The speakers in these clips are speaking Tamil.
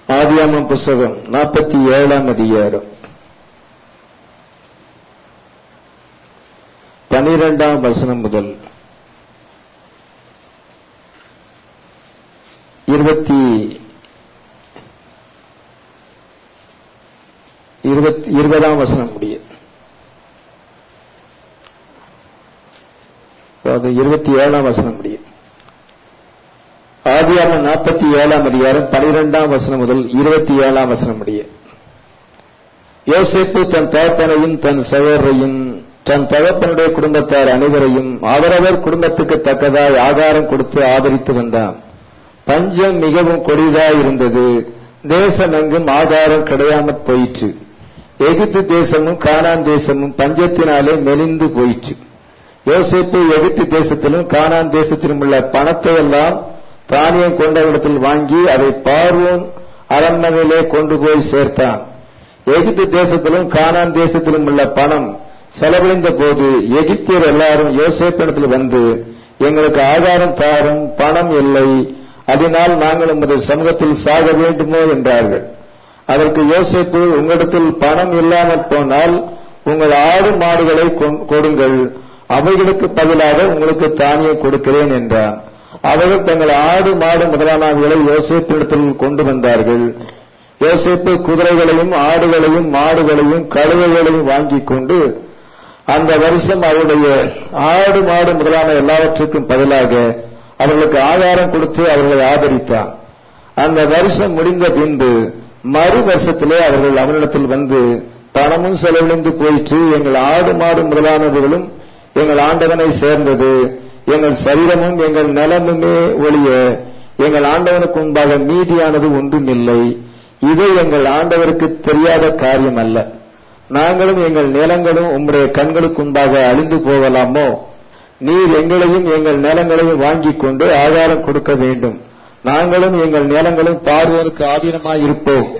ஆதியாமம் புஸ்தகம் நாற்பத்தி ஏழாம் அதிகாரம் பனிரெண்டாம் வசனம் முதல் இருபத்தி இருபத்தி இருபதாம் வசனம் முடியும் அதாவது இருபத்தி ஏழாம் வசனம் முடியும் ஆதியாமம் நாற்பத்தி ஏழாம் அதிகாரம் பனிரெண்டாம் வசனம் முதல் இருபத்தி ஏழாம் வசனம் முடிய யோசிப்பு தன் தகப்பனையும் தன் சகோதரையும் தன் தகப்பனுடைய குடும்பத்தார் அனைவரையும் அவரவர் குடும்பத்துக்கு தக்கதாய் ஆகாரம் கொடுத்து ஆதரித்து வந்தான் பஞ்சம் மிகவும் கொடிதாய் இருந்தது தேசம் எங்கும் ஆகாரம் கிடையாமற் போயிற்று எகிப்து தேசமும் கானான் தேசமும் பஞ்சத்தினாலே மெலிந்து போயிற்று யோசிப்பு எகிப்து தேசத்திலும் கானான் தேசத்திலும் உள்ள பணத்தை எல்லாம் தானியம் கொண்டவரிடத்தில் வாங்கி அதை பார்வோன் அரண்மனையிலே கொண்டு போய் சேர்த்தான் எகிப்து தேசத்திலும் கானான் தேசத்திலும் உள்ள பணம் செலவழிந்த போது எகிப்தியர் எல்லாரும் யோசேப்பிடத்தில் வந்து எங்களுக்கு ஆகாரம் தாரும் பணம் இல்லை அதனால் நாங்கள் உமது சமூகத்தில் சாக வேண்டுமோ என்றார்கள் அதற்கு யோசேப்பு உங்களிடத்தில் பணம் இல்லாமல் போனால் உங்கள் ஆடு மாடுகளை கொடுங்கள் அவைகளுக்கு பதிலாக உங்களுக்கு தானியம் கொடுக்கிறேன் என்றான் அவர்கள் தங்கள் ஆடு மாடு முதலானவைகளை யோசேப்பிடத்தில் கொண்டு வந்தார்கள் யோசேப்பு குதிரைகளையும் ஆடுகளையும் மாடுகளையும் கழுதைகளையும் வாங்கிக் கொண்டு அந்த வருஷம் அவருடைய ஆடு மாடு முதலான எல்லாவற்றுக்கும் பதிலாக அவர்களுக்கு ஆகாரம் கொடுத்து அவர்களை ஆதரித்தான் அந்த வருஷம் முடிந்த பின்பு மறு வருஷத்திலே அவர்கள் அவனிடத்தில் வந்து பணமும் செலவழிந்து போயிற்று எங்கள் ஆடு மாடு முதலானவர்களும் எங்கள் ஆண்டவனை சேர்ந்தது எங்கள் சரீரமும் எங்கள் நலமுமே ஒழிய எங்கள் ஆண்டவனுக்கு முன்பாக மீதியானது ஒன்றுமில்லை இதை எங்கள் ஆண்டவருக்கு தெரியாத காரியம் அல்ல நாங்களும் எங்கள் நிலங்களும் உம்முடைய கண்களுக்கு முன்பாக அழிந்து போகலாமோ நீர் எங்களையும் எங்கள் நிலங்களையும் வாங்கிக் கொண்டு ஆதாரம் கொடுக்க வேண்டும் நாங்களும் எங்கள் நிலங்களும் பார்வோனுக்கு ஆதீனமாய் இருப்போம்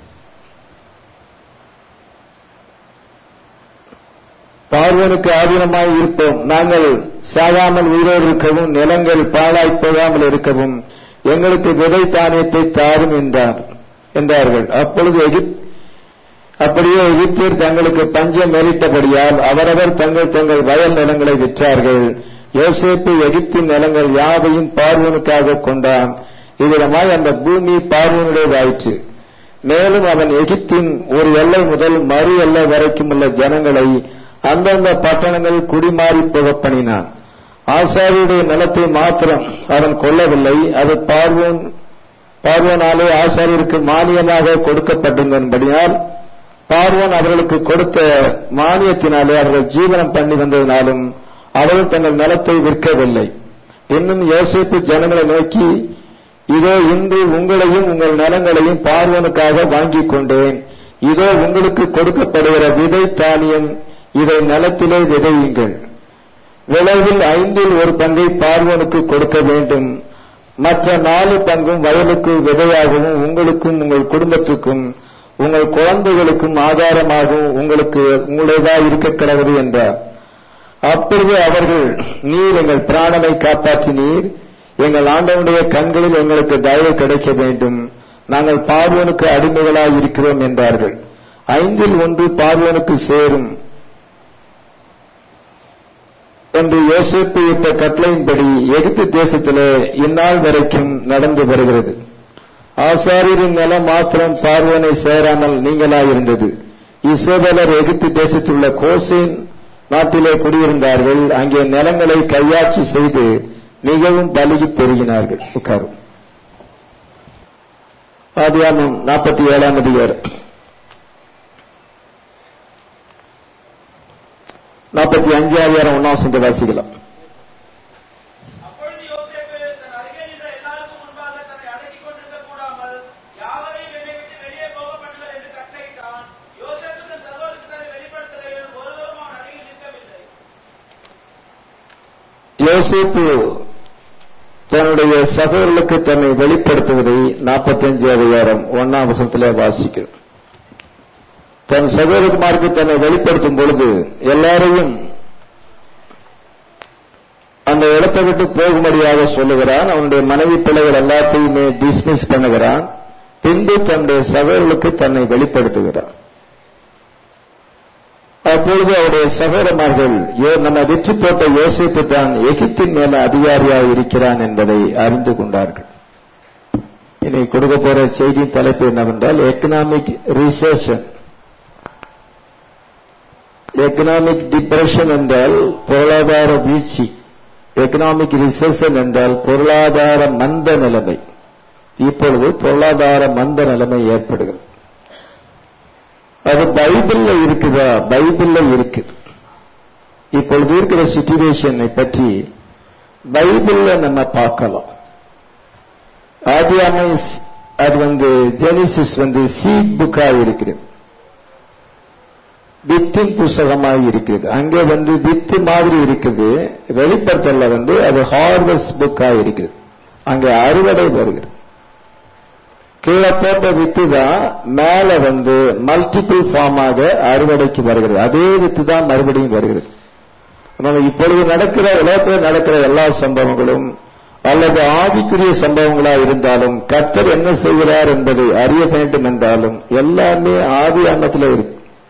பார்வனுக்கு ஆதீனமாய் இருப்போம் நாங்கள் சாகாமல் உயிரோடு இருக்கவும் நிலங்கள் பாழாய் போகாமல் இருக்கவும் எங்களுக்கு விதை தானியத்தை தாரும் என்றார் என்றார்கள் அப்பொழுது எகிப் அப்படியே எகிப்தியர் தங்களுக்கு பஞ்சம் மேலிட்டபடியால் அவரவர் தங்கள் தங்கள் வயல் நிலங்களை விற்றார்கள் யோசேப்பு எகிப்தின் நிலங்கள் யாவையும் பார்வனுக்காக கொண்டான் இவ்விதமாய் அந்த பூமி பார்வனுடையதாயிற்று மேலும் அவன் எகிப்தின் ஒரு எல்லை முதல் மறு எல்லை வரைக்கும் உள்ள ஜனங்களை அந்தந்த பட்டணங்கள் குடிமாறி போக பண்ணினான் ஆசாரியுடைய நிலத்தை மாத்திரம் அவன் கொல்லவில்லை அது பார்வோன் பார்வோனாலே ஆசாரியருக்கு மானியமாக கொடுக்கப்பட்டிருந்தபடியால் பார்வோன் அவர்களுக்கு கொடுத்த மானியத்தினாலே அவர்கள் ஜீவனம் பண்ணி வந்ததினாலும் அவர்கள் தங்கள் நிலத்தை விற்கவில்லை இன்னும் யோசிப்பு ஜனங்களை நோக்கி இதோ இன்று உங்களையும் உங்கள் நிலங்களையும் பார்வனுக்காக வாங்கிக் கொண்டேன் இதோ உங்களுக்கு கொடுக்கப்படுகிற விதை தானியம் இதை நிலத்திலே விதையுங்கள் விளைவில் ஐந்தில் ஒரு பங்கை பார்வனுக்கு கொடுக்க வேண்டும் மற்ற நாலு பங்கும் வயலுக்கு விதையாகவும் உங்களுக்கும் உங்கள் குடும்பத்துக்கும் உங்கள் குழந்தைகளுக்கும் ஆதாரமாகவும் உங்களுக்கு உங்களுடையதா இருக்க கிடவது என்றார் அப்பொழுது அவர்கள் நீர் எங்கள் பிராணனை காப்பாற்றினீர் எங்கள் ஆண்டவனுடைய கண்களில் எங்களுக்கு தயவு கிடைக்க வேண்டும் நாங்கள் பார்வனுக்கு அடிமைகளாய் இருக்கிறோம் என்றார்கள் ஐந்தில் ஒன்று பார்வனுக்கு சேரும் என்று யோசிப்பு இட்ட கட்டளையின்படி எகிப்து தேசத்திலே இந்நாள் வரைக்கும் நடந்து வருகிறது ஆசாரியரின் நிலம் மாத்திரம் பார்வனை சேராமல் நீங்களாயிருந்தது இசோதலர் எகிப்து தேசத்திலுள்ள கோசின் நாட்டிலே குடியிருந்தார்கள் அங்கே நிலங்களை கையாட்சி செய்து மிகவும் பலுகி பெருகினார்கள் உட்காரும் ஆதியாமம் நாற்பத்தி ஏழாம் அதிகாரம் நாற்பத்தி அஞ்சு அதிகாரம் ஒன்னாம் சொந்த வாசிக்கலாம் அப்பொழுது யோசேப்பு தன் அருகே நின்ற எல்லாருக்கும் முன்பாக தன்னை அடக்கிக் கொண்டிருக்க கூடாமல் யாவரையும் என்னை விட்டு வெளியே போகப்படுங்கள் என்று கட்டளையிட்டான் யோசேப்பு தன் சகோதரருக்கு தன்னை வெளிப்படுத்துகையில் ஒருவரும் அவன் அருகில் நிற்கவில்லை யோசிப்பு தன்னுடைய சகோதரர்களுக்கு தன்னை வெளிப்படுத்துவதை நாற்பத்தஞ்சு அதிகாரம் ஒன்னாம் வசனத்திலே வாசிக்கிறோம் தன் சகோதரகுமாருக்கு தன்னை வெளிப்படுத்தும் பொழுது எல்லாரையும் அந்த இடத்தை விட்டு போகும்படியாக சொல்லுகிறான் அவனுடைய மனைவி பிள்ளைகள் எல்லாத்தையுமே டிஸ்மிஸ் பண்ணுகிறான் பின்பு தன்னுடைய சகோதரர்களுக்கு தன்னை வெளிப்படுத்துகிறார் அப்பொழுது அவருடைய சகோதரமார்கள் யோ- நம்ம விற்று போட்ட யோசிப்பு தான் எகிப்தின் மேல அதிகாரியாக இருக்கிறான் என்பதை அறிந்து கொண்டார்கள் இனி கொடுக்க போற செய்தி தலைப்பு என்னவென்றால் எக்கனாமிக் ரிசெஷன் எக்கனாமிக் டிப்ரெஷன் என்றால் பொருளாதார வீழ்ச்சி எக்கனாமிக் ரிசெஷன் என்றால் பொருளாதார மந்த நிலைமை இப்பொழுது பொருளாதார மந்த நிலைமை ஏற்படுகிறது அது பைபிள்ல இருக்குதா பைபிள்ல இருக்குது இப்பொழுது இருக்கிற சுச்சுவேஷனை பற்றி பைபிள்ல நம்ம பார்க்கலாம் ஆதியாமை ஸ்- அது வந்து ஜெனிசிஸ் வந்து சீட் புக்கா இருக்கிறது வித்தின் புஸ்தகமாக இருக்கிறது அங்கே வந்து வித்து மாதிரி இருக்குது வெளிப்படுத்தல வந்து அது ஹார்வெஸ்ட் புக்கா இருக்குது அங்கே அறுவடை வருகிறது கீழே போட்ட வித்து தான் மேல வந்து மல்டிபிள் ஃபார்மாக அறுவடைக்கு வருகிறது அதே வித்து தான் மறுபடியும் வருகிறது நம்ம இப்பொழுது நடக்கிற உலகத்தில் நடக்கிற எல்லா சம்பவங்களும் அல்லது ஆவிக்குரிய சம்பவங்களா இருந்தாலும் கர்த்தர் என்ன செய்கிறார் என்பதை அறிய வேண்டும் என்றாலும் எல்லாமே ஆதி ஆண்டத்தில் இருக்கு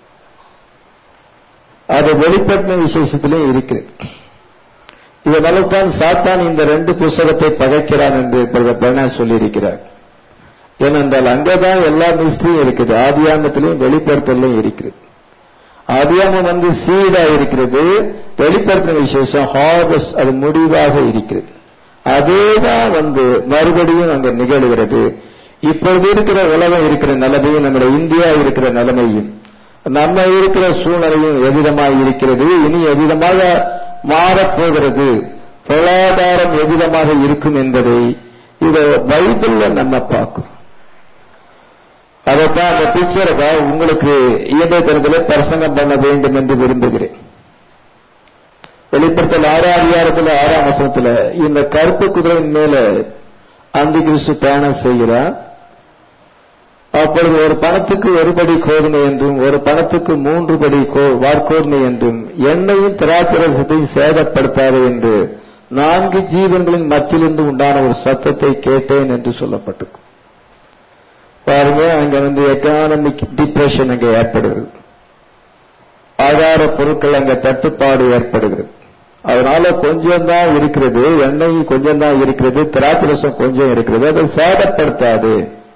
அது வெளிப்படுத்தின விசேஷத்திலும் இருக்கு இதனால தான் சாத்தான் இந்த ரெண்டு புஸ்தகத்தை பகைக்கிறான் என்று பிரதமர் சொல்லியிருக்கிறார் ஏனென்றால் அங்கேதான் எல்லா மிஸ்ட்ரியும் இருக்குது ஆதியாமத்திலையும் வெளிப்படுத்தலும் இருக்குது ஆதியாமம் வந்து சீடா இருக்கிறது வெளிப்படுத்தின விசேஷம் ஹார்வெஸ்ட் அது முடிவாக இருக்கிறது அதேதான் வந்து மறுபடியும் அங்க நிகழ்கிறது இப்பொழுது இருக்கிற உலகம் இருக்கிற நிலைமையும் நம்முடைய இந்தியா இருக்கிற நிலைமையும் நம்ம இருக்கிற சூழ்நிலையும் எவ்விதமாக இருக்கிறது இனி எவ்விதமாக மாறப்போகிறது பொருளாதாரம் எவ்விதமாக இருக்கும் என்பதை இத பைபிள்ல நம்ம பார்க்கிறோம் அதைத்தான் அந்த பிக்சரை உங்களுக்கு இயந்திரத்தில் பிரசங்கம் பண்ண வேண்டும் என்று விரும்புகிறேன் வெளிப்படுத்தல் ஆறாம் அதிகாரத்தில் ஆறாம் வசனத்துல இந்த கருப்பு குதிரையின் மேல அந்த கிறிஸ்து பயணம் செய்கிறார் அப்பொழுது ஒரு பணத்துக்கு ஒரு படி கோதுமை என்றும் ஒரு பணத்துக்கு மூன்று படி கோ- வார்கோதுமை என்றும் எண்ணெயும் திராட்சரசத்தையும் சேதப்படுத்தாது என்று நான்கு ஜீவன்களின் மத்தியிலிருந்து உண்டான ஒரு சத்தத்தை கேட்டேன் என்று சொல்லப்பட்டிருக்கும் பாருங்க அங்க வந்து எக்கனாமிக் டிப்ரெஷன் அங்க ஏற்படுகிறது ஆதார பொருட்கள் அங்க தட்டுப்பாடு ஏற்படுகிறது அதனால கொஞ்சம் தான் இருக்கிறது எண்ணெய் கொஞ்சம் தான் இருக்கிறது திராட்சரசம் கொஞ்சம் இருக்கிறது அதை சேதப்படுத்தாது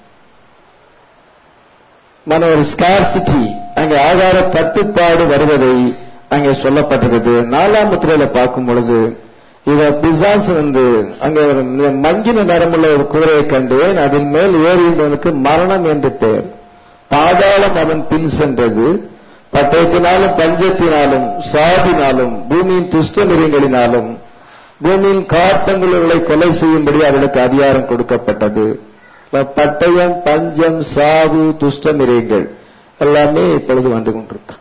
மன ஒரு ஸ்கார்சிட்டி அங்கே ஆதார தட்டுப்பாடு வருவதை அங்கே சொல்லப்பட்டிருக்கிறது நாலாம் முத்திரையில பார்க்கும் பொழுது இத பிசாசு வந்து அங்க ஒரு மங்கின நிறமுள்ள ஒரு குதிரையை கண்டேன் அதன் மேல் ஏறியவனுக்கு மரணம் என்று பெயர் பாதாளம் அவன் பின் சென்றது பட்டயத்தினாலும் பஞ்சத்தினாலும் சாதினாலும் பூமியின் துஷ்ட மிருகங்களினாலும் பூமியின் காட்டங்குளங்களை கொலை செய்யும்படி அவளுக்கு அதிகாரம் கொடுக்கப்பட்டது பட்டயம் பஞ்சம் சாவு துஷ்ட மிருகங்கள் எல்லாமே இப்பொழுது வந்து கொண்டிருக்கு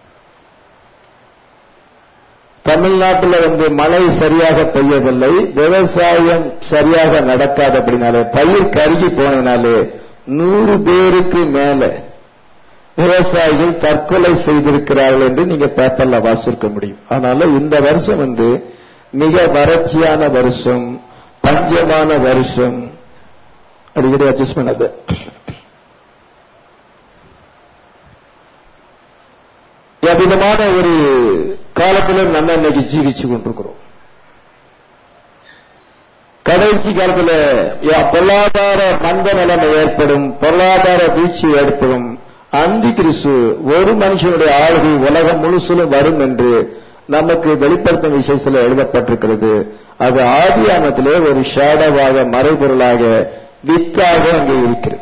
தமிழ்நாட்டில் வந்து மழை சரியாக பெய்யவில்லை விவசாயம் சரியாக நடக்காதபடினாலே பயிர் கருகி போனனாலே நூறு பேருக்கு மேல விவசாயிகள் தற்கொலை செய்திருக்கிறார்கள் என்று நீங்க பேப்பர்ல வாசிக்க முடியும் அதனால இந்த வருஷம் வந்து மிக வறட்சியான வருஷம் பஞ்சமான வருஷம் அடிக்கடி அட்ஜஸ்ட் பண்ணது எவ்விதமான ஒரு காலத்தில் நம்ம இன்னைக்கு ஜீவிச்சு கொண்டிருக்கிறோம் கடைசி காலத்தில் யா- பொருளாதார மந்த நிலைமை ஏற்படும் பொருளாதார வீழ்ச்சி ஏற்படும் அந்தி கிறிஸ்து ஒரு மனுஷனுடைய ஆளுகை உலகம் முழுசிலும் வரும் என்று நமக்கு வெளிப்படுத்தும் விசேஷத்தில் எழுதப்பட்டிருக்கிறது அது ஆதியாமத்திலே ஒரு ஷேடவாக மறைபொருளாக வித்தாக அங்கே இருக்கிறது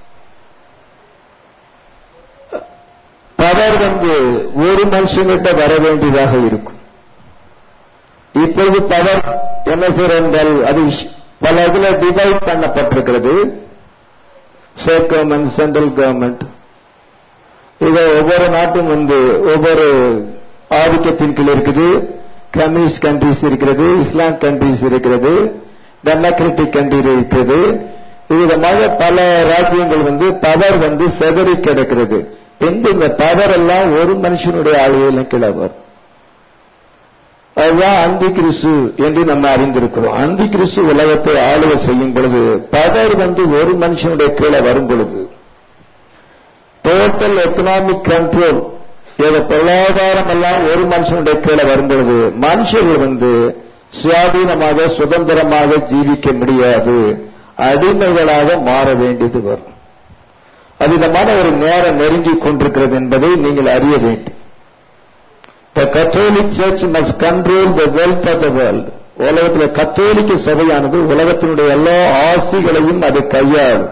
பவர் வந்து ஒரு மனுஷங்கிட்ட வர வேண்டியதாக இருக்கும் இப்பொழுது பவர் என்ன செய்யறது என்றால் அது பல இதுல டிவைட் பண்ணப்பட்டிருக்கிறது ஸ்டேட் கவர்மெண்ட் சென்ட்ரல் கவர்மெண்ட் இது ஒவ்வொரு நாட்டும் வந்து ஒவ்வொரு ஆதிக்கத்தின் கீழ் இருக்குது கம்யூனிஸ்ட் கண்ட்ரிஸ் இருக்கிறது இஸ்லாம் கண்ட்ரிஸ் இருக்கிறது டெமோக்ராட்டிக் கண்ட்ரி இருக்கிறது விதமாக பல ராஜ்யங்கள் வந்து பவர் வந்து செதறி கிடக்கிறது இந்த இந்த பவர் எல்லாம் ஒரு மனுஷனுடைய ஆளுகையில கீழே வரும் அதுதான் அந்தி கிறிஸ்து என்று நம்ம அறிந்திருக்கிறோம் அந்தி கிறிஸ்து உலகத்தை ஆளுகை செய்யும் பொழுது பவர் வந்து ஒரு மனுஷனுடைய கீழே வரும் பொழுது டோட்டல் எக்கனாமிக் கண்ட்ரோல் இத பொருளாதாரம் எல்லாம் ஒரு மனுஷனுடைய கீழே வரும் பொழுது மனுஷர்கள் வந்து சுயாதீனமாக சுதந்திரமாக ஜீவிக்க முடியாது அடிமைகளாக மாற வேண்டியது வரும் அது விதமான ஒரு நேரம் நெருங்கி கொண்டிருக்கிறது என்பதை நீங்கள் அறிய வேண்டும் The Catholic Church must control the wealth of the world. உலகத்தில் கத்தோலிக்க சபையானது உலகத்தினுடைய எல்லா ஆசிகளையும் அது கையாளும்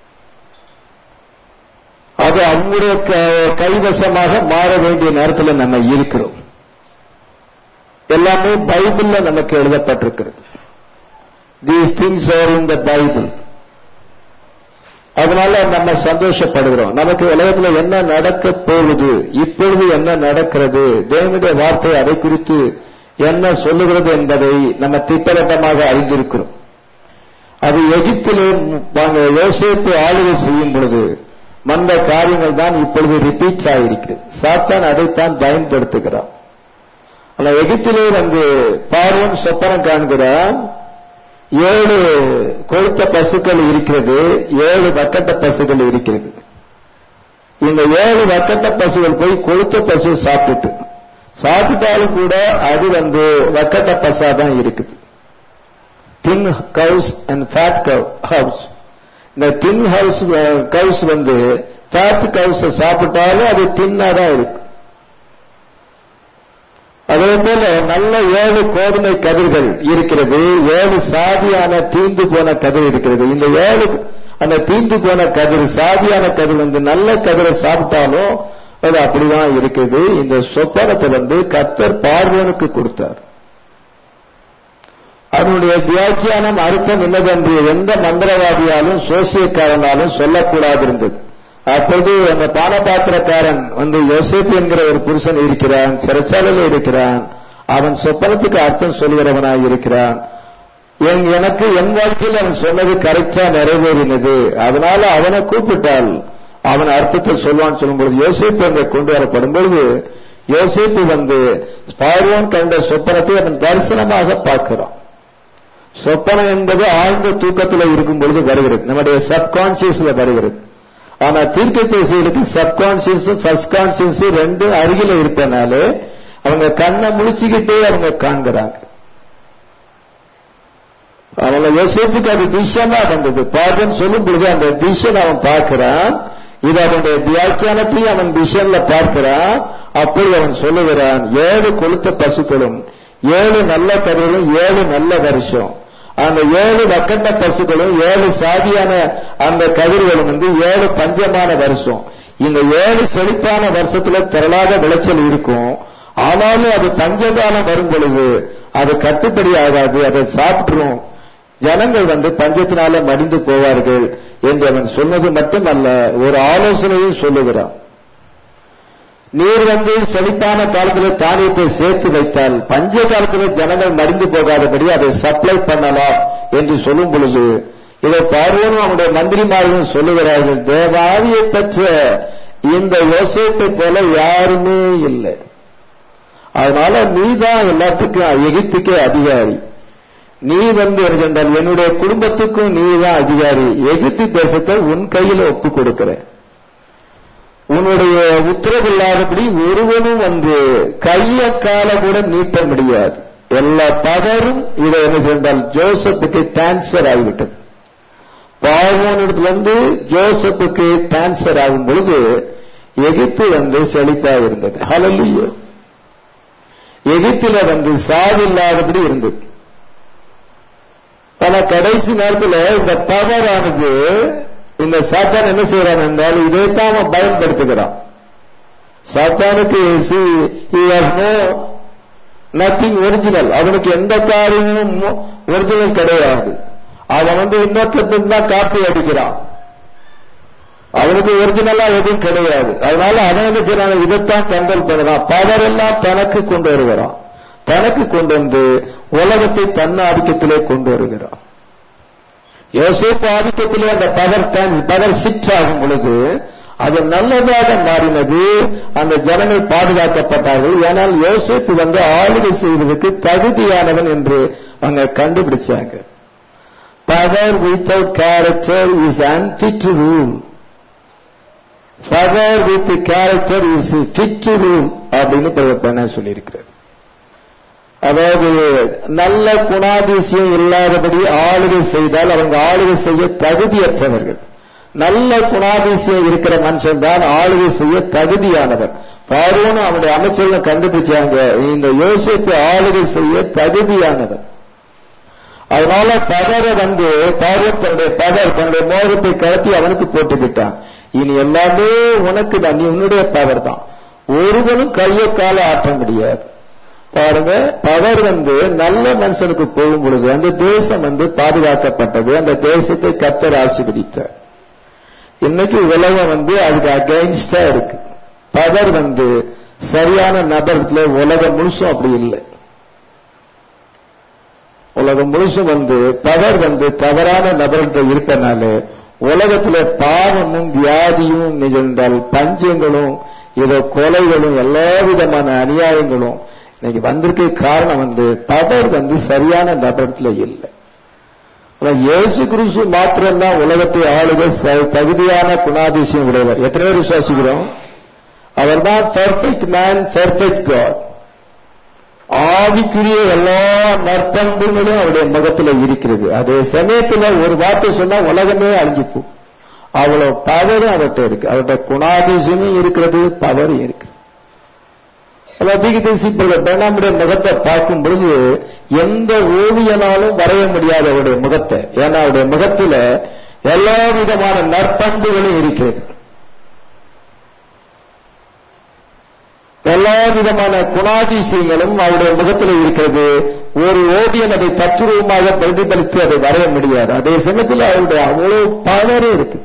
அது அவங்களுடைய க- கைவசமாக மாற வேண்டிய நேரத்தில் நம்ம இருக்கிறோம் எல்லாமே பைபிள்ல நமக்கு எழுதப்பட்டிருக்கிறது these things are in the Bible அதனால நம்ம சந்தோஷப்படுகிறோம் நமக்கு உலகத்துல என்ன நடக்க போகுது இப்பொழுது என்ன நடக்கிறது தேவனுடைய வார்த்தை அதை குறித்து என்ன சொல்லுகிறது என்பதை நம்ம திட்டவட்டமாக அறிந்திருக்கிறோம் அது எகிப்திலே வாங்க யோசேப்பு ஆளுகை செய்யும் பொழுது வந்த காரியங்கள் தான் இப்பொழுது ரிப்பீட் ஆகியிருக்கிறது சாத்தான் அதைத்தான் பயன்படுத்துகிறான் ஆனா எகிப்திலே வந்து பார்வன் சொப்பனம் காண்கிறான் ஏழு கொழுத்த பசுக்கள் இருக்கிறது ஏழு வக்கட்ட பசுக்கள் இருக்கிறது இந்த ஏழு வக்கட்ட பசுகள் போய் கொழுத்த பசு சாப்பிட்டு சாப்பிட்டாலும் கூட அது வந்து வக்கட்ட பசா தான் இருக்குது thin cows and fat cow house இந்த தின் ஹவுஸ் கவுஸ் வந்து ஃபேட் கவுஸ் சாப்பிட்டாலும் அது தின்னா தான் இருக்கு அதே போல நல்ல ஏழு கோதுமை கதிர்கள் இருக்கிறது ஏழு சாதியான தீந்து போன கதிர் இருக்கிறது இந்த ஏழு அந்த தீந்து போன கதிர் சாதியான கதிர் வந்து நல்ல கதிரை சாப்பிட்டாலும் அது அப்படிதான் இருக்குது இந்த சொப்பனத்தை வந்து கத்தர் பார்வனுக்கு கொடுத்தார் அதனுடைய வியாக்கியானம் அர்த்தம் என்னதென்று எந்த மந்திரவாதியாலும் சோசியக்காரனாலும் சொல்லக்கூடாது இருந்தது அப்பொழுது அந்த பானபாத்திரக்காரன் வந்து யோசேப்பு என்கிற ஒரு புருஷன் இருக்கிறான் சிறைச்சாலையில் இருக்கிறான் அவன் சொப்பனத்துக்கு அர்த்தம் சொல்கிறவனாய் இருக்கிறான் என் எனக்கு என் வாழ்க்கையில் அவன் சொன்னது கரெக்டா நிறைவேறினது அதனால அவனை கூப்பிட்டால் அவன் அர்த்தத்தை சொல்வான்னு சொல்லும்பொழுது யோசேப்பு அங்கே கொண்டு வரப்படும் பொழுது யோசேப்பு வந்து பார்வோன் கண்ட சொப்பனத்தை அவன் தரிசனமாக பார்க்கிறான் சொப்பனம் என்பது ஆழ்ந்த தூக்கத்தில் இருக்கும் பொழுது வருகிறது நம்முடைய சப்கான்சியஸ்ல வருகிறது ஆனா தீர்க்க தேசியர்களுக்கு சப்கான்சியஸும் ஃபர்ஸ்ட் கான்சியஸும் ரெண்டும் அருகில இருப்பனாலே அவங்க கண்ணை முழிச்சுக்கிட்டே அவங்க காண்கிறாங்க அவங்கள யோசிப்புக்கு அது விஷயமா வந்தது பார்வன் சொல்லும் பொழுது அந்த விஷன் அவன் பார்க்கிறான் இது அவனுடைய வியாக்கியானத்தையும் அவன் விஷன்ல பார்க்கிறான் அப்பொழுது அவன் சொல்லுகிறான் ஏழு கொளுத்த பசுக்களும் ஏழு நல்ல கருவிலும் ஏழு நல்ல வருஷம் அந்த ஏழு வக்கட்ட பசுக்களும் ஏழு சாதியான அந்த கதிர்களும் வந்து ஏழு பஞ்சமான வருஷம் இந்த ஏழு செழிப்பான வருஷத்துல திரளாத விளைச்சல் இருக்கும் ஆனாலும் அது பஞ்சகாலம் வரும் பொழுது அது கட்டுப்படி ஆகாது அதை சாப்பிட்டுரும் ஜனங்கள் வந்து பஞ்சத்தினால மடிந்து போவார்கள் என்று அவன் சொன்னது மட்டுமல்ல ஒரு ஆலோசனையும் சொல்லுகிறான் நீர் வந்து செழிப்பான காலத்தில் தானியத்தை சேர்த்து வைத்தால் பஞ்ச காலத்தில் ஜனங்கள் மடிந்து போகாதபடி அதை சப்ளை பண்ணலாம் என்று சொல்லும் பொழுது இதை பார்வனும் அவனுடைய மந்திரிமார்களும் சொல்லுகிறார்கள் தேவாவியை பெற்ற இந்த யோசேப்பை போல யாருமே இல்லை அதனால நீதான் எல்லாத்துக்கும் எகிப்துக்கே அதிகாரி நீ வந்து என்ன சொன்னால் என்னுடைய குடும்பத்துக்கும் நீ தான் அதிகாரி எகிப்து தேசத்தை உன் கையில ஒப்பு கொடுக்கிறேன் உன்னுடைய உத்தரவு இல்லாதபடி ஒருவனும் வந்து கைய கால கூட நீட்ட முடியாது எல்லா பவரும் இதை என்ன செய்தால் ஜோசப்புக்கு டிரான்ஸ்பர் ஆகிவிட்டது பார்வோனிடத்திலிருந்து ஜோசப்புக்கு டிரான்ஸ்பர் ஆகும் பொழுது எகிப்து வந்து செழிப்பாக இருந்தது ஹலல்லையோ எகிப்தில வந்து சாவில்லாதபடி இருந்தது ஆனா கடைசி நேரத்தில் இந்த பவர் ஆனது இந்த சாத்தான் என்ன செய்யறான் என்றால் இதைத்தான் அவன் பயன்படுத்துகிறான் சாத்தானுக்கு நோ நத்திங் ஒரிஜினல் அவனுக்கு எந்த காரியமும் ஒரிஜினல் கிடையாது அவன் வந்து இன்னொருத்தருக்கு தான் காப்பி அடிக்கிறான் அவனுக்கு ஒரிஜினலா எதுவும் கிடையாது அதனால அவன் என்ன செய்யறான் இதைத்தான் கண்ட்ரோல் பண்ணுறான் பவர் எல்லாம் தனக்கு கொண்டு வருகிறான் தனக்கு கொண்டு வந்து உலகத்தை தன் ஆதிக்கத்திலே கொண்டு வருகிறான் யோசேப்பு ஆதிக்கத்திலே அந்த பவர் பவர் சிட் ஆகும் பொழுது அது நல்லதாக மாறினது அந்த ஜனங்கள் பாதுகாக்கப்பட்டார்கள் ஏனால் யோசிப்பு வந்து ஆளுகை செய்வதற்கு தகுதியானவன் என்று அவங்க கண்டுபிடிச்சாங்க power without character is unfit to rule power with character is fit to rule அப்படின்னு பிரதப்பன சொல்லியிருக்கிறார் அதாவது நல்ல குணாதிசயம் இல்லாதபடி ஆளுகை செய்தால் அவங்க ஆளுகை செய்ய தகுதியற்றவர்கள் நல்ல குணாதிசயம் இருக்கிற மனுஷன் தான் ஆளுகை செய்ய தகுதியானவர் பார்வோனும் அவனுடைய அமைச்சர்கள் கண்டுபிடிச்சாங்க இந்த யோசிப்பு ஆளுகை செய்ய தகுதியானவர் அதனால பதரை வந்து பார்வன் தன்னுடைய பதர் தன்னுடைய மோகத்தை கலத்தி அவனுக்கு போட்டு விட்டான் இனி எல்லாமே உனக்கு தான் நீ உன்னுடைய பவர் தான் ஒருவனும் கையை கால ஆட்ட முடியாது பாருங்க பவர் வந்து நல்ல மனுஷனுக்கு போகும் பொழுது அந்த தேசம் வந்து பாதுகாக்கப்பட்டது அந்த தேசத்தை கத்தர் ஆசிர்வதித்தார் இன்னைக்கு உலகம் வந்து அதுக்கு அகைன்ஸ்டா இருக்கு பவர் வந்து சரியான நபரத்துல உலகம் முழுசும் அப்படி இல்லை உலகம் முழுசும் வந்து பவர் வந்து தவறான நபர்கிட்ட இருப்பனால உலகத்துல பாவமும் வியாதியும் நிகழ்ந்தால் பஞ்சங்களும் ஏதோ கொலைகளும் எல்லா விதமான அநியாயங்களும் இன்னைக்கு வந்திருக்க காரணம் வந்து பவர் வந்து சரியான நபரத்துல இல்லை ஆனா இயேசு கிறிஸ்து மாத்திரம்தான் உலகத்தை ஆளுக ச- தகுதியான குணாதிசயம் உடையவர் எத்தனை பேர் விசுவாசிக்கிறோம் அவர் தான் பெர்ஃபெக்ட் மேன் பெர்ஃபெக்ட் காட் ஆவிக்குரிய எல்லா நற்பண்புகளும் அவருடைய முகத்துல இருக்கிறது அதே சமயத்துல ஒரு வார்த்தை சொன்னா உலகமே அழிஞ்சு போகும் அவ்வளவு பவரும் அவர்கிட்ட இருக்கு அவர்கிட்ட குணாதிசயமும் இருக்கிறது பவரும் இருக்கு நம்முடைய முகத்தை பார்க்கும் பொழுது எந்த ஓவியனாலும் வரைய முடியாத அவருடைய முகத்தை ஏன்னா அவருடைய முகத்துல எல்லா விதமான நற்பண்புகளும் இருக்கிறது எல்லா விதமான குணாதிசயங்களும் அவருடைய முகத்தில் இருக்கிறது ஒரு ஓவியன் அதை தத்துருவமாக பிரதிபலித்து அதை வரைய முடியாது அதே சமயத்தில் அவருடைய அவ்வளவு பவரும் இருக்கு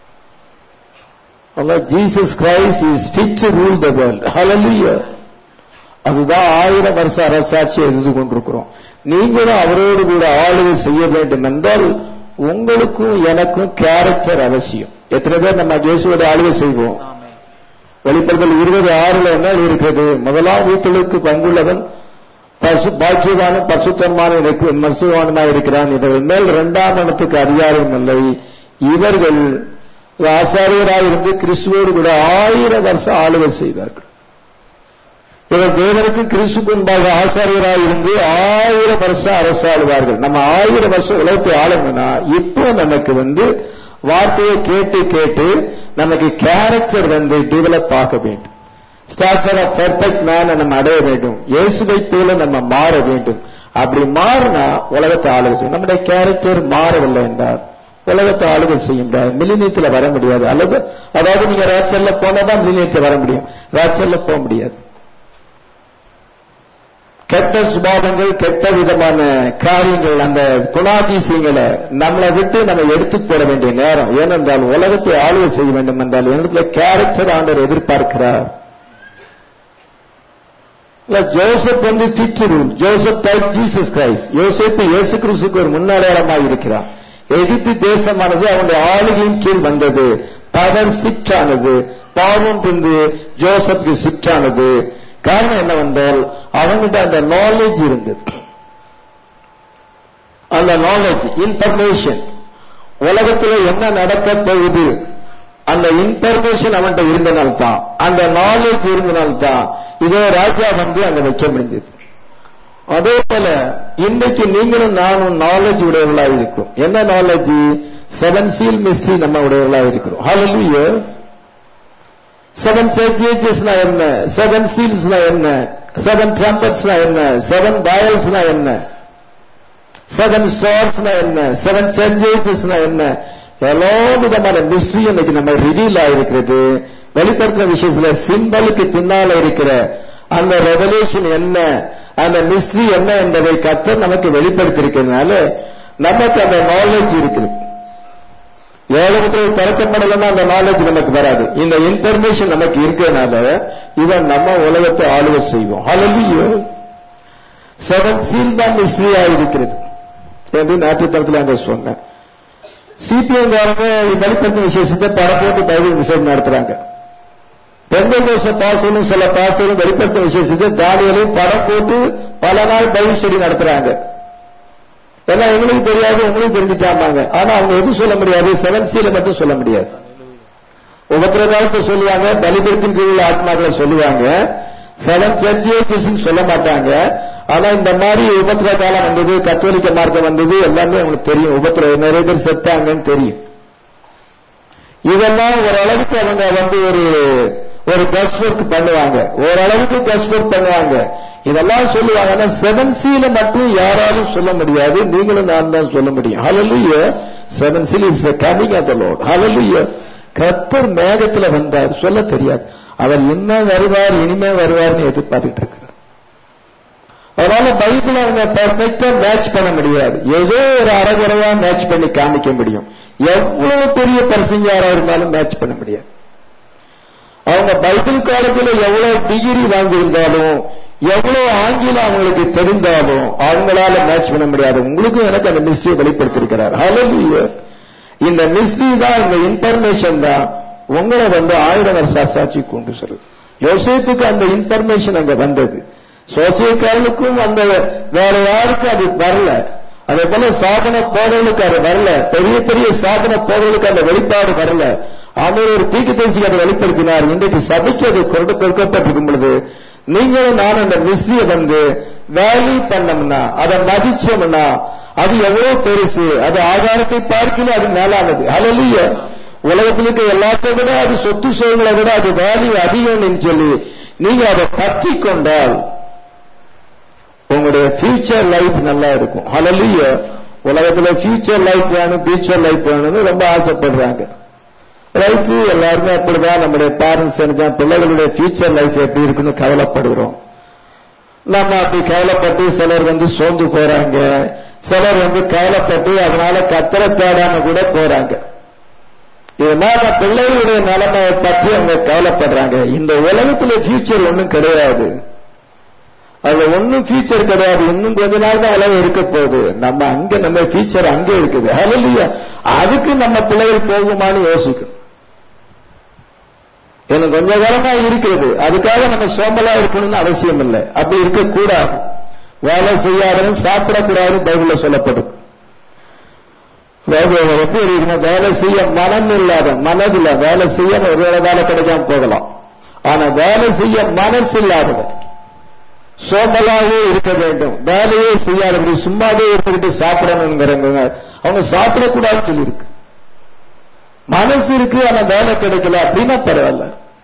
Jesus Christ is fit to rule the world ஹalleluya அதுதான் ஆயிரம் வருஷ அரசாட்சி எழுதி கொண்டிருக்கிறோம் நீங்களும் அவரோடு கூட ஆளுகை செய்ய வேண்டும் என்றால் உங்களுக்கும் எனக்கும் கேரக்டர் அவசியம் எத்தனை பேர் நம்ம இயேசுவோட ஆளுகை செய்வோம் ஆமென் வெளிப்படுத்தல் இருபது ஆறுல என்ன இருக்கிறது முதலாம் வீட்டிலுக்கு பங்குள்ளவன் பசு பாக்கியவானும் பசுத்தமான மசுவானுமாய் இருக்கிறான் இவர்கள் மேல் இரண்டாம் இடத்துக்கு அதிகாரம் இல்லை இவர்கள் ஆசாரியராயிருந்து கிறிஸ்துவோடு கூட ஆயிரம் வருஷம் ஆளுகை செய்வார்கள் இவர் தேவனுக்கு கிறிஸ்துக்கு முன்பாக ஆசாரியராக இருந்து ஆயிரம் வருஷம் அரசாளுவார்கள் நம்ம ஆயிரம் வருஷம் உலகத்தை ஆளுங்கன்னா இப்போ நமக்கு வந்து வார்த்தையை கேட்டு கேட்டு நமக்கு கேரக்டர் வந்து டெவலப் ஆக வேண்டும் ஸ்டாச்சர் ஆஃப் பெர்ஃபெக்ட் மேன் நம்ம அடைய வேண்டும் இயேசுவை போல நம்ம மாற வேண்டும் அப்படி மாறினா உலகத்தை ஆளுகை செய்யும் நம்முடைய கேரக்டர் மாறவில்லை என்றால் உலகத்தை ஆளுகை செய்ய முடியாது மில்லினியத்தில் வர முடியாது அல்லது அதாவது நீங்க ராச்சல்ல போனாதான் மில்லினியத்தில் வர முடியும் ராச்சல்ல போக முடியாது கெட்ட சுபாவங்கள் கெட்ட விதமான காரியங்கள் அந்த குணாதிசயங்களை நம்மளை விட்டு நம்ம எடுத்து போட வேண்டிய நேரம் ஏனென்றால் உலகத்தை ஆளுகை செய்ய வேண்டும் என்றால் என்னத்துல கேரக்டர் ஆண்டவர் எதிர்பார்க்கிறார் இல்ல, ஜோசப் வந்து திட்டு ஜோசப் டைப் ஜீசஸ் கிரைஸ்ட் யோசேப்பு இயேசு கிறிஸ்துக்கு ஒரு முன்னடையாளமாக இருக்கிறார் எகிப்து தேசமானது அவனுடைய ஆளுகையின் கீழ் வந்தது பவர் ஷிஃப்ட் ஆனது பாவம் பின்பு ஜோசப்க்கு ஷிஃப்ட் ஆனது காரணம் என்னவென்றால் அவங்கிட்ட அந்த நாலேஜ் இருந்தது அந்த நாலேஜ் இன்ஃபர்மேஷன் உலகத்தில் என்ன நடக்க போகுது அந்த இன்ஃபர்மேஷன் அவன்கிட்ட இருந்தனால்தான் அந்த நாலேஜ் இருந்தனால்தான் இதோ ராஜா வந்து அங்க வைக்க முடிஞ்சது அதே போல இன்னைக்கு நீங்களும் நானும் நாலேஜ் உடையவர்களா இருக்கும் என்ன நாலேஜ் செவன் சீல் மிஸ்ட்ரி நம்ம உடையவர்களா இருக்கிறோம் ஹalleluya செவன் சர்ச்சேஜஸ்னா என்ன செவன் சீல்ஸ்னா என்ன செவன் ட்ரம்பட்ஸ்னா என்ன செவன் வயல்ஸ்னா என்ன செவன் ஸ்டார்ஸ்னா என்ன செவன் சர்ச்சேஜஸ்னா என்ன எல்லா விதமான மிஸ்ட்ரி இன்னைக்கு நம்ம ரிவீல் ஆயிருக்கிறது வெளிப்படுத்துற விஷயத்துல சிம்பலுக்கு பின்னால இருக்கிற அந்த ரெவலேஷன் என்ன அந்த மிஸ்ட்ரி என்ன என்பதை கத்தர் நமக்கு வெளிப்படுத்தியிருக்கிறதுனால நமக்கு அந்த நாலேஜ் இருக்குது ஏழகத்தில் திறக்கப்படலைன்னா அந்த நாலேஜ் நமக்கு வராது இந்த இன்ஃபர்மேஷன் நமக்கு இருக்கிறதுனால இவன் நம்ம உலகத்தை ஆளுகை செய்வோம் ஹalleluya செவன் சீல் தான் மிஸ்ட்ரியா இருக்கிறது என்று ஞாயிற்றுத்தனத்தில் அங்க சொன்னேன் சிபிஎம் காரங்க வெளிப்படுத்தும் விசேஷத்தை படம் போட்டு பைபிள் விசேஷம் நடத்துறாங்க பெந்தகோச பாசனும் சில பாசனும் வெளிப்படுத்தும் விசேஷத்தை தானியலையும் படம் போட்டு பல நாள் பைபிள் ஸ்டடி நடத்துறாங்க எல்லாம் எங்களுக்கு தெரியாது உங்களுக்கு தெரிஞ்சுட்டாங்க ஆனா அவங்க எதுவும் சொல்ல முடியாது செவன் சீல மட்டும் சொல்ல முடியாது உபத்திரகாலத்தை சொல்லுவாங்க பலிபெருத்தின் கீழ் ஆத்மாக்களை சொல்லுவாங்க செவன் சர்ச்சியேஜஸ் சொல்ல மாட்டாங்க ஆனா இந்த மாதிரி உபத்திர காலம் வந்தது கத்தோலிக்க மார்க்கம் வந்தது எல்லாமே அவங்களுக்கு தெரியும் உபத்திர நிறைய பேர் செத்தாங்கன்னு தெரியும் இதெல்லாம் ஓரளவுக்கு அவங்க வந்து ஒரு ஒரு கஸ் ஒர்க் பண்ணுவாங்க ஓரளவுக்கு கஸ் ஒர்க் பண்ணுவாங்க இதெல்லாம் சொல்லுவாங்க ஆனா செவன் சீல மட்டும் யாராலும் சொல்ல முடியாது நீங்களும் நான் தான் சொல்ல முடியும் ஹalleluya seven seal is coming of the Lord ஹalleluya கர்த்தர் மேகத்துல வந்தார் சொல்ல தெரியாது அவர் என்ன வருவார் இனிமே வருவார்னு எதிர்பார்த்துட்டு இருக்கிறார் அதனால பைபிள் அவங்க பர்ஃபெக்டா மேட்ச் பண்ண முடியாது ஏதோ ஒரு அறகுறையா மேட்ச் பண்ணி காமிக்க முடியும் எவ்வளவு பெரிய பரிசங்காரா இருந்தாலும் மேட்ச் பண்ண முடியாது அவங்க பைபிள் காலத்துல எவ்வளவு டிகிரி வாங்கியிருந்தாலும் எவ்வளவு ஆங்கிலம் அவங்களுக்கு தெரிந்தாலும் அவங்களால மேட்ச் பண்ண முடியாது உங்களுக்கும் எனக்கு அந்த மிஸ்ட்ரியை வெளிப்படுத்திருக்கிறார் ஹalleluya இந்த மிஸ்ட்ரி தான் இந்த இன்ஃபர்மேஷன் தான் உங்களை வந்து ஆயிரம் வருஷ சாட்சி கொண்டு செல்லும் யோசேப்புக்கு அந்த இன்ஃபர்மேஷன் அங்க வந்தது சோசியக்காரனுக்கும் அந்த வேற யாருக்கும் அது வரல அதே போல சாதன போதலுக்கு அது வரல பெரிய பெரிய சாதன போதலுக்கு அந்த வெளிப்பாடு வரல அவர் ஒரு தீக்கு தேசிக்கு அதை வெளிப்படுத்தினார் இன்றைக்கு சபைக்கு அது கொண்டு கொடுக்கப்பட்டிருக்கும் பொழுது நீங்களும் நான் அந்த மிஸ்ரியை வந்து வேல்யூ பண்ணோம்னா அதை மதிச்சோம்னா அது எவ்வளவு பெருசு அது ஆதாரத்தை பார்க்கல அது மேலானது அலலிய உலகத்தில் இருக்க எல்லாத்தை விட அது சொத்து சுகங்களை விட அது வேல்யூ அதிகம்னு சொல்லி நீங்க அதை பற்றி கொண்டால் உங்களுடைய ஃபியூச்சர் லைஃப் நல்லா இருக்கும் ஹலலிய உலகத்துல ஃபியூச்சர் லைஃப் வேணும் ஃபியூச்சர் லைஃப் வேணும்னு ரொம்ப ஆசைப்படுறாங்க ரைட்டு எல்லாருமே அப்படிதான் நம்முடைய பேரண்ட்ஸ் நினைச்சா பிள்ளைகளுடைய ஃபியூச்சர் லைஃப் எப்படி இருக்குன்னு கவலைப்படுகிறோம் நம்ம அப்படி கவலைப்பட்டு சிலர் வந்து சோர்ந்து போறாங்க சிலர் வந்து கவலைப்பட்டு அதனால கத்தர தேடாம கூட போறாங்க இதனால பிள்ளைகளுடைய நிலைமையை பற்றி அவங்க கவலைப்படுறாங்க இந்த உலகத்துல ஃபியூச்சர் ஒன்றும் கிடையாது அது ஒன்னும் ஃபியூச்சர் கிடையாது இன்னும் கொஞ்ச நாள் தான் உலகம் இருக்க போகுது நம்ம அங்க நம்ம ஃபியூச்சர் அங்கே இருக்குது ஹalleluya அதுக்கு நம்ம பிள்ளைகள் போகுமான்னு யோசிக்கணும் எனக்கு கொஞ்ச காலமா இருக்கிறது அதுக்காக நம்ம சோம்பலா இருக்கணும்னு அவசியம் இல்லை அப்படி இருக்கக்கூடாது வேலை செய்யாதவன் சாப்பிடக்கூடாது பைபிள்ல சொல்லப்படும் அதாவது எப்படி இருக்கணும் வேலை செய்ய மனம் இல்லாத மனதில் வேலை செய்ய ஒரு வேலை வேலை கிடைக்காம போகலாம் ஆனா வேலை செய்ய மனசு இல்லாதவன் சோம்பலாவே இருக்க வேண்டும் வேலையே செய்யாதபடி சும்மாவே இருந்துகிட்டு சாப்பிடணுங்கிறவங்க அவங்க சாப்பிடக்கூடாதுன்னு சொல்லியிருக்கு மனசு இருக்கு ஆனா வேலை கிடைக்கல அப்படின்னா பரவாயில்ல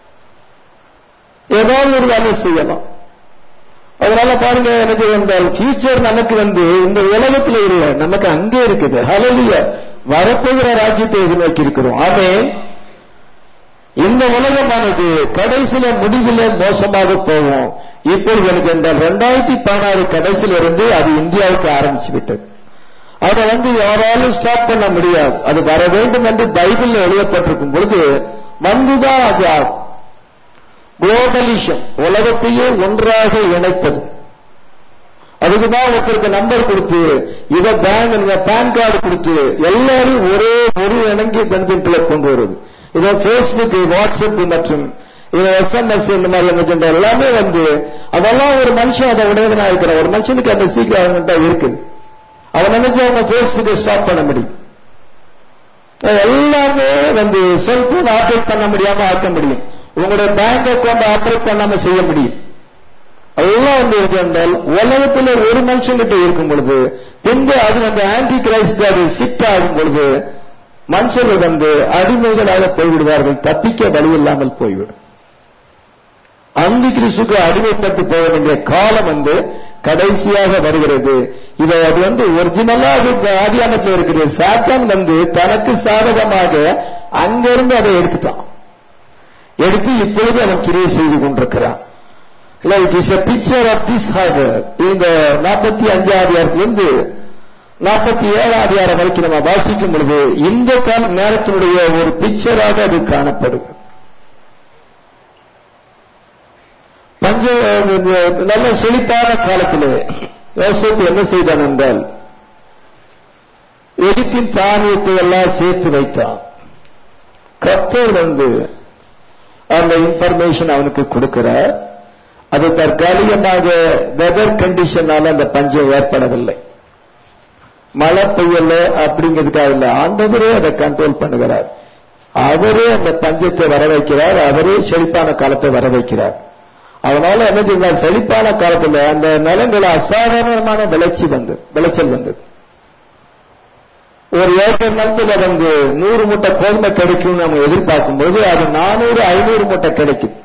ஏதாவது ஒரு வேலை செய்யலாம் அதனால பாருங்க எனக்கு வந்தால் ஃபியூச்சர் நமக்கு வந்து இந்த உலகத்துல இல்லை நமக்கு அங்கே இருக்குது ஹலலிய வரப்போகிற ராஜ்யத்தை எதிர்நோக்கி இருக்கிறோம் ஆமே இந்த உலகமானது கடைசியில முடிவில மோசமாக போகும் இப்பொழுது எனக்கு என்றால் ரெண்டாயிரத்தி பதினாறு கடைசியில இருந்து அது இந்தியாவுக்கு ஆரம்பிச்சு விட்டது அதை வந்து யாராலும் ஸ்டாப் பண்ண முடியாது அது வர வேண்டும் என்று பைபிள் எழுதப்பட்டிருக்கும் பொழுது வந்துதான் அது ஆகும் குளோபலிஷம் உலகத்தையே ஒன்றாக இணைப்பது அதுக்குதான் ஒருத்தருக்கு நம்பர் கொடுத்து இதை பேங்க் பேன் கார்டு கொடுத்து எல்லாரும் ஒரே ஒரு இணங்கி பெனிஃபிட்ல கொண்டு வருது இதை பேஸ்புக் வாட்ஸ்அப் மற்றும் இது எஸ்எம்எஸ் இந்த மாதிரி என்ன சொல்ற எல்லாமே வந்து அதெல்லாம் ஒரு மனுஷன் அதை உடையவனா இருக்கிற ஒரு மனுஷனுக்கு அந்த சீக்கிரம் அவங்ககிட்ட இருக்குது அவன் நினைச்சு அவங்க பேஸ்புக்கை ஸ்டாப் பண்ண முடியும் எல்லாமே வந்து செல்போன் ஆப்ரேட் பண்ண முடியாம ஆக்க முடியும் உங்களுடைய பேங்க் அக்கௌண்ட் ஆப்ரேட் பண்ணாம செய்ய முடியும் எல்லாம் வந்து என்றால் உலகத்தில் ஒரு மனுஷன்கிட்ட இருக்கும் பொழுது பின்பு அது வந்து ஆன்டி கிரைஸ்ட் அது சிட் ஆகும் பொழுது மனுஷர்கள் வந்து அடிமைகளாக போய்விடுவார்கள் தப்பிக்க வழி இல்லாமல் போய்விடும் அந்தி கிறிஸ்துக்கு அடிமைப்பட்டு போக வேண்டிய காலம் வந்து கடைசியாக வருகிறது இதை அது வந்து ஒரிஜினலா அது ஆதியானத்தில் இருக்குது சாத்தான் வந்து தனக்கு சாதகமாக அங்கிருந்து அதை எடுத்துட்டான் எடுத்து இப்பொழுது அவன் கிரியை செய்து கொண்டிருக்கிறான் it is a picture of this harbor இந்த நாற்பத்தி அஞ்சாவது அதிகாரத்திலிருந்து நாற்பத்தி ஏழாவது அதிகாரம் வரைக்கும் நம்ம வாசிக்கும் பொழுது இந்த கால நேரத்தினுடைய ஒரு பிக்சராக அது காணப்படுகிறது பஞ்ச நல்ல செழிப்பான காலத்திலே யோசிப்பு என்ன செய்தான் என்றால் எகிப்தின் தானியத்தை எல்லாம் சேர்த்து வைத்தான் கர்த்தர் வந்து அந்த இன்ஃபர்மேஷன் அவனுக்கு கொடுக்கிறார் அது தற்காலிகமாக வெதர் கண்டிஷனால அந்த பஞ்சம் ஏற்படவில்லை மழை பெய்யல அப்படிங்கிறதுக்காக இல்ல ஆண்டவரே அதை கண்ட்ரோல் பண்ணுகிறார் அவரே அந்த பஞ்சத்தை வர வைக்கிறார் அவரே செழிப்பான காலத்தை வர வைக்கிறார் அதனால என்ன செய்வார் செழிப்பான காலத்துல அந்த நிலங்கள் அசாதாரணமான விளைச்சி வந்து விளைச்சல் வந்தது ஒரு ஏக்கர் நிலத்துல வந்து நூறு மூட்டை கோதுமை கிடைக்கும் நம்ம எதிர்பார்க்கும் போது அது நானூறு ஐநூறு மூட்டை கிடைக்கும்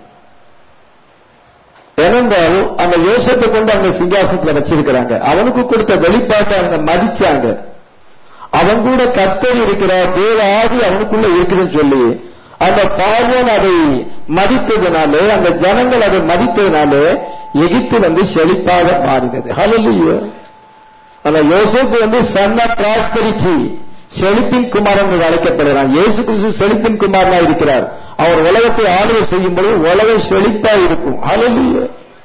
ஏனென்றால் அந்த யோசத்தை கொண்டு அந்த சிங்காசனத்துல வச்சிருக்கிறாங்க அவனுக்கு கொடுத்த வெளிப்பாட்டை அவங்க மதிச்சாங்க அவன் கூட கத்தர் இருக்கிறார் தேவ ஆதி அவனுக்குள்ள இருக்குதுன்னு சொல்லி அந்த பார்வன் அதை மதித்ததுனாலே அந்த ஜனங்கள் அதை மதித்ததுனாலே எகிப்து வந்து செழிப்பாக மாறினது ஹalleluya அந்த யோசேப்பு வந்து சன் ஆஃப் பிராஸ்பரிட்டி செழிப்பின் குமாரன் என்று அழைக்கப்படுகிறான் இயேசு கிறிஸ்து செழிப்பின் குமாரனா இருக்கிறார் அவர் உலகத்தை ஆளுகை செய்யும் பொழுது உலகம் செழிப்பா இருக்கும் ஹalleluya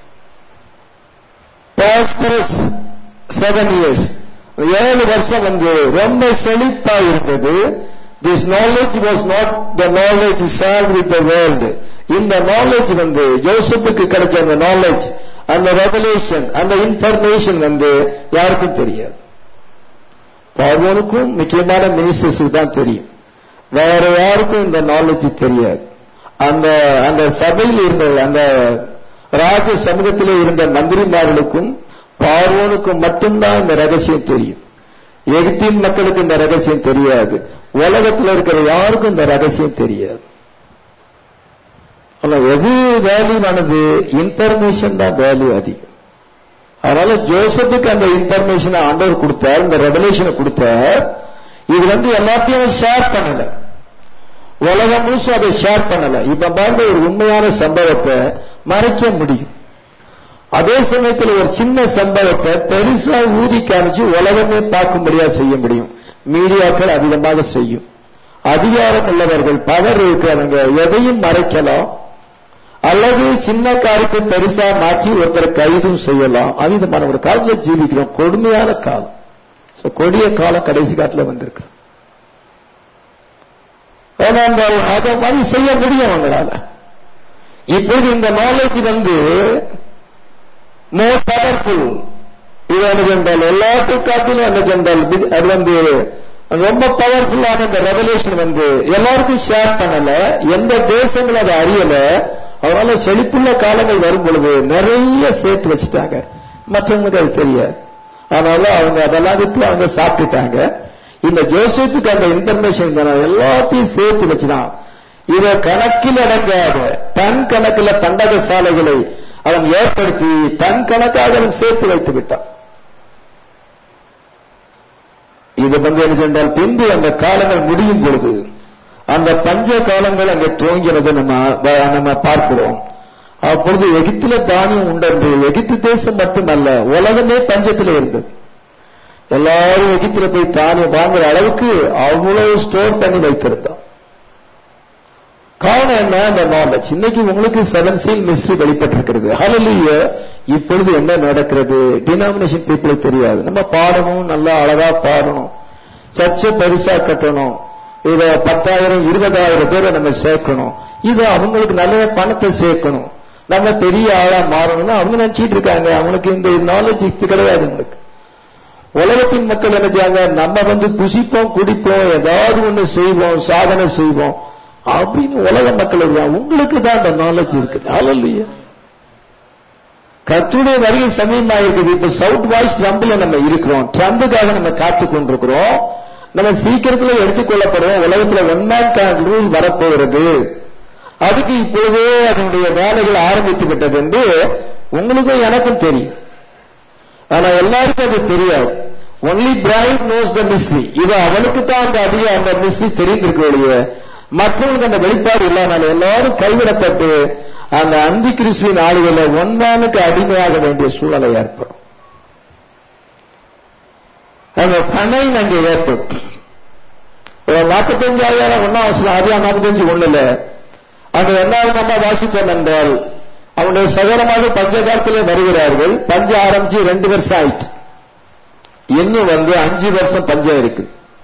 prosperous செவன் இயர்ஸ் ஏழு வருஷம் வந்து ரொம்ப செழிப்பா இருந்தது this knowledge was not the knowledge share with the world இந்த நாலேஜ் வந்து ஜோசப்புக்கு கிடைச்ச அந்த நாலேஜ் அந்த ரெவலேஷன் அந்த இன்ஃபர்மேஷன் வந்து யாருக்கும் தெரியாது பார்வனுக்கும் முக்கியமான மினிஸ்டர்ஸுக்கு தான் தெரியும் வேற யாருக்கும் இந்த நாலேஜ் தெரியாது அந்த அந்த சபையில் இருந்த அந்த ராஜ சமூகத்திலே இருந்த மந்திரிமார்களுக்கும் பார்வோனுக்கும் மட்டும்தான் இந்த ரகசியம் தெரியும் எகிப்தின் மக்களுக்கு இந்த ரகசியம் தெரியாது உலகத்தில் இருக்கிற யாருக்கும் இந்த ரகசியம் தெரியாது ஆனா எது வேல்யூவானது இன்ஃபர்மேஷன் தான் வேல்யூ அதிகம் அதனால ஜோசப்புக்கு அந்த இன்ஃபர்மேஷனை ஆண்டவர் கொடுத்தார் இந்த ரெவலேஷனை கொடுத்தார் இது வந்து எல்லாத்தையும் ஷேர் பண்ணல உலகம் முழுசும் அதை ஷேர் பண்ணல இப்ப பாருங்க ஒரு உண்மையான சம்பவத்தை மறைக்க முடியும் அதே சமயத்தில் ஒரு சின்ன சம்பவத்தை பெருசா ஊதி காமிச்சு உலகமே பார்க்கும்படியா செய்ய முடியும் மீடியாக்கள் அதிகமாக செய்யும் அதிகாரம் உள்ளவர்கள் பவர் இருக்கிறவங்க எதையும் மறைக்கலாம் அல்லது சின்ன காரியத்தை பெருசா மாற்றி ஒருத்தரை கைதும் செய்யலாம் அவிதமான ஒரு காலத்துல ஜீவிக்கிறோம் கொடுமையான காலம் So, கொடிய காலம் கடைசி காலத்துல வந்திருக்கு ஏனென்றால் அதை மாதிரி செய்ய முடியும் அவங்களால இப்போது இந்த நாலேஜ் வந்து மோர் பவர்ஃபுல் இது என்ன சென்றால் எல்லாத்துக்கும் காட்டிலும் என்ன சென்றால் அது வந்து ரொம்ப பவர்ஃபுல்லான இந்த ரெவலேஷன் வந்து எல்லாருக்கும் ஷேர் பண்ணல எந்த தேசங்களும் அதை அறியல அதனால செழிப்புள்ள காலங்கள் வரும் பொழுது நிறைய சேர்த்து வச்சுட்டாங்க மற்றவங்களுக்கு அது தெரியாது அதனால அவங்க அதெல்லாம் வித்து அவங்க சாப்பிட்டுட்டாங்க இந்த ஜோசப்புக்கு அந்த இன்ஃபர்மேஷன் எல்லாத்தையும் சேர்த்து வச்சுதான் இத கணக்கில் அடங்காத டன் கணக்கில் பண்டக சாலைகளை அவன் ஏற்படுத்தி தன் கணக்காக அவன் சேர்த்து வைத்து விட்டான் இது வந்து என்ன சென்றால் பின்பு அந்த காலங்கள் முடியும் பொழுது அந்த பஞ்ச காலங்கள் அங்கே துவங்கினது நம்ம நம்ம பார்க்கிறோம் அப்பொழுது எகிப்தில தானியம் உண்டென்று எகிப்து தேசம் மட்டுமல்ல உலகமே பஞ்சத்தில் இருந்தது எல்லாரும் எகிப்தில போய் தானியம் வாங்குற அளவுக்கு அவ்வளவு ஸ்டோர் பண்ணி வைத்திருந்தோம் காரணம் என்ன அந்த நாலேஜ் இன்னைக்கு உங்களுக்கு செவன் சீல் மிஸ்ட்ரி வெளிப்பட்டிருக்கிறது ஹலலிய இப்பொழுது என்ன நடக்கிறது டினாமினேஷன் பீப்புளுக்கு தெரியாது நம்ம பாடணும் நல்லா அழகா பாடணும் சர்ச்சை பெருசா கட்டணும் இத பத்தாயிரம் இருபதாயிரம் பேரை நம்ம சேர்க்கணும் இது அவங்களுக்கு நல்ல பணத்தை சேர்க்கணும் நம்ம பெரிய ஆளா மாறணும்னு அவங்க நினைச்சிட்டு இருக்காங்க அவங்களுக்கு இந்த நாலேஜ் இது கிடையாது அவங்களுக்கு உலகத்தின் மக்கள் என்ன செய்யாங்க நம்ம வந்து புசிப்போம் குடிப்போம் ஏதாவது ஒண்ணு செய்வோம் சாதனை செய்வோம் அப்படின்னு உலக மக்கள் இருக்காங்க உங்களுக்கு தான் அந்த நாலேஜ் இருக்குது அல்லையா கத்துடைய வருகை சமயமா இருக்குது இப்ப சவுத் வாய்ஸ் ட்ரம்பில் நம்ம இருக்கிறோம் ட்ரம்புக்காக நம்ம காத்து கொண்டிருக்கிறோம் நம்ம சீக்கிரத்தில் எடுத்துக்கொள்ளப்படுவோம் உலகத்துல ஒன் மேன் ரூல் வரப்போகிறது அதுக்கு இப்பொழுதே அதனுடைய வேலைகள் ஆரம்பித்து விட்டது என்று உங்களுக்கும் எனக்கும் தெரியும் ஆனா எல்லாருக்கும் அது தெரியாது only bride knows the mystery இது அவனுக்கு தான் அந்த அதிக அந்த மிஸ்ட்ரி தெரிந்திருக்க ஒழிய மற்றவங்களுக்கு அந்த வெளிப்பாடு இல்லாமல் எல்லாரும் கைவிடப்பட்டு அந்த அந்தி கிறிஸ்துவின் ஆளுகளை ஒன்றானுக்கு அடிமையாக வேண்டிய சூழலை ஏற்படும் அந்த பனைன் அங்கே ஏற்படும் நாற்பத்தஞ்சாயிரம் ஒன்னாம் வருஷம் அதிகம் நாற்பத்தஞ்சு ஒண்ணுல அங்க என்ன நம்ம வாசித்தோம் என்றால் அவனுடைய சகோதரமாக பஞ்ச காலத்திலே வருகிறார்கள் பஞ்சம் ஆரம்பிச்சு ரெண்டு வருஷம் ஆயிட்டு இன்னும் வந்து அஞ்சு வருஷம் பஞ்சம் இருக்கு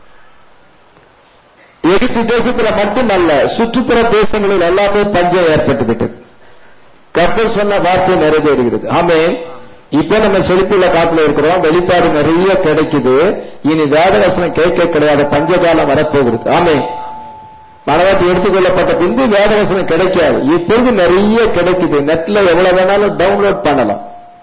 எகிப்து தேசத்துல மட்டுமல்ல சுற்றுப்புற தேசங்களில் எல்லாமே பஞ்சம் ஏற்பட்டு விட்டது கர்த்தர் சொன்ன வார்த்தை நிறைவேறுகிறது ஆமே இப்ப நம்ம செழிப்புள்ள காத்துல இருக்கிறோம் வெளிப்பாடு நிறைய கிடைக்குது இனி வேதவசனம் கேட்க கிடையாது பஞ்சகாலம் வரப்போகிறது ஆமே மனவாட்டி எடுத்துக்கொள்ளப்பட்ட பின்பு வேதவசனம் கிடைக்காது இப்பொழுது நிறைய கிடைக்குது நெட்ல எவ்வளவு வேணாலும் டவுன்லோட் பண்ணலாம்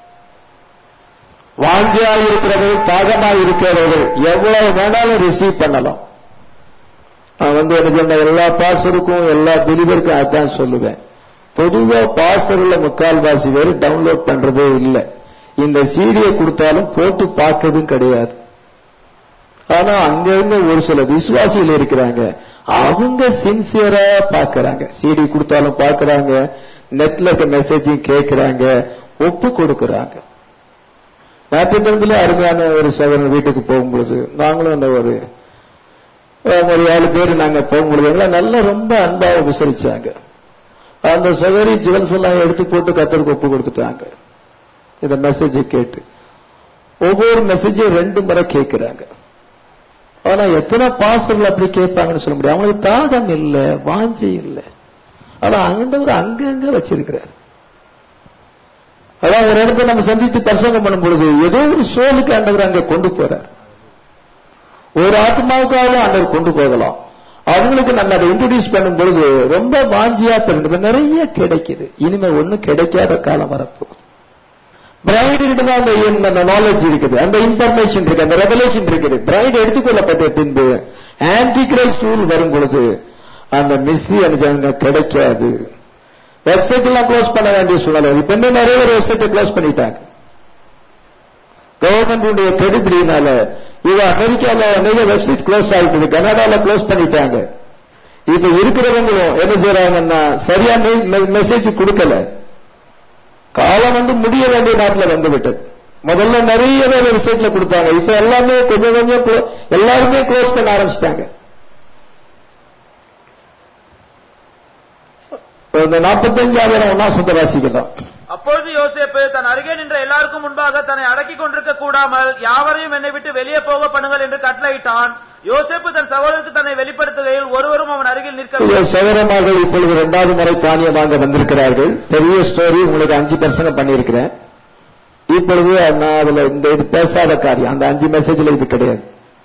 வாஞ்சியா இருக்கிறவர்கள் தாகமா இருக்கிறவர்கள் எவ்வளவு வேணாலும் ரிசீவ் பண்ணலாம் நான் வந்து என்ன சொன்ன எல்லா பாசருக்கும் எல்லா பிலிவருக்கும் அதான் சொல்லுவேன் பொதுவா பாசர்ல முக்கால்வாசி பேர் டவுன்லோட் பண்றதே இல்லை இந்த சீடியை கொடுத்தாலும் போட்டு பார்க்கறதும் கிடையாது ஆனா அங்கிருந்து ஒரு சில விசுவாசிகள் இருக்கிறாங்க அவங்க சின்சியரா பாக்குறாங்க சிடி கொடுத்தாலும் பாக்குறாங்க நெட்ல இருக்க மெசேஜையும் கேட்கிறாங்க ஒப்பு கொடுக்கறாங்க ஞாயிற்றுக்கிழமையில அருமையான ஒரு சகோதரன் வீட்டுக்கு போகும்பொழுது நாங்களும் அந்த ஒரு ஒரு ஏழு பேர் நாங்க போகும்பொழுது எங்களை நல்லா ரொம்ப அன்பா உபசரிச்சாங்க அந்த சகோதரி ஜுவல்ஸ் எல்லாம் எடுத்து போட்டு கத்தருக்கு ஒப்பு கொடுத்துட்டாங்க இந்த மெசேஜை கேட்டு ஒவ்வொரு மெசேஜையும் ரெண்டு முறை கேட்கிறாங்க ஆனா எத்தனை பாசங்கள் அப்படி கேட்பாங்கன்னு சொல்ல முடியும் அவங்களுக்கு தாகம் இல்ல வாஞ்சி இல்ல ஆனா ஆண்டவர் அங்கங்க வச்சிருக்கிறார் அதான் ஒரு இடத்துல நம்ம சந்தித்து பிரசங்கம் பண்ணும் பொழுது ஏதோ ஒரு சோலுக்கு ஆண்டவர் அங்க கொண்டு போறார் ஒரு ஆத்மாவுக்காக ஆண்டவர் கொண்டு போகலாம் அவங்களுக்கு நம்ம அதை இன்ட்ரோடியூஸ் பண்ணும் பொழுது ரொம்ப வாஞ்சியா தெரிஞ்சு நிறைய கிடைக்குது இனிமே ஒண்ணும் கிடைக்காத காலம் வரப்போகுது பிரைடு கிட்ட அந்த நாலேஜ் இருக்குது அந்த இன்ஃபர்மேஷன் இருக்கு அந்த ரெவலேஷன் இருக்குது பிரைடு எடுத்துக்கொள்ளப்பட்ட பின்பு ஆன்டி கிரைஸ்ட் ரூல் வரும் பொழுது அந்த மிஸ்ஸி அனுஜாங்க கிடைக்காது வெப்சைட் எல்லாம் க்ளோஸ் பண்ண வேண்டிய சூழ்நிலை இப்ப இன்னும் நிறைய பேர் வெப்சைட்டை க்ளோஸ் பண்ணிட்டாங்க கவர்மெண்ட் கெடுபிடினால இது அமெரிக்கால நிறைய வெப்சைட் க்ளோஸ் ஆகிட்டு கனடால க்ளோஸ் பண்ணிட்டாங்க இப்ப இருக்கிறவங்களும் என்ன செய்யறாங்கன்னா சரியான மெசேஜ் கொடுக்கல காலம் வந்து முடிய வேண்டிய நாட்டில் வந்து விட்டது முதல்ல நிறைய பேர் வெப்சைட்ல கொடுத்தாங்க இப்ப எல்லாமே கொஞ்சம் கொஞ்சம் எல்லாருமே க்ளோஸ் பண்ண ஆரம்பிச்சிட்டாங்க இந்த நாற்பத்தஞ்சாயிரம் ஒன்னாசத்தை வாசிக்கலாம் அப்பொழுது யோசேப்பு தன் அருகே நின்ற எல்லாருக்கும் முன்பாக தன்னை அடக்கிக் கொண்டிருக்க கூடாமல் யாவரையும் என்னை விட்டு வெளியே போக பண்ணுங்கள் என்று கட்டளையிட்டான் யோசேப்பு தன் சகோதரருக்கு தன்னை வெளிப்படுத்துகையில் ஒருவரும் அவன் அருகில் நிற்கவில்லை சகோதரமார்கள் இப்பொழுது இரண்டாவது முறை தானியம் வாங்க வந்திருக்கிறார்கள் பெரிய ஸ்டோரி உங்களுக்கு அஞ்சு பர்சன்ட் பண்ணியிருக்கிறேன் இப்பொழுது நான் அதுல இந்த இது பேசாத காரியம் அந்த அஞ்சு மெசேஜ்ல இது கிடையாது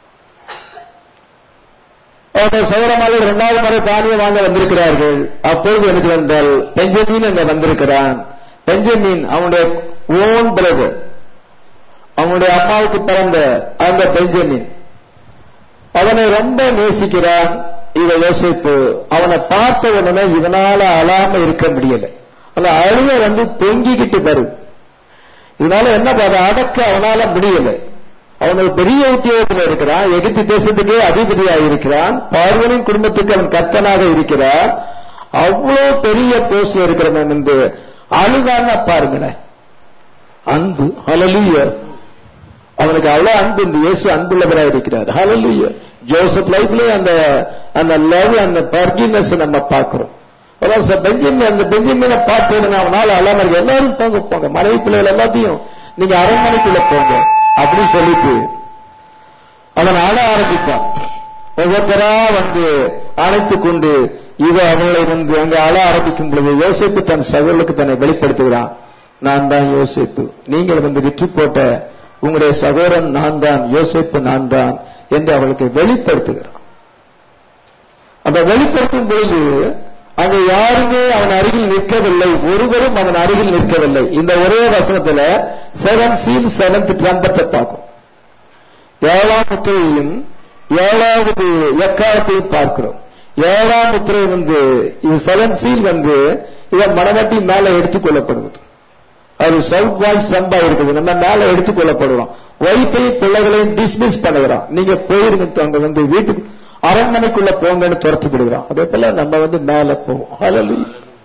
சகோதரமாக இரண்டாவது முறை தானியம் வாங்க வந்திருக்கிறார்கள் அப்பொழுது என்ன சொன்னால் பெஞ்சமீன் அங்க வந்திருக்கிறான் பெஞ்சமீன் அவனுடைய ஓன் பிரதர் அவனுடைய அம்மாவுக்கு பிறந்த அந்த பெஞ்சமின் அவனை ரொம்ப நேசிக்கிறான் இவ யோசிப்பு அவனை பார்த்த உடனே இவனால அழாம இருக்க முடியல அந்த அழுவ வந்து பொங்கிக்கிட்டு வருது இதனால என்ன பாரு அடக்க அவனால முடியல அவன் ஒரு பெரிய உத்தியோகத்தில் இருக்கிறான் எகிப்து தேசத்துக்கே அதிபதியாக இருக்கிறான் பார்வனின் குடும்பத்துக்கு அவன் கர்த்தனாக இருக்கிறான் அவ்வளவு பெரிய போஸ்ட்ல இருக்கிறவன் என்று அழுகான பாருங்களேன் அன்பு ஹலலிய அவனுக்கு அவ்வளவு அன்பு இந்த இயேசு அன்புள்ளவராக இருக்கிறார் ஹலலிய ஜோசப் லைஃப்லயே அந்த அந்த லவ் அந்த பர்கினஸ் நம்ம பார்க்கிறோம் பெஞ்சமின் அந்த பெஞ்சமினை பார்த்ததுங்க அவனால அல்லாம இருக்கு எல்லாரும் போங்க போங்க மனைவி பிள்ளைகள் எல்லாத்தையும் நீங்க அரண்மனைக்குள்ள போங்க அப்படின்னு சொல்லிட்டு அவன் ஆட ஆரம்பித்தான் ஒவ்வொருத்தரா வந்து அணைத்து கொண்டு இவ அவளை வந்து அங்க அழ ஆரம்பிக்கும் பொழுது யோசிப்பு தன் சகோதரனுக்கு தன்னை வெளிப்படுத்துகிறான் நான் தான் யோசிப்பு நீங்கள் வந்து விற்று போட்ட உங்களுடைய சகோதரன் நான் தான் யோசிப்பு நான் தான் என்று அவளுக்கு வெளிப்படுத்துகிறான் அந்த வெளிப்படுத்தும் பொழுது அங்க யாருமே அவன் அருகில் நிற்கவில்லை ஒருவரும் அவன் அருகில் நிற்கவில்லை இந்த ஒரே வசனத்துல செவன் சீல் செவன்த் ட்ரம்பத்தை பார்க்கும் ஏழாம் முத்திரையும் ஏழாவது எக்காலத்தையும் பார்க்கிறோம் ஏழாம் முத்திரை வந்து இது செவன் சீல் வந்து இவன் மனவட்டி மேல எடுத்துக் கொள்ளப்படுவது அது சவுத் வாய்ஸ் சம்பா இருக்குது நம்ம மேல எடுத்துக் கொள்ளப்படுறோம் ஒய்ஃபை பிள்ளைகளையும் டிஸ்மிஸ் பண்ணுகிறோம் நீங்க போயிருங்க அங்க வந்து வீட்டுக்கு அரண்மனைக்குள்ள போங்கன்னு துரத்து விடுகிறோம் அதே போல நம்ம வந்து மேல போவோம் ஹalleluya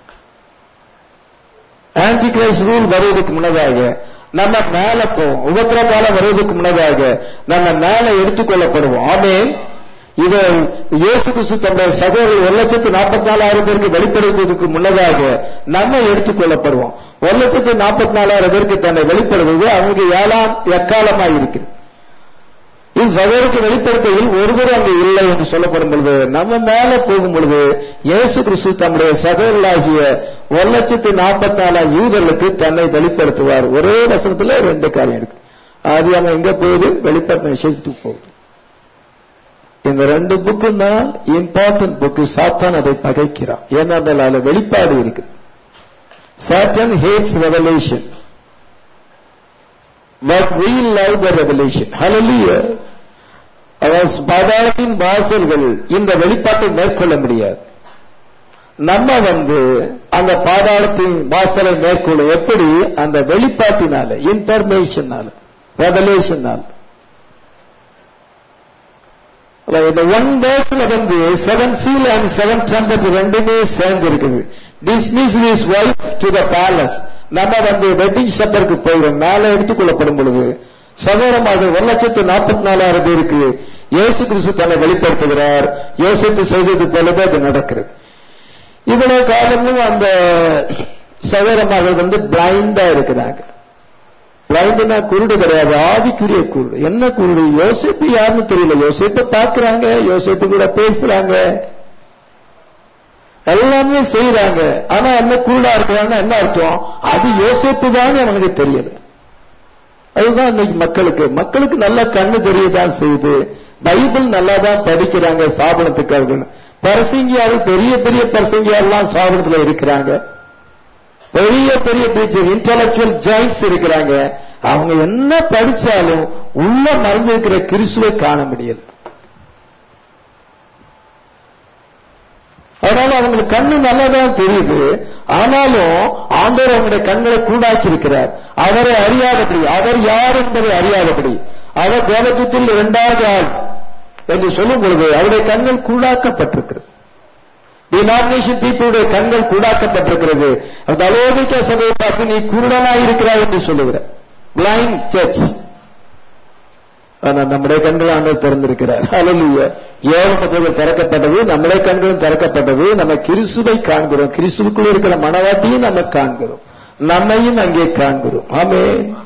ஆன்டி கிரைஸ்ட் ரூல் வருவதற்கு முன்னதாக நம்ம மேல போவோம் உபத்திர காலம் வருவதற்கு முன்னதாக நம்ம மேல எடுத்துக்கொள்ளப்படுவோம் ஆமேன் இதை இயேசு கிறிஸ்து தன்னுடைய சகோதரர் ஒரு லட்சத்து நாற்பத்தி நாலாயிரம் பேருக்கு வெளிப்படுத்துவதற்கு முன்னதாக நம்ம எடுத்துக்கொள்ளப்படுவோம் ஒரு லட்சத்து நாற்பத்தி நாலாயிரம் பேருக்கு தன்னை வெளிப்படுவது அவங்களுக்கு ஏழாம் எக்காலமாக இருக்குது இது சகோதரருக்கு வெளிப்படுத்தையில் ஒருவரும் அங்கு இல்லை என்று சொல்லப்படும் பொழுது நம்ம மேல போகும் பொழுது இயேசு கிறிஸ்து தம்முடைய சகோதரர்களாகிய ஒரு லட்சத்தி நாற்பத்தி நாலாம் யூதர்களுக்கு தன்னை வெளிப்படுத்துவார் ஒரே வசனத்துல ரெண்டு காரியம் இருக்கு அது அவன் எங்க போகுது வெளிப்படுத்த விசேஷத்துக்கு போகுது இந்த ரெண்டு புக்கும் தான் இம்பார்ட்டன்ட் புக்கு சாத்தான் அதை பகைக்கிறான் ஏன்னா அதுல வெளிப்பாடு இருக்குது Satan hates revelation but we love the revelation. Hallelujah. அதாவது பாதாளத்தின் வாசல்கள் இந்த வெளிப்பாட்டை மேற்கொள்ள முடியாது நம்ம வந்து அந்த பாதாளத்தின் வாசலை மேற்கொள்ளும் எப்படி அந்த வெளிப்பாட்டினால இன்ஃபர்மேஷனால ரெவலேஷனால இந்த ஒன் வேர்ஸ்ல வந்து seven seal and seven trumpet ரெண்டுமே சேர்ந்து இருக்குது dismiss is wife to the palace நம்ம வந்து வெட்டிங் செப்பருக்கு போகிறோம் மேலே எடுத்துக்கொள்ளப்படும் பொழுது சகோதரமாக ஒரு லட்சத்து நாற்பத்தி நாலாயிரம் பேருக்கு இயேசு கிறிஸ்து தன்னை வெளிப்படுத்துகிறார் யோசித்து செய்தது போலவே அது நடக்கிறது இவ்வளவு காலமும் அந்த சகோதரமாக வந்து பிளைண்டா இருக்கிறாங்க பிளைண்டுனா குருடு கிடையாது ஆவிக்குரிய குருடு என்ன குருடு யோசிப்பு யாருன்னு தெரியல யோசிப்பு பாக்குறாங்க யோசிப்பு கூட பேசுறாங்க எல்லாமே செய்யறாங்க ஆனா என்ன குருடா இருக்கிறாங்கன்னா என்ன அர்த்தம் அது யோசிப்பு தான் அவனுக்கு தெரியல அதுதான் இன்னைக்கு மக்களுக்கு மக்களுக்கு நல்லா கண்ணு தெரியதான் செய்யுது பைபிள் நல்லா தான் படிக்கிறாங்க சாபனத்துக்காக பரசங்கியாரு பெரிய பெரிய பரசங்கியாரெல்லாம் சாபனத்துல இருக்கிறாங்க பெரிய பெரிய டீச்சர் இன்டலக்சுவல் ஜாயின்ஸ் இருக்கிறாங்க அவங்க என்ன படிச்சாலும் உள்ள மறைஞ்சிருக்கிற கிறிஸ்துவை காண முடியல அதனால அவங்களுக்கு கண்ணு நல்லாதான் தெரியுது ஆனாலும் ஆண்டவர் அவங்களுடைய கண்களை கூடாக்கி இருக்கிறார் அவரை அறியாதபடி அவர் யார் என்பதை அறியாதபடி அவர் தேவத்துவத்தில் இரண்டாவது ஆள் என்று சொல்லும் பொழுது அவருடைய கண்கள் கூடாக்கப்பட்டிருக்கிறது டினாமினேஷன் பீப்புளுடைய கண்கள் கூடாக்கப்பட்டிருக்கிறது அந்த அலோகிக்க சபையை பார்த்து நீ குருடனாய் இருக்கிறாய் என்று சொல்லுகிற பிளைண்ட் சர்ச் ஆனா நம்முடைய கண்கள் ஆண்டவர் திறந்திருக்கிறார் அலலுய ஏழு பக்கங்கள் திறக்கப்பட்டது நம்முடைய கண்களும் திறக்கப்பட்டது நம்ம கிறிஸ்துவை காண்கிறோம் கிறிஸ்துவுக்குள்ள இருக்கிற மனவாட்டியும் நம்ம காண்கிறோம் நம்மையும் அங்கே காண்கிறோம் ஆமே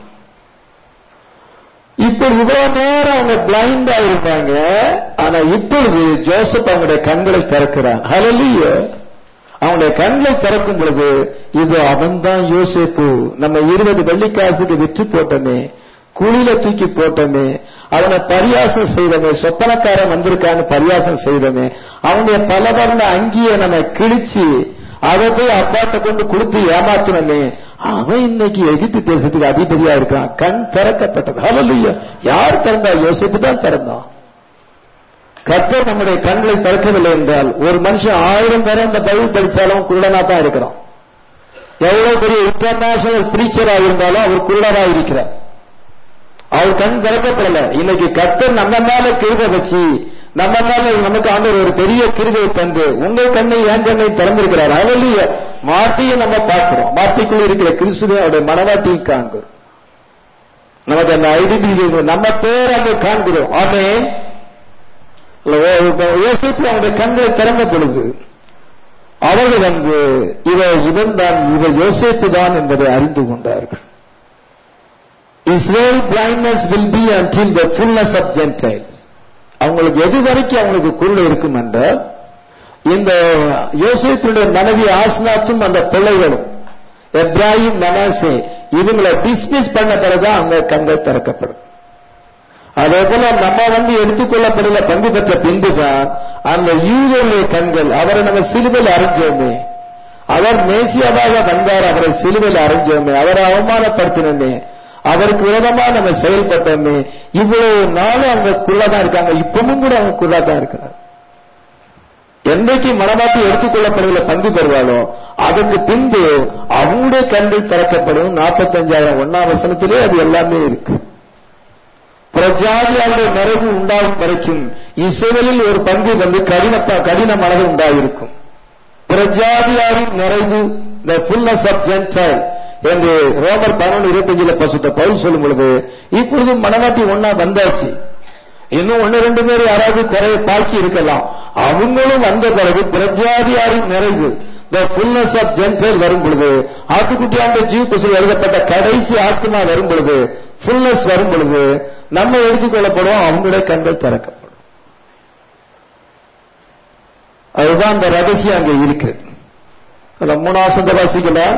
இப்ப இவ்வளவு நேரம் அவங்க பிளைண்டா இருந்தாங்க ஆனா இப்பொழுது ஜோசப் அவங்களுடைய கண்களை திறக்கிறான் ஹலலிய அவங்களுடைய கண்களை திறக்கும் பொழுது இது அவன்தான் யோசிப்பு நம்ம இருபது வெள்ளிக்காசுக்கு விற்று போட்டோமே குழியில தூக்கி போட்டோமே அவனை பரியாசம் செய்தமே சொப்பனக்காரன் வந்திருக்கான்னு பரியாசம் செய்தமே அவனுடைய பல வர்ண அங்கிய நம்ம கிழிச்சு அதை போய் அப்பாட்ட கொண்டு கொடுத்து ஏமாத்தினமே அவன் இன்னைக்கு எகிப்து தேசத்துக்கு அதிபதியா இருக்கான் கண் திறக்கப்பட்டது ஹalleluya யார் திறந்தா யோசிப்பு தான் திறந்தான் கர்த்தர் நம்முடைய கண்களை திறக்கவில்லை என்றால் ஒரு மனுஷன் ஆயிரம் தரம் இந்த பைபிள் படிச்சாலும் குருடனா தான் இருக்கிறான் எவ்வளவு பெரிய இன்டர்நேஷனல் பிரீச்சரா இருந்தாலும் அவர் குருடரா இருக்கிறார் அவர் கண் திறக்கப்படல இன்னைக்கு கர்த்தர் நம்ம மேல கிருபை வச்சு நம்ம மேல நமக்கு ஆண்டவர் ஒரு பெரிய கிருபையை தந்து உங்கள் கண்ணை என் கண்ணை திறந்திருக்கிறார் அவலிய மாட்டியும் நம்ம பார்க்கிறோம் மாட்டிக்குள்ள இருக்கிற கிறிஸ்துவை அவருடைய மனவாட்டியும் காண்கிறோம் நமக்கு அந்த ஐடென்டிட்டி நம்ம பேர் அங்கே காண்கிறோம் ஆமே யோசிப்பு அவருடைய கண்களை திறந்த பொழுது அவர்கள் வந்து இவ இவன் தான் இவ யோசிப்பு தான் என்பதை அறிந்து கொண்டார்கள் Israel blindness will be until the fullness of gentiles அவங்களுக்கு எது வரைக்கும் அவங்களுக்கு குருள் இருக்கும் என்றால் இந்த யோசிப்பினுடைய மனைவி ஆஸ்னாத்தும் அந்த பிள்ளைகளும் எப்ராஹிம் மனாசே இவங்களை டிஸ்மிஸ் பண்ண பிறகுதான் அவங்க கண்கள் திறக்கப்படும் அதே போல நம்ம வந்து எடுத்துக்கொள்ளப்படல பங்கு பெற்ற பின்புதான் அந்த யூதருடைய கண்கள் அவரை நம்ம சிலுவையில் அரைஞ்சோமே அவர் மேசியாவாக வந்தார் அவரை சிலுவையில் அரைஞ்சோமே அவரை அவமானப்படுத்தினோமே அவருக்கு விரோதமா நம்ம செயல்பட்டோமே இவ்வளவு நாளும் அவங்க குள்ளதான் இருக்காங்க இப்பவும் கூட அவங்க குள்ளதான் இருக்கிறார் என்றைக்கு மனமாட்டி எடுத்துக்கொள்ளப்படுவதில் பங்கு பெறுவாளோ அதற்கு பின்பு அவங்களுடைய கண்கள் திறக்கப்படும் நாற்பத்தஞ்சாயிரம் ஒன்னாம் வசனத்திலே அது எல்லாமே இருக்கு பிரஜாதியாருடைய நிறைவு உண்டாகும் வரைக்கும் இஸ்ரேலில் ஒரு பங்கு வந்து கடின கடினமானது உண்டாயிருக்கும் பிரஜாதியாரின் நிறைவு த ஃபுல்னஸ் ஆஃப் ஜென்டைல் என்று ரோமர் பதினொன்று இருபத்தஞ்சுல பசுத்த பவுல் சொல்லும் பொழுது இப்பொழுது மனவாட்டி ஒன்னா வந்தாச்சு இன்னும் ஒன்னு ரெண்டு பேர் யாராவது குறைய பாக்கி இருக்கலாம் அவங்களும் வந்த பிறகு பிரஜாதியாரின் நிறைவு த ஃபுல்னஸ் ஆஃப் ஜென்டைல் வரும் பொழுது ஆட்டுக்குட்டியாண்ட ஜீவ் புசில் எழுதப்பட்ட கடைசி ஆத்மா வரும் பொழுது ஃபுல்னஸ் வரும் பொழுது நம்ம எடுத்துக்கொள்ளப்படுவோம் அவங்களுடைய கண்கள் திறக்கப்படும் அதுதான் அந்த ரகசியம் அங்கே இருக்கிறது அதுல மூணாவது வசந்த வாசிக்கலாம்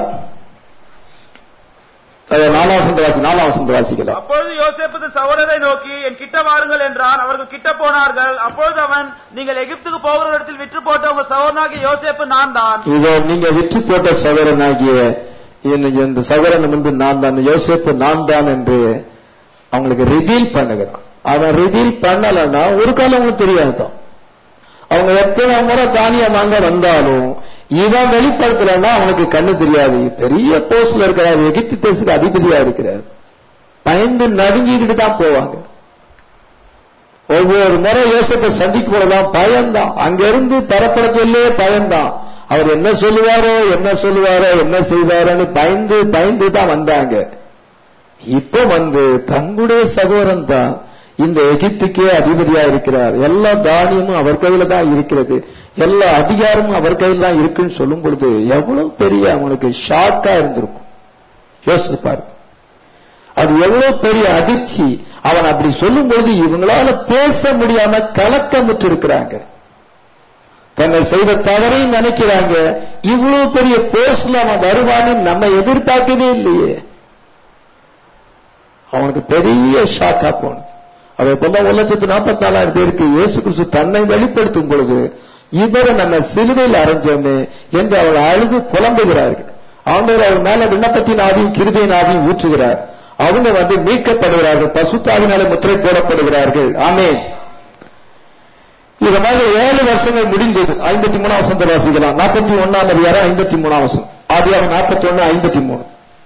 அது நாலாம் வசந்த வாசி நாலாம் வசந்த வாசிக்கலாம் அப்பொழுது யோசேப்பு சகோதரரை நோக்கி என் கிட்ட வாருங்கள் என்றான் அவர்கள் கிட்ட போனார்கள் அப்பொழுது அவன் நீங்கள் எகிப்துக்கு போகிற இடத்தில் விற்று போட்ட உங்க சகோதரனாகிய யோசேப்பு நான் தான் இதோ நீங்க விற்று போட்ட சகோதரனாகிய இந்த- இந்த சகோதரன் வந்து நான் தான் இந்த யோசேப்பு நான் தான் என்று அவங்களுக்கு ரிவீல் பண்ணுகிறான் அவன் ரிவீல் பண்ணலன்னா ஒரு காலம் அவங்களுக்கு தெரியாதுதான் அவங்க எத்தனை முறை தானியம் வாங்க வந்தாலும் இவன் வெளிப்படுத்தலன்னா அவனுக்கு கண்ணு தெரியாது பெரிய போஸ்ட்ல இருக்கிறார் எகிப்து தேசத்துக்கு அதிபதியா இருக்கிறார் பயந்து நடுங்கிக்கிட்டு தான் போவாங்க ஒவ்வொரு முறை யோசப்பை சந்திக்கும் போதெல்லாம் பயம்தான் அங்கிருந்து தரப்பட சொல்லே பயம்தான் அவர் என்ன சொல்லுவாரோ என்ன சொல்லுவாரோ என்ன செய்வாரோன்னு பயந்து பயந்து தான் வந்தாங்க இப்போ வந்து தங்களுடைய சகோதரன் தான் இந்த எகிப்துக்கே அதிபதியா இருக்கிறார் எல்லா தானியமும் அவர் கையில தான் இருக்கிறது எல்லா அதிகாரமும் அவர் கையில் தான் இருக்குன்னு சொல்லும் பொழுது எவ்வளவு பெரிய அவனுக்கு ஷாக்கா இருந்திருக்கும் யோசிச்சு பாருங்க அது எவ்வளவு பெரிய அதிர்ச்சி அவன் அப்படி சொல்லும் பொழுது இவங்களால பேச முடியாம கலக்கமுற்று இருக்கிறாங்க தங்கள் செய்த தவறையும் நினைக்கிறாங்க இவ்வளவு பெரிய போஸ்ட்ல அவன் வருவான்னு நம்ம எதிர்பார்க்கவே இல்லையே அவனுக்கு பெரிய ஷாக்கா போனது அதே போல ஒரு லட்சத்து நாற்பத்தி நாலாயிரம் பேருக்கு இயேசு கிறிஸ்து தன்னை வெளிப்படுத்தும் பொழுது இவரை நம்ம சிலுவையில் அரைஞ்சோமே என்று அவர் அழுது புலம்புகிறார்கள் ஆண்டவர் அவர் மேல விண்ணப்பத்தின் ஆவியும் கிருபையின் ஆவியும் ஊற்றுகிறார் அவங்க வந்து மீட்கப்படுகிறார்கள் பசுத்தாவினாலே முத்திரை போடப்படுகிறார்கள் ஆமென் இது மாதிரி ஏழு வருஷங்கள் முடிந்தது ஐம்பத்தி மூணாம் வசந்த வாசிக்கலாம் நாற்பத்தி ஒன்னாம் அதிகாரம் ஐம்பத்தி மூணாம் வசம் ஆதியாரம் நாற்பத்தி ஒன்னு ஐம்பத்தி மூணு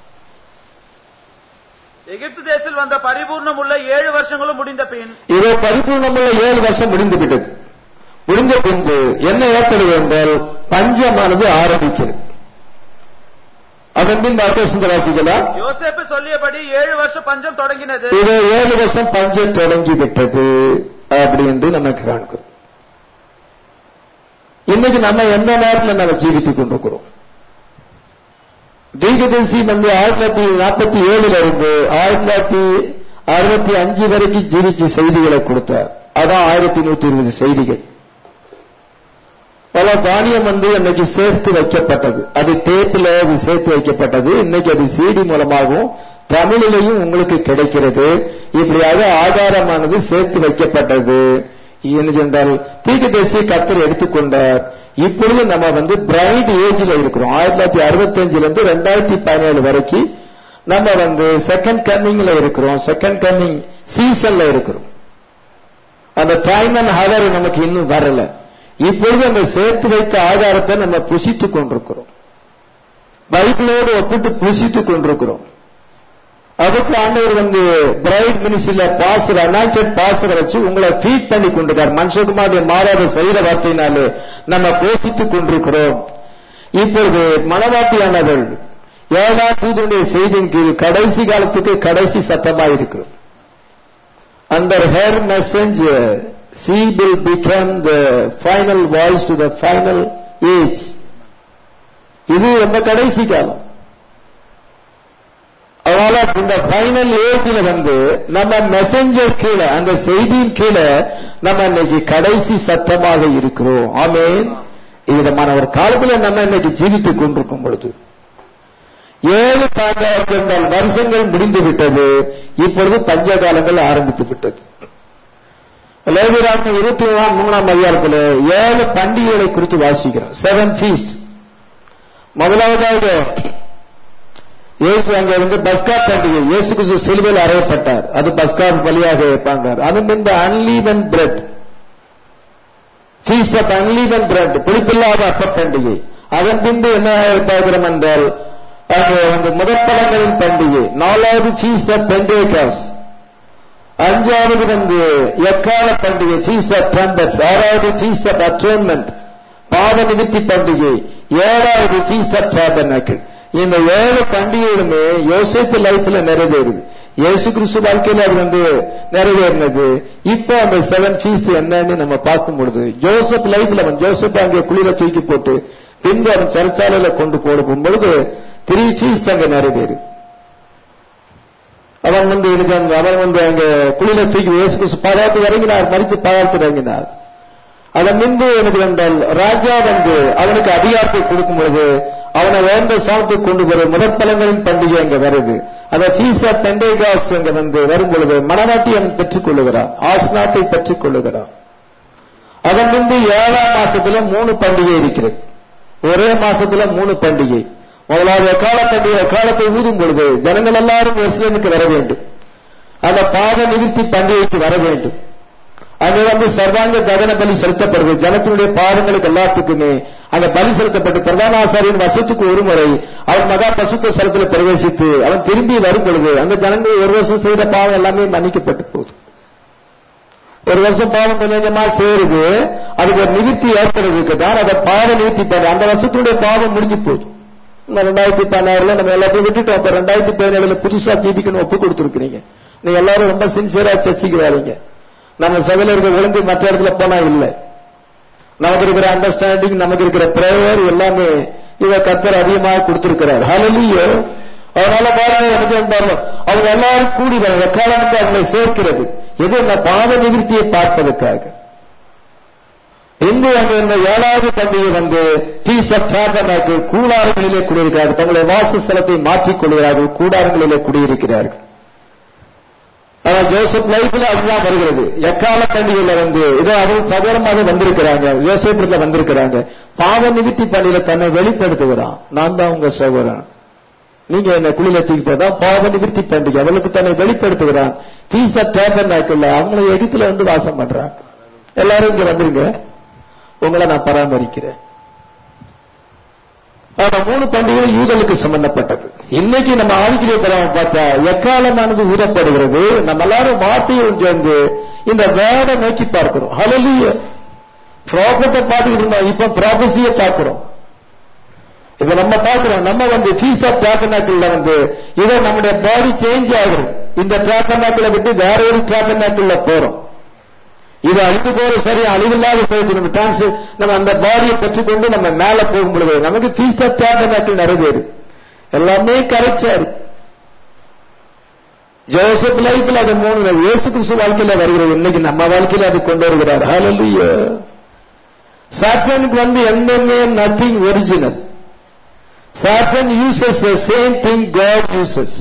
எகிப்து தேசத்தில் வந்த பரிபூர்ணம் உள்ள ஏழு வருஷங்களும் முடிந்த பின் இதோ பரிபூர்ணமுள்ள ஏழு வருஷம் முடிந்து விட்டது முடிந்த பின்பு என்ன ஏற்படுது என்றால் பஞ்சமானது ஆரம்பிக்கிறது அதன் பின் அடுத்த வசந்த வாசிக்கலாம் யோசேப்பு சொல்லியபடி ஏழு வருஷம் பஞ்சம் தொடங்கினது இதோ ஏழு வருஷம் பஞ்சம் தொடங்கி விட்டது அப்படி என்று நமக்கு காண்கிறோம் இன்னைக்கு நம்ம எந்த நேரத்தில் நம்ம ஜீவித்துக் கொண்டிருக்கிறோம் தீர்க்கதரிசி வந்து ஆயிரத்தி தொள்ளாயிரத்தி நாற்பத்தி ஏழுல இருந்து ஆயிரத்தி தொள்ளாயிரத்தி அறுபத்தி அஞ்சு வரைக்கும் ஜீவிச்சு செய்திகளை கொடுத்தார் அதான் ஆயிரத்தி நூத்தி இருபது செய்திகள் பல தானியம் வந்து இன்னைக்கு சேர்த்து வைக்கப்பட்டது அது டேப்பில் அது சேர்த்து வைக்கப்பட்டது இன்னைக்கு அது சிடி மூலமாகவும் தமிழிலையும் உங்களுக்கு கிடைக்கிறது இப்படியாக ஆதாரமானது சேர்த்து வைக்கப்பட்டது என்ன சொன்னால் தீர்க்கதரிசி கத்தர் எடுத்துக்கொண்டார் இப்பொழுது நம்ம வந்து பிரைட் ஏஜ்ல இருக்கிறோம் ஆயிரத்தி தொள்ளாயிரத்தி அறுபத்தஞ்சுல இருந்து ரெண்டாயிரத்தி பதினேழு வரைக்கும் நம்ம வந்து செகண்ட் கம்மிங்ல இருக்கிறோம் செகண்ட் கம்மிங் சீசன்ல இருக்கிறோம் அந்த டைம் அண்ட் ஹவர் நமக்கு இன்னும் வரல இப்பொழுது அந்த சேர்த்து வைத்த ஆதாரத்தை நம்ம புசித்துக் கொண்டிருக்கிறோம் பைபிளோடு ஒப்பிட்டு புசித்துக் கொண்டிருக்கிறோம் அதுக்கு ஆண்டவர் வந்து பிரைட் மினிஸ்ட்ரியில பாசர் அனாய்டட் பாசரை வச்சு உங்களை ஃபீட் பண்ணி கொண்டிருக்கார் மனுஷகுமாரிய மாறாத செய்த வார்த்தையினாலே நம்ம போஷித்துக் கொண்டிருக்கிறோம் இப்பொழுது மனவாட்டியானவள் ஏழாம் தூதனுடைய செய்தியின் கீழ் கடைசி காலத்துக்கு கடைசி சத்தமாக இருக்கிறோம் under her messenger she will become the final voice to the final age இது ரொம்ப கடைசி காலம் அதனால இந்த ஃபைனல் ஏஜ்ல வந்து நம்ம மெசஞ்சர் கீழே அந்த செய்தியின் கீழே நம்ம இன்னைக்கு கடைசி சத்தமாக இருக்கிறோம் ஆமென் இவ்விதமான ஒரு காலத்துல நம்ம இன்னைக்கு ஜீவித்துக் கொண்டிருக்கும் பொழுது ஏழு பாண்டாயிரத்தி என்றால் வருஷங்கள் முடிந்து விட்டது இப்பொழுது பஞ்ச காலங்கள் ஆரம்பித்து விட்டது லேவிராம இருபத்தி மூணாம் மூணாம் அதிகாரத்தில் ஏழு பண்டிகைகளை குறித்து வாசிக்கிறோம் செவன் ஃபீஸ்ட் முதலாவதாக இயேசு அங்க இருந்து பஸ்கா பண்டிகை இயேசு கிறிஸ்து சிலுவையில் அறையப்பட்டார் அது பஸ்கா பலியாக வைப்பாங்க அதன் பின்பு unleavened bread feast of unleavened bread புளிப்பில்லாத அப்ப பண்டிகை அதன் பின்பு என்ன பார்க்கிறோம் என்றால் அது வந்து முதற்பலங்களின் பண்டிகை நாலாவது ஃபீஸ் ஆஃப் பெண்டேகாஸ் அஞ்சாவது வந்து எக்கால பண்டிகை ஃபீஸ் ஆஃப் டம்பர்ஸ் ஆறாவது ஃபீஸ் ஆஃப் அட்டோன்மெண்ட் பாவ நிவர்த்தி பண்டிகை ஏழாவது ஃபீஸ் ஆஃப் டேபர்னக்கிள் இந்த ஏழு பண்டிகைகளுமே யோசிப்பு லைஃப்ல நிறைவேறுது இயேசு கிறிஸ்து வாழ்க்கையில அது வந்து நிறைவேறினது இப்போ அந்த செவன் ஃபீஸ் என்னன்னு நம்ம பார்க்கும் பொழுது ஜோசப் லைஃப்ல அவன் ஜோசப் அங்கே குளிர தூக்கி போட்டு பின்பு அவன் சிறைச்சாலையில கொண்டு போடும் பொழுது த்ரீ ஃபீஸ் அங்க நிறைவேறு அவன் வந்து எனக்கு அவன் வந்து அங்க குளிர தூக்கி இயேசு கிறிஸ்து பாதாளத்து இறங்கினார் மறித்து பாதாளத்தில் இறங்கினார் அதன் பின்பு எனக்கு என்றால் ராஜா வந்து அவனுக்கு அதிகாரத்தை கொடுக்கும் பொழுது அவனை வேண்ட சாமத்துக்கு கொண்டு வரும் முதற்பலங்களின் பண்டிகை அங்க வருது அந்த ஃபீஸா தெண்டேகாஸ் அங்க வந்து வரும் பொழுது மனவாட்டி அவன் பெற்றுக் கொள்ளுகிறான் ஆஸ்நாத்தை பெற்றுக் கொள்ளுகிறான் அதன் பின்பு ஏழாம் மாசத்துல மூணு பண்டிகை இருக்கிறது ஒரே மாசத்துல மூணு பண்டிகை முதலாவது எக்கால பண்டிகை எக்காலத்தை ஊதும் பொழுது ஜனங்கள் எல்லாரும் எருசலேமுக்கு வர வேண்டும் அந்த பாத நிறுத்தி பண்டிகைக்கு வர வேண்டும் அங்கே வந்து சர்வாங்க தகன பலி செலுத்தப்படுது ஜனத்தினுடைய பாவங்களுக்கு எல்லாத்துக்குமே அங்க பலி செலுத்தப்பட்டு பிரதான ஆசாரியின் வருஷத்துக்கு ஒரு முறை அவன் மகா பசுத்த ஸ்தலத்தில் பிரவேசித்து அவன் திரும்பி வரும் பொழுது அந்த ஜனங்கள் ஒரு வருஷம் செய்த பாவம் எல்லாமே மன்னிக்கப்பட்டு போகுது ஒரு வருஷம் பாவம் கொஞ்சம் கொஞ்சமா சேருது அதுக்கு ஒரு நிவர்த்தி ஏற்படுறதுக்கு தான் அதை பாவ நிவர்த்தி பண்ண அந்த வருஷத்துடைய பாவம் முடிஞ்சு போகுது நம்ம ரெண்டாயிரத்தி பதினாறுல நம்ம எல்லாத்தையும் விட்டுட்டோம் அப்ப ரெண்டாயிரத்தி பதினேழுல புதுசா ஜீபிக்கணும் ஒப்பு கொடுத்துருக்கீங்க நீங்க எல்லாரும் ரொம்ப சின்சியரா சர்ச்சைக்கு வரீங்க நம்ம சகலர்கள் ஒழுங்கு மற்ற இடத்துல போனா இல்லை நமக்கு இருக்கிற அண்டர்ஸ்டாண்டிங் நமக்கு இருக்கிற பிரேயர் எல்லாமே இவ கத்தர் அதிகமாக கொடுத்திருக்கிறார் ஹalleluya அதனால பாருங்க எனக்கு பாருங்க அவங்க எல்லாரும் கூடி வர எக்காலத்துக்கு அவங்களை சேர்க்கிறது எது இந்த பாவ நிவர்த்தியை பார்ப்பதற்காக இந்து அங்க இந்த ஏழாவது பண்டிகை வந்து பீஸ் ஆஃப் டாபர்நாக்கிள் கூடாரங்களிலே குடியிருக்கிறார்கள் தங்களுடைய வாசஸ்தலத்தை மாற்றிக் கொள்கிறார்கள் கூடாரங்களிலே குடியிருக்கிறார்கள் ஆனா ஜோசப் லைஃப்ல அதுதான் வருகிறது எக்கால பண்டிகையில வந்து இதோ அவர்கள் சகோதரமாக வந்திருக்கிறாங்க யோசேபுரத்துல வந்திருக்கிறாங்க பாவ நிவர்த்தி பண்டிகையில தன்னை வெளிப்படுத்துகிறான் நான் தான் உங்க சகோதரன் நீங்க என்ன குளில தூக்கி போதா பாவ நிவர்த்தி பண்டிகை அவளுக்கு தன்னை வெளிப்படுத்துகிறான் பீஸ் ஆஃப் டேபர் நாட்கள்ல அவங்கள எகித்துல வந்து வாசம் பண்றான் எல்லாரும் இங்க வந்துருங்க உங்களை நான் பராமரிக்கிறேன் ஆனா மூணு பண்டிகை யூதலுக்கு சம்பந்தப்பட்டது இன்னைக்கு நம்ம ஆதிக்கிரிய படம் பார்த்தா எக்காலமானது ஊதப்படுகிறது நம்ம எல்லாரும் வார்த்தையும் சேர்ந்து இந்த வேட நோக்கி பார்க்கிறோம் ஹலலிய ப்ராபத்தை பார்த்துக்கிட்டு இருந்தோம் இப்ப ப்ராபசிய பார்க்கிறோம் இப்ப நம்ம பார்க்கிறோம் நம்ம வந்து ஃபீஸ் ஆஃப் டிராபனாக்கிள்ல வந்து இதை நம்முடைய பாடி சேஞ்ச் ஆகுது இந்த டிராபனாக்கிள விட்டு வேற ஒரு டிராபனாக்கிள்ல போறோம் இது அழிந்து போற சரி அழிவில்லாத செய்தி நம்ம டிரான்ஸ் நம்ம அந்த பாடியை பெற்றுக்கொண்டு நம்ம மேல போகும் பொழுது நமக்கு ஃபீஸ் ஆஃப் டிராபனாக்கிள் நிறைவேறு எல்லாமே கரெக்டா இருக்கு ஜோசப் லைஃப்ல அது மூணு இயேசு கிறிஸ்து வாழ்க்கையில வருகிறது இன்னைக்கு நம்ம வாழ்க்கையில அது கொண்டு வருகிறார் ஹalleluya சாத்தானுக்கு வந்து எந்தமே nothing original Satan uses the same thing God uses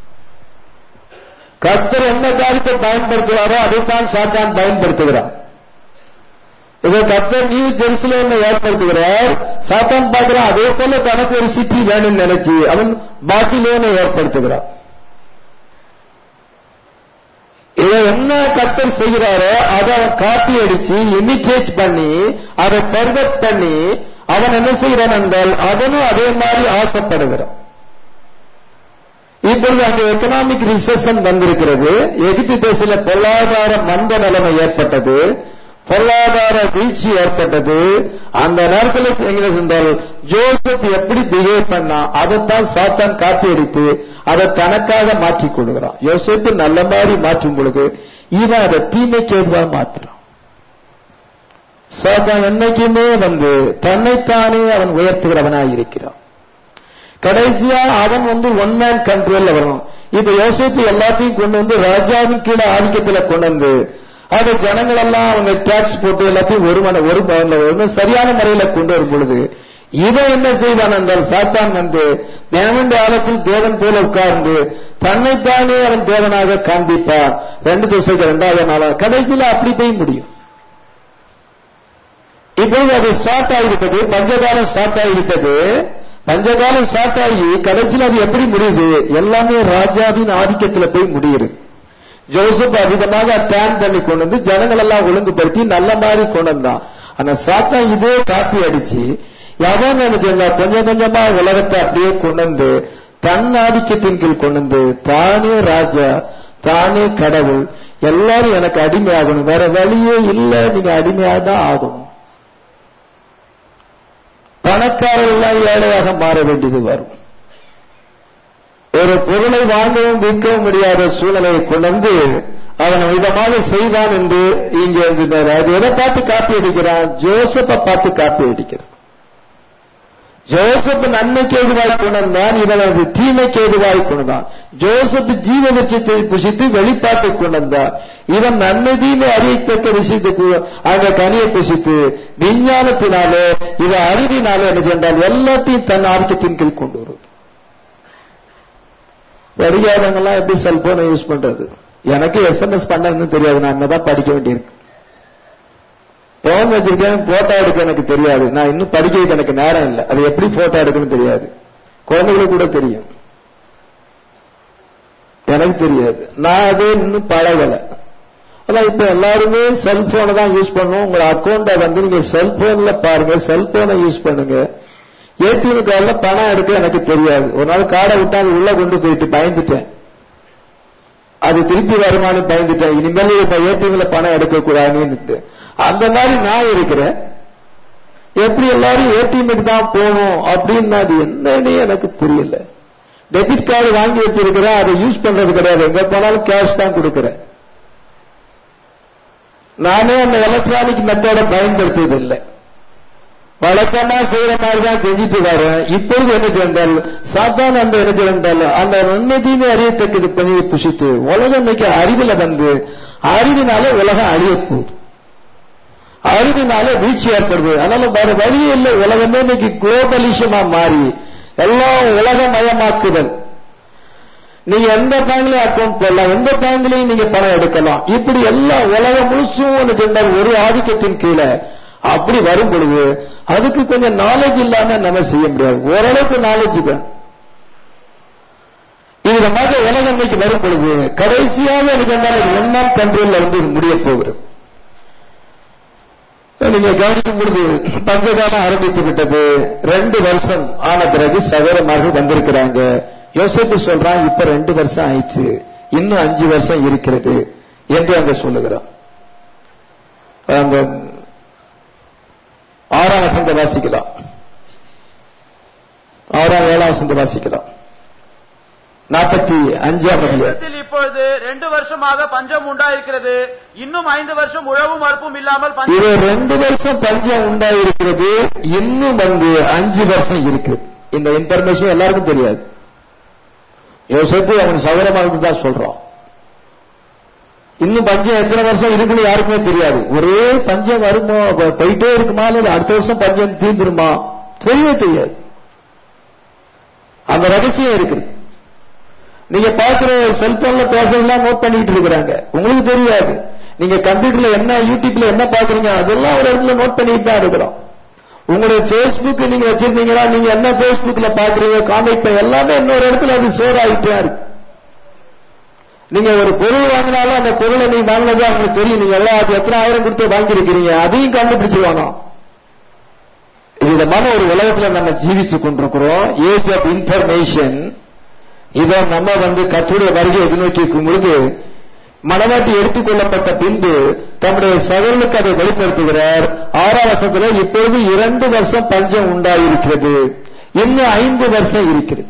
கர்த்தர் என்ன காரியத்தை பயன்படுத்துகிறாரோ அதைத்தான் சாத்தான் பயன்படுத்துகிறார் இதை கர்த்தர் நியூ ஜெருசலேம் ஏற்படுத்துகிறார் சாத்தான் பார்க்கிறான் அதே போல தனக்கு ஒரு சிட்டி வேணும்னு நினைச்சு அவன் பாட்டிலோனை ஏற்படுத்துகிறான் இதை என்ன கர்த்தர் செய்கிறாரோ அதை அவன் காப்பி அடிச்சு இமிட்டேட் பண்ணி அதை பெர்வெக்ட் பண்ணி அவன் என்ன செய்கிறான் என்றால் அவனும் அதே மாதிரி ஆசைப்படுகிறான் இப்பொழுது அங்கே எக்கனாமிக் ரிசெஷன் வந்திருக்கிறது எகிப்து தேசத்துல பொருளாதார மந்த நிலைமை ஏற்பட்டது பொருளாதார வீழ்ச்சி ஏற்பட்டது அந்த நேரத்தில் எங்களுக்கு இருந்தால் ஜோசப் எப்படி பிஹேவ் பண்ணா அதைத்தான் சாத்தான் காப்பி அடித்து அதை தனக்காக மாற்றிக் கொள்கிறான் யோசிப்பு நல்ல மாதிரி மாற்றும் பொழுது இவன் அதை தீமைக்கு எதுவாக மாத்துறான் சாத்தான் என்னைக்குமே வந்து தன்னைத்தானே அவன் உயர்த்துகிறவனாய் இருக்கிறான் கடைசியா அவன் வந்து ஒன் மேன் கண்ட்ரோல்ல வரணும் இப்ப யோசிப்பு எல்லாத்தையும் கொண்டு வந்து ராஜாவின் கீழே ஆதிக்கத்துல கொண்டு வந்து அதை ஜனங்கள் எல்லாம் அவங்க டாக்ஸ் போட்டு எல்லாத்தையும் ஒரு மன ஒரு ஒரு சரியான முறையில கொண்டு வரும் பொழுது இவன் என்ன செய்வான் என்றால் சாத்தான் வந்து தேவனுடைய ஆழத்தில் தேவன் போல உட்கார்ந்து தன்னைத்தானே அவன் தேவனாக காண்பிப்பான் ரெண்டு திசைக்கு ரெண்டாவது நாளாக கடைசியில அப்படி போய் முடியும் இப்பொழுது அது ஸ்டார்ட் ஆகிருக்கிறது பஞ்சகாலம் ஸ்டார்ட் ஆகிருக்கிறது பஞ்சகாலம் ஸ்டார்ட் ஆகி கடைசியில் அது எப்படி முடியுது எல்லாமே ராஜாவின் ஆதிக்கத்துல போய் முடியுது ஜோசப் அதிகமாக டேன் பண்ணி கொண்டு வந்து ஜனங்கள் எல்லாம் ஒழுங்குபடுத்தி நல்ல மாதிரி கொண்டு வந்தான் ஆனா சாத்தா இதே காப்பி அடிச்சு எவன் நினைச்சிருந்தா கொஞ்சம் கொஞ்சமா உலகத்தை அப்படியே கொண்டு வந்து தன் ஆதிக்கத்தின் கீழ் கொண்டு வந்து தானே ராஜா தானே கடவுள் எல்லாரும் எனக்கு அடிமையாகணும் வேற வழியே இல்ல நீங்க அடிமையாக தான் ஆகணும் பணக்காரர் எல்லாம் ஏழையாக மாற வேண்டியது வரும் ஒரு பொருளை வாங்கவும் விற்கவும் முடியாத சூழ்நிலையை கொண்டு வந்து அவன் விதமாக செய்தான் என்று இங்கே இருந்தது அது எதை பார்த்து காப்பி அடிக்கிறான் ஜோசப்பை பார்த்து காப்பி அடிக்கிறான் ஜோசப் நன்மைக்கு எதுவாய் கொண்டான் இவன் அது தீமைக்கு எதுவாய் கொண்டான் ஜோசப் ஜீவ விஷயத்தை புசித்து வெளிப்பாட்டை கொண்டான் இவன் நன்மை தீமை அறியத்தக்க விஷயத்துக்கு அந்த கனியை புசித்து விஞ்ஞானத்தினாலே இது அறிவினாலே என்ன சென்றால் எல்லாத்தையும் தன் ஆதிக்கத்தின் கீழ் கொண்டு வரும் படிக்காதவங்கெல்லாம் எப்படி செல்போனை யூஸ் பண்றது எனக்கு எஸ்எம்எஸ் பண்ணதுன்னு தெரியாது நான் என்னதான் படிக்க வேண்டியிருக்கு போன் வச்சிருக்கேன் போட்டோ எடுக்க எனக்கு தெரியாது நான் இன்னும் படிக்கிறதுக்கு எனக்கு நேரம் இல்லை அது எப்படி போட்டோ எடுக்கணும்னு தெரியாது குழந்தைகளுக்கு கூட தெரியும் எனக்கு தெரியாது நான் அது இன்னும் பழகல ஆனா இப்ப எல்லாருமே செல்போனை தான் யூஸ் பண்ணுவோம் உங்க அக்கௌண்ட்டை வந்து நீங்க செல்போன்ல பாருங்க செல்போனை யூஸ் பண்ணுங்க ஏடிஎம் கார்டுல பணம் எடுக்க எனக்கு தெரியாது ஒரு நாள் கார்டை விட்டு அது உள்ள கொண்டு போயிட்டு பயந்துட்டேன் அது திருப்பி வருமானு பயந்துட்டேன் இனிமேல் இப்ப ஏடிஎம்ல பணம் எடுக்க கூடாதுன்னு அந்த மாதிரி நான் இருக்கிறேன் எப்படி எல்லாரும் ஏடிஎம்க்கு தான் போகணும் அப்படின்னு அது என்னன்னு எனக்கு புரியல டெபிட் கார்டு வாங்கி வச்சிருக்கிறேன் அதை யூஸ் பண்றது கிடையாது எங்க போனாலும் கேஷ் தான் கொடுக்கிறேன் நானே அந்த எலக்ட்ரானிக் மெத்தட பயன்படுத்துவது இல்லை வழக்கமா செய்யற மாதிரி தான் செஞ்சுட்டு வரேன் இப்பொழுது என்ன சென்றால் சாத்தான அந்த என்ன சென்றால் அந்த நன்மைதீமை அறியத்தக்கது பணியை புஷித்து உலகம் இன்னைக்கு அறிவுல வந்து அறிவினால உலகம் அழிய போகுது அறிவினால வீழ்ச்சி ஏற்படுது அதனால வேற வழியே இல்லை உலகமே இன்னைக்கு குளோபலிசமா மாறி எல்லாம் உலகமயமாக்குதல் நீங்க எந்த பேங்க்லயும் அக்கௌண்ட் போடலாம் எந்த பேங்க்லயும் நீங்க பணம் எடுக்கலாம் இப்படி எல்லாம் உலகம் முழுசும் ஒன்று சென்றால் ஒரு ஆதிக்கத்தின் கீழே அப்படி வரும் பொழுது அதுக்கு கொஞ்சம் நாலேஜ் இல்லாம நம்ம செய்ய முடியாது ஓரளவுக்கு நாலேஜ் தான் இது மாதிரி உலகம் இன்னைக்கு வரும் பொழுது கடைசியாக எனக்கு என்ன ஒன்னாம் கண்ட்ரோல்ல வந்து இது முடிய போகிறது நீங்க கவனிக்கும் பொழுது பஞ்சகாலம் ஆரம்பித்து விட்டது ரெண்டு வருஷம் ஆன பிறகு சகோதரமார்கள் வந்திருக்கிறாங்க யோசிப்பு சொல்றான் இப்ப ரெண்டு வருஷம் ஆயிடுச்சு இன்னும் அஞ்சு வருஷம் இருக்கிறது என்று அங்க சொல்லுகிறான் அந்த ஆறாம் வசந்த வாசிக்கலாம் ஆறாம் ஏழாம் வசந்த வாசிக்கலாம் நாற்பத்தி அஞ்சாம் அதிகாரம். தேசத்தில் இப்பொழுது ரெண்டு வருஷமாக பஞ்சம் உண்டாயிருக்கிறது இன்னும் ஐந்து வருஷம் உழவும் மறுப்பும் இல்லாமல் இது பஞ்சம் ரெண்டு வருஷம் பஞ்சம் உண்டாயிருக்கிறது இன்னும் வந்து அஞ்சு வருஷம் இருக்கு இந்த இன்ஃபர்மேஷன் எல்லாருக்கும் தெரியாது யோசிப்பு அவன் சகரமாக தான் சொல்றான் இன்னும் பஞ்சம் எத்தனை வருஷம் இருக்குன்னு யாருக்குமே தெரியாது ஒரே பஞ்சம் வருமோ அப்ப போயிட்டே இருக்குமா இல்ல அடுத்த வருஷம் பஞ்சம் தீர்ந்துருமா தெரியவே தெரியாது அந்த ரகசியம் இருக்குது நீங்க பாக்குற செல்போன்ல பேசுறதெல்லாம் நோட் பண்ணிட்டு இருக்கிறாங்க உங்களுக்கு தெரியாது நீங்க கம்ப்யூட்டர்ல என்ன யூடியூப்ல என்ன பாக்குறீங்க அதெல்லாம் ஒரு இடத்துல நோட் பண்ணிட்டு தான் இருக்கிறோம் உங்களுடைய பேஸ்புக் நீங்க வச்சிருந்தீங்களா நீங்க என்ன பேஸ்புக்ல பாக்குறீங்க கான்டாக்ட் எல்லாமே இன்னொரு இடத்துல அது ஸ்டோர் ஆகிட்டே இருக்கு நீங்க ஒரு பொருள் வாங்கினாலும் அந்த பொருளை நீங்க வாங்கினது அவங்களுக்கு தெரியும் நீங்க எல்லாம் அது எத்தனை ஆயிரம் கொடுத்து வாங்கியிருக்கிறீங்க அதையும் கண்டுபிடிச்சிருவானோ இது விதமான ஒரு உலகத்துல நம்ம ஜீவித்து கொண்டிருக்கிறோம் ஏஜ் ஆஃப் இன்ஃபர்மேஷன் இதை நம்ம வந்து கத்துடைய வருகை எதிர்நோக்கி இருக்கும் பொழுது மனவாட்டி எடுத்துக்கொள்ளப்பட்ட பின்பு தம்முடைய சகலுக்கு அதை வெளிப்படுத்துகிறார் ஆறாம் வருஷத்துல இப்பொழுது இரண்டு வருஷம் பஞ்சம் உண்டாயிருக்கிறது இன்னும் ஐந்து வருஷம் இருக்கிறது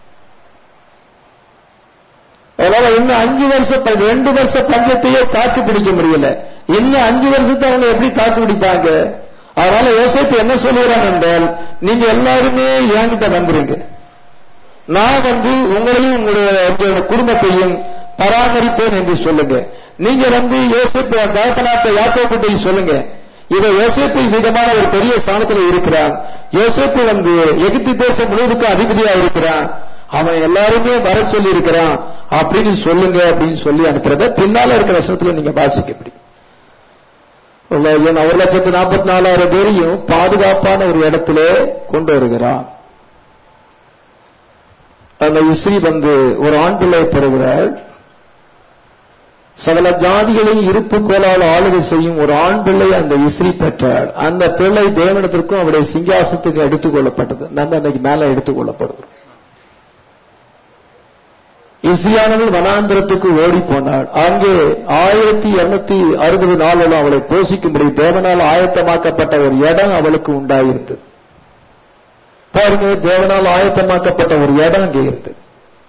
அதனால இன்னும் அஞ்சு வருஷம் ப- ரெண்டு வருஷ பஞ்சத்தையே தாக்கு பிடிக்க முடியல இன்னும் அஞ்சு வருஷத்தை அவங்க எப்படி தாக்கு பிடிப்பாங்க அதனால யோசிப்பு என்ன சொல்லுகிறான் என்றால் நீங்க எல்லாருமே என்கிட்ட வந்துருங்க நான் வந்து உங்களையும் உங்களுடைய உங்களுடைய குடும்பத்தையும் பராமரிப்பேன் என்று சொல்லுங்க நீங்க வந்து யோசிப்பு தகப்பனாட்ட யாக்கோக்கிட்ட சொல்லுங்க இதை யோசிப்பு விதமான ஒரு பெரிய ஸ்தானத்தில் இருக்கிறான் யோசிப்பு வந்து எகிப்து தேசம் முழுவதுக்கும் அதிபதியா இருக்கிறான் அவன் எல்லாருமே வர சொல்லி இருக்கிறான் அப்படின்னு சொல்லுங்க அப்படின்னு சொல்லி அனுப்புறத பின்னால இருக்கிற வசனத்துல நீங்க வாசிக்க முடியும் ஒரு லட்சத்து நாற்பத்தி நாலாயிரம் பேரையும் பாதுகாப்பான ஒரு இடத்துல கொண்டு வருகிறான் அந்த இஸ்ரீ வந்து ஒரு ஆண் பிள்ளை பெறுகிறாள் சகல ஜாதிகளையும் இருப்பு கோலால் ஆளுகை செய்யும் ஒரு ஆண் பிள்ளை அந்த இஸ்ரீ பெற்றாள் அந்த பிள்ளை தேவனத்திற்கும் அவருடைய சிங்காசத்துக்கு எடுத்துக் கொள்ளப்பட்டது நம்ம அன்னைக்கு மேல எடுத்துக் கொள்ளப்படுகிறோம் இஸ்ரியானவள் வனாந்திரத்துக்கு ஓடி போனாள் அங்கே ஆயிரத்தி இருநூத்தி அறுபது நாளில் அவளை போஷிக்கும்படி தேவனால் ஆயத்தமாக்கப்பட்ட ஒரு இடம் அவளுக்கு உண்டாயிருந்தது பாருங்க தேவனால் ஆயத்தமாக்கப்பட்ட ஒரு இடம் அங்கே இருந்தது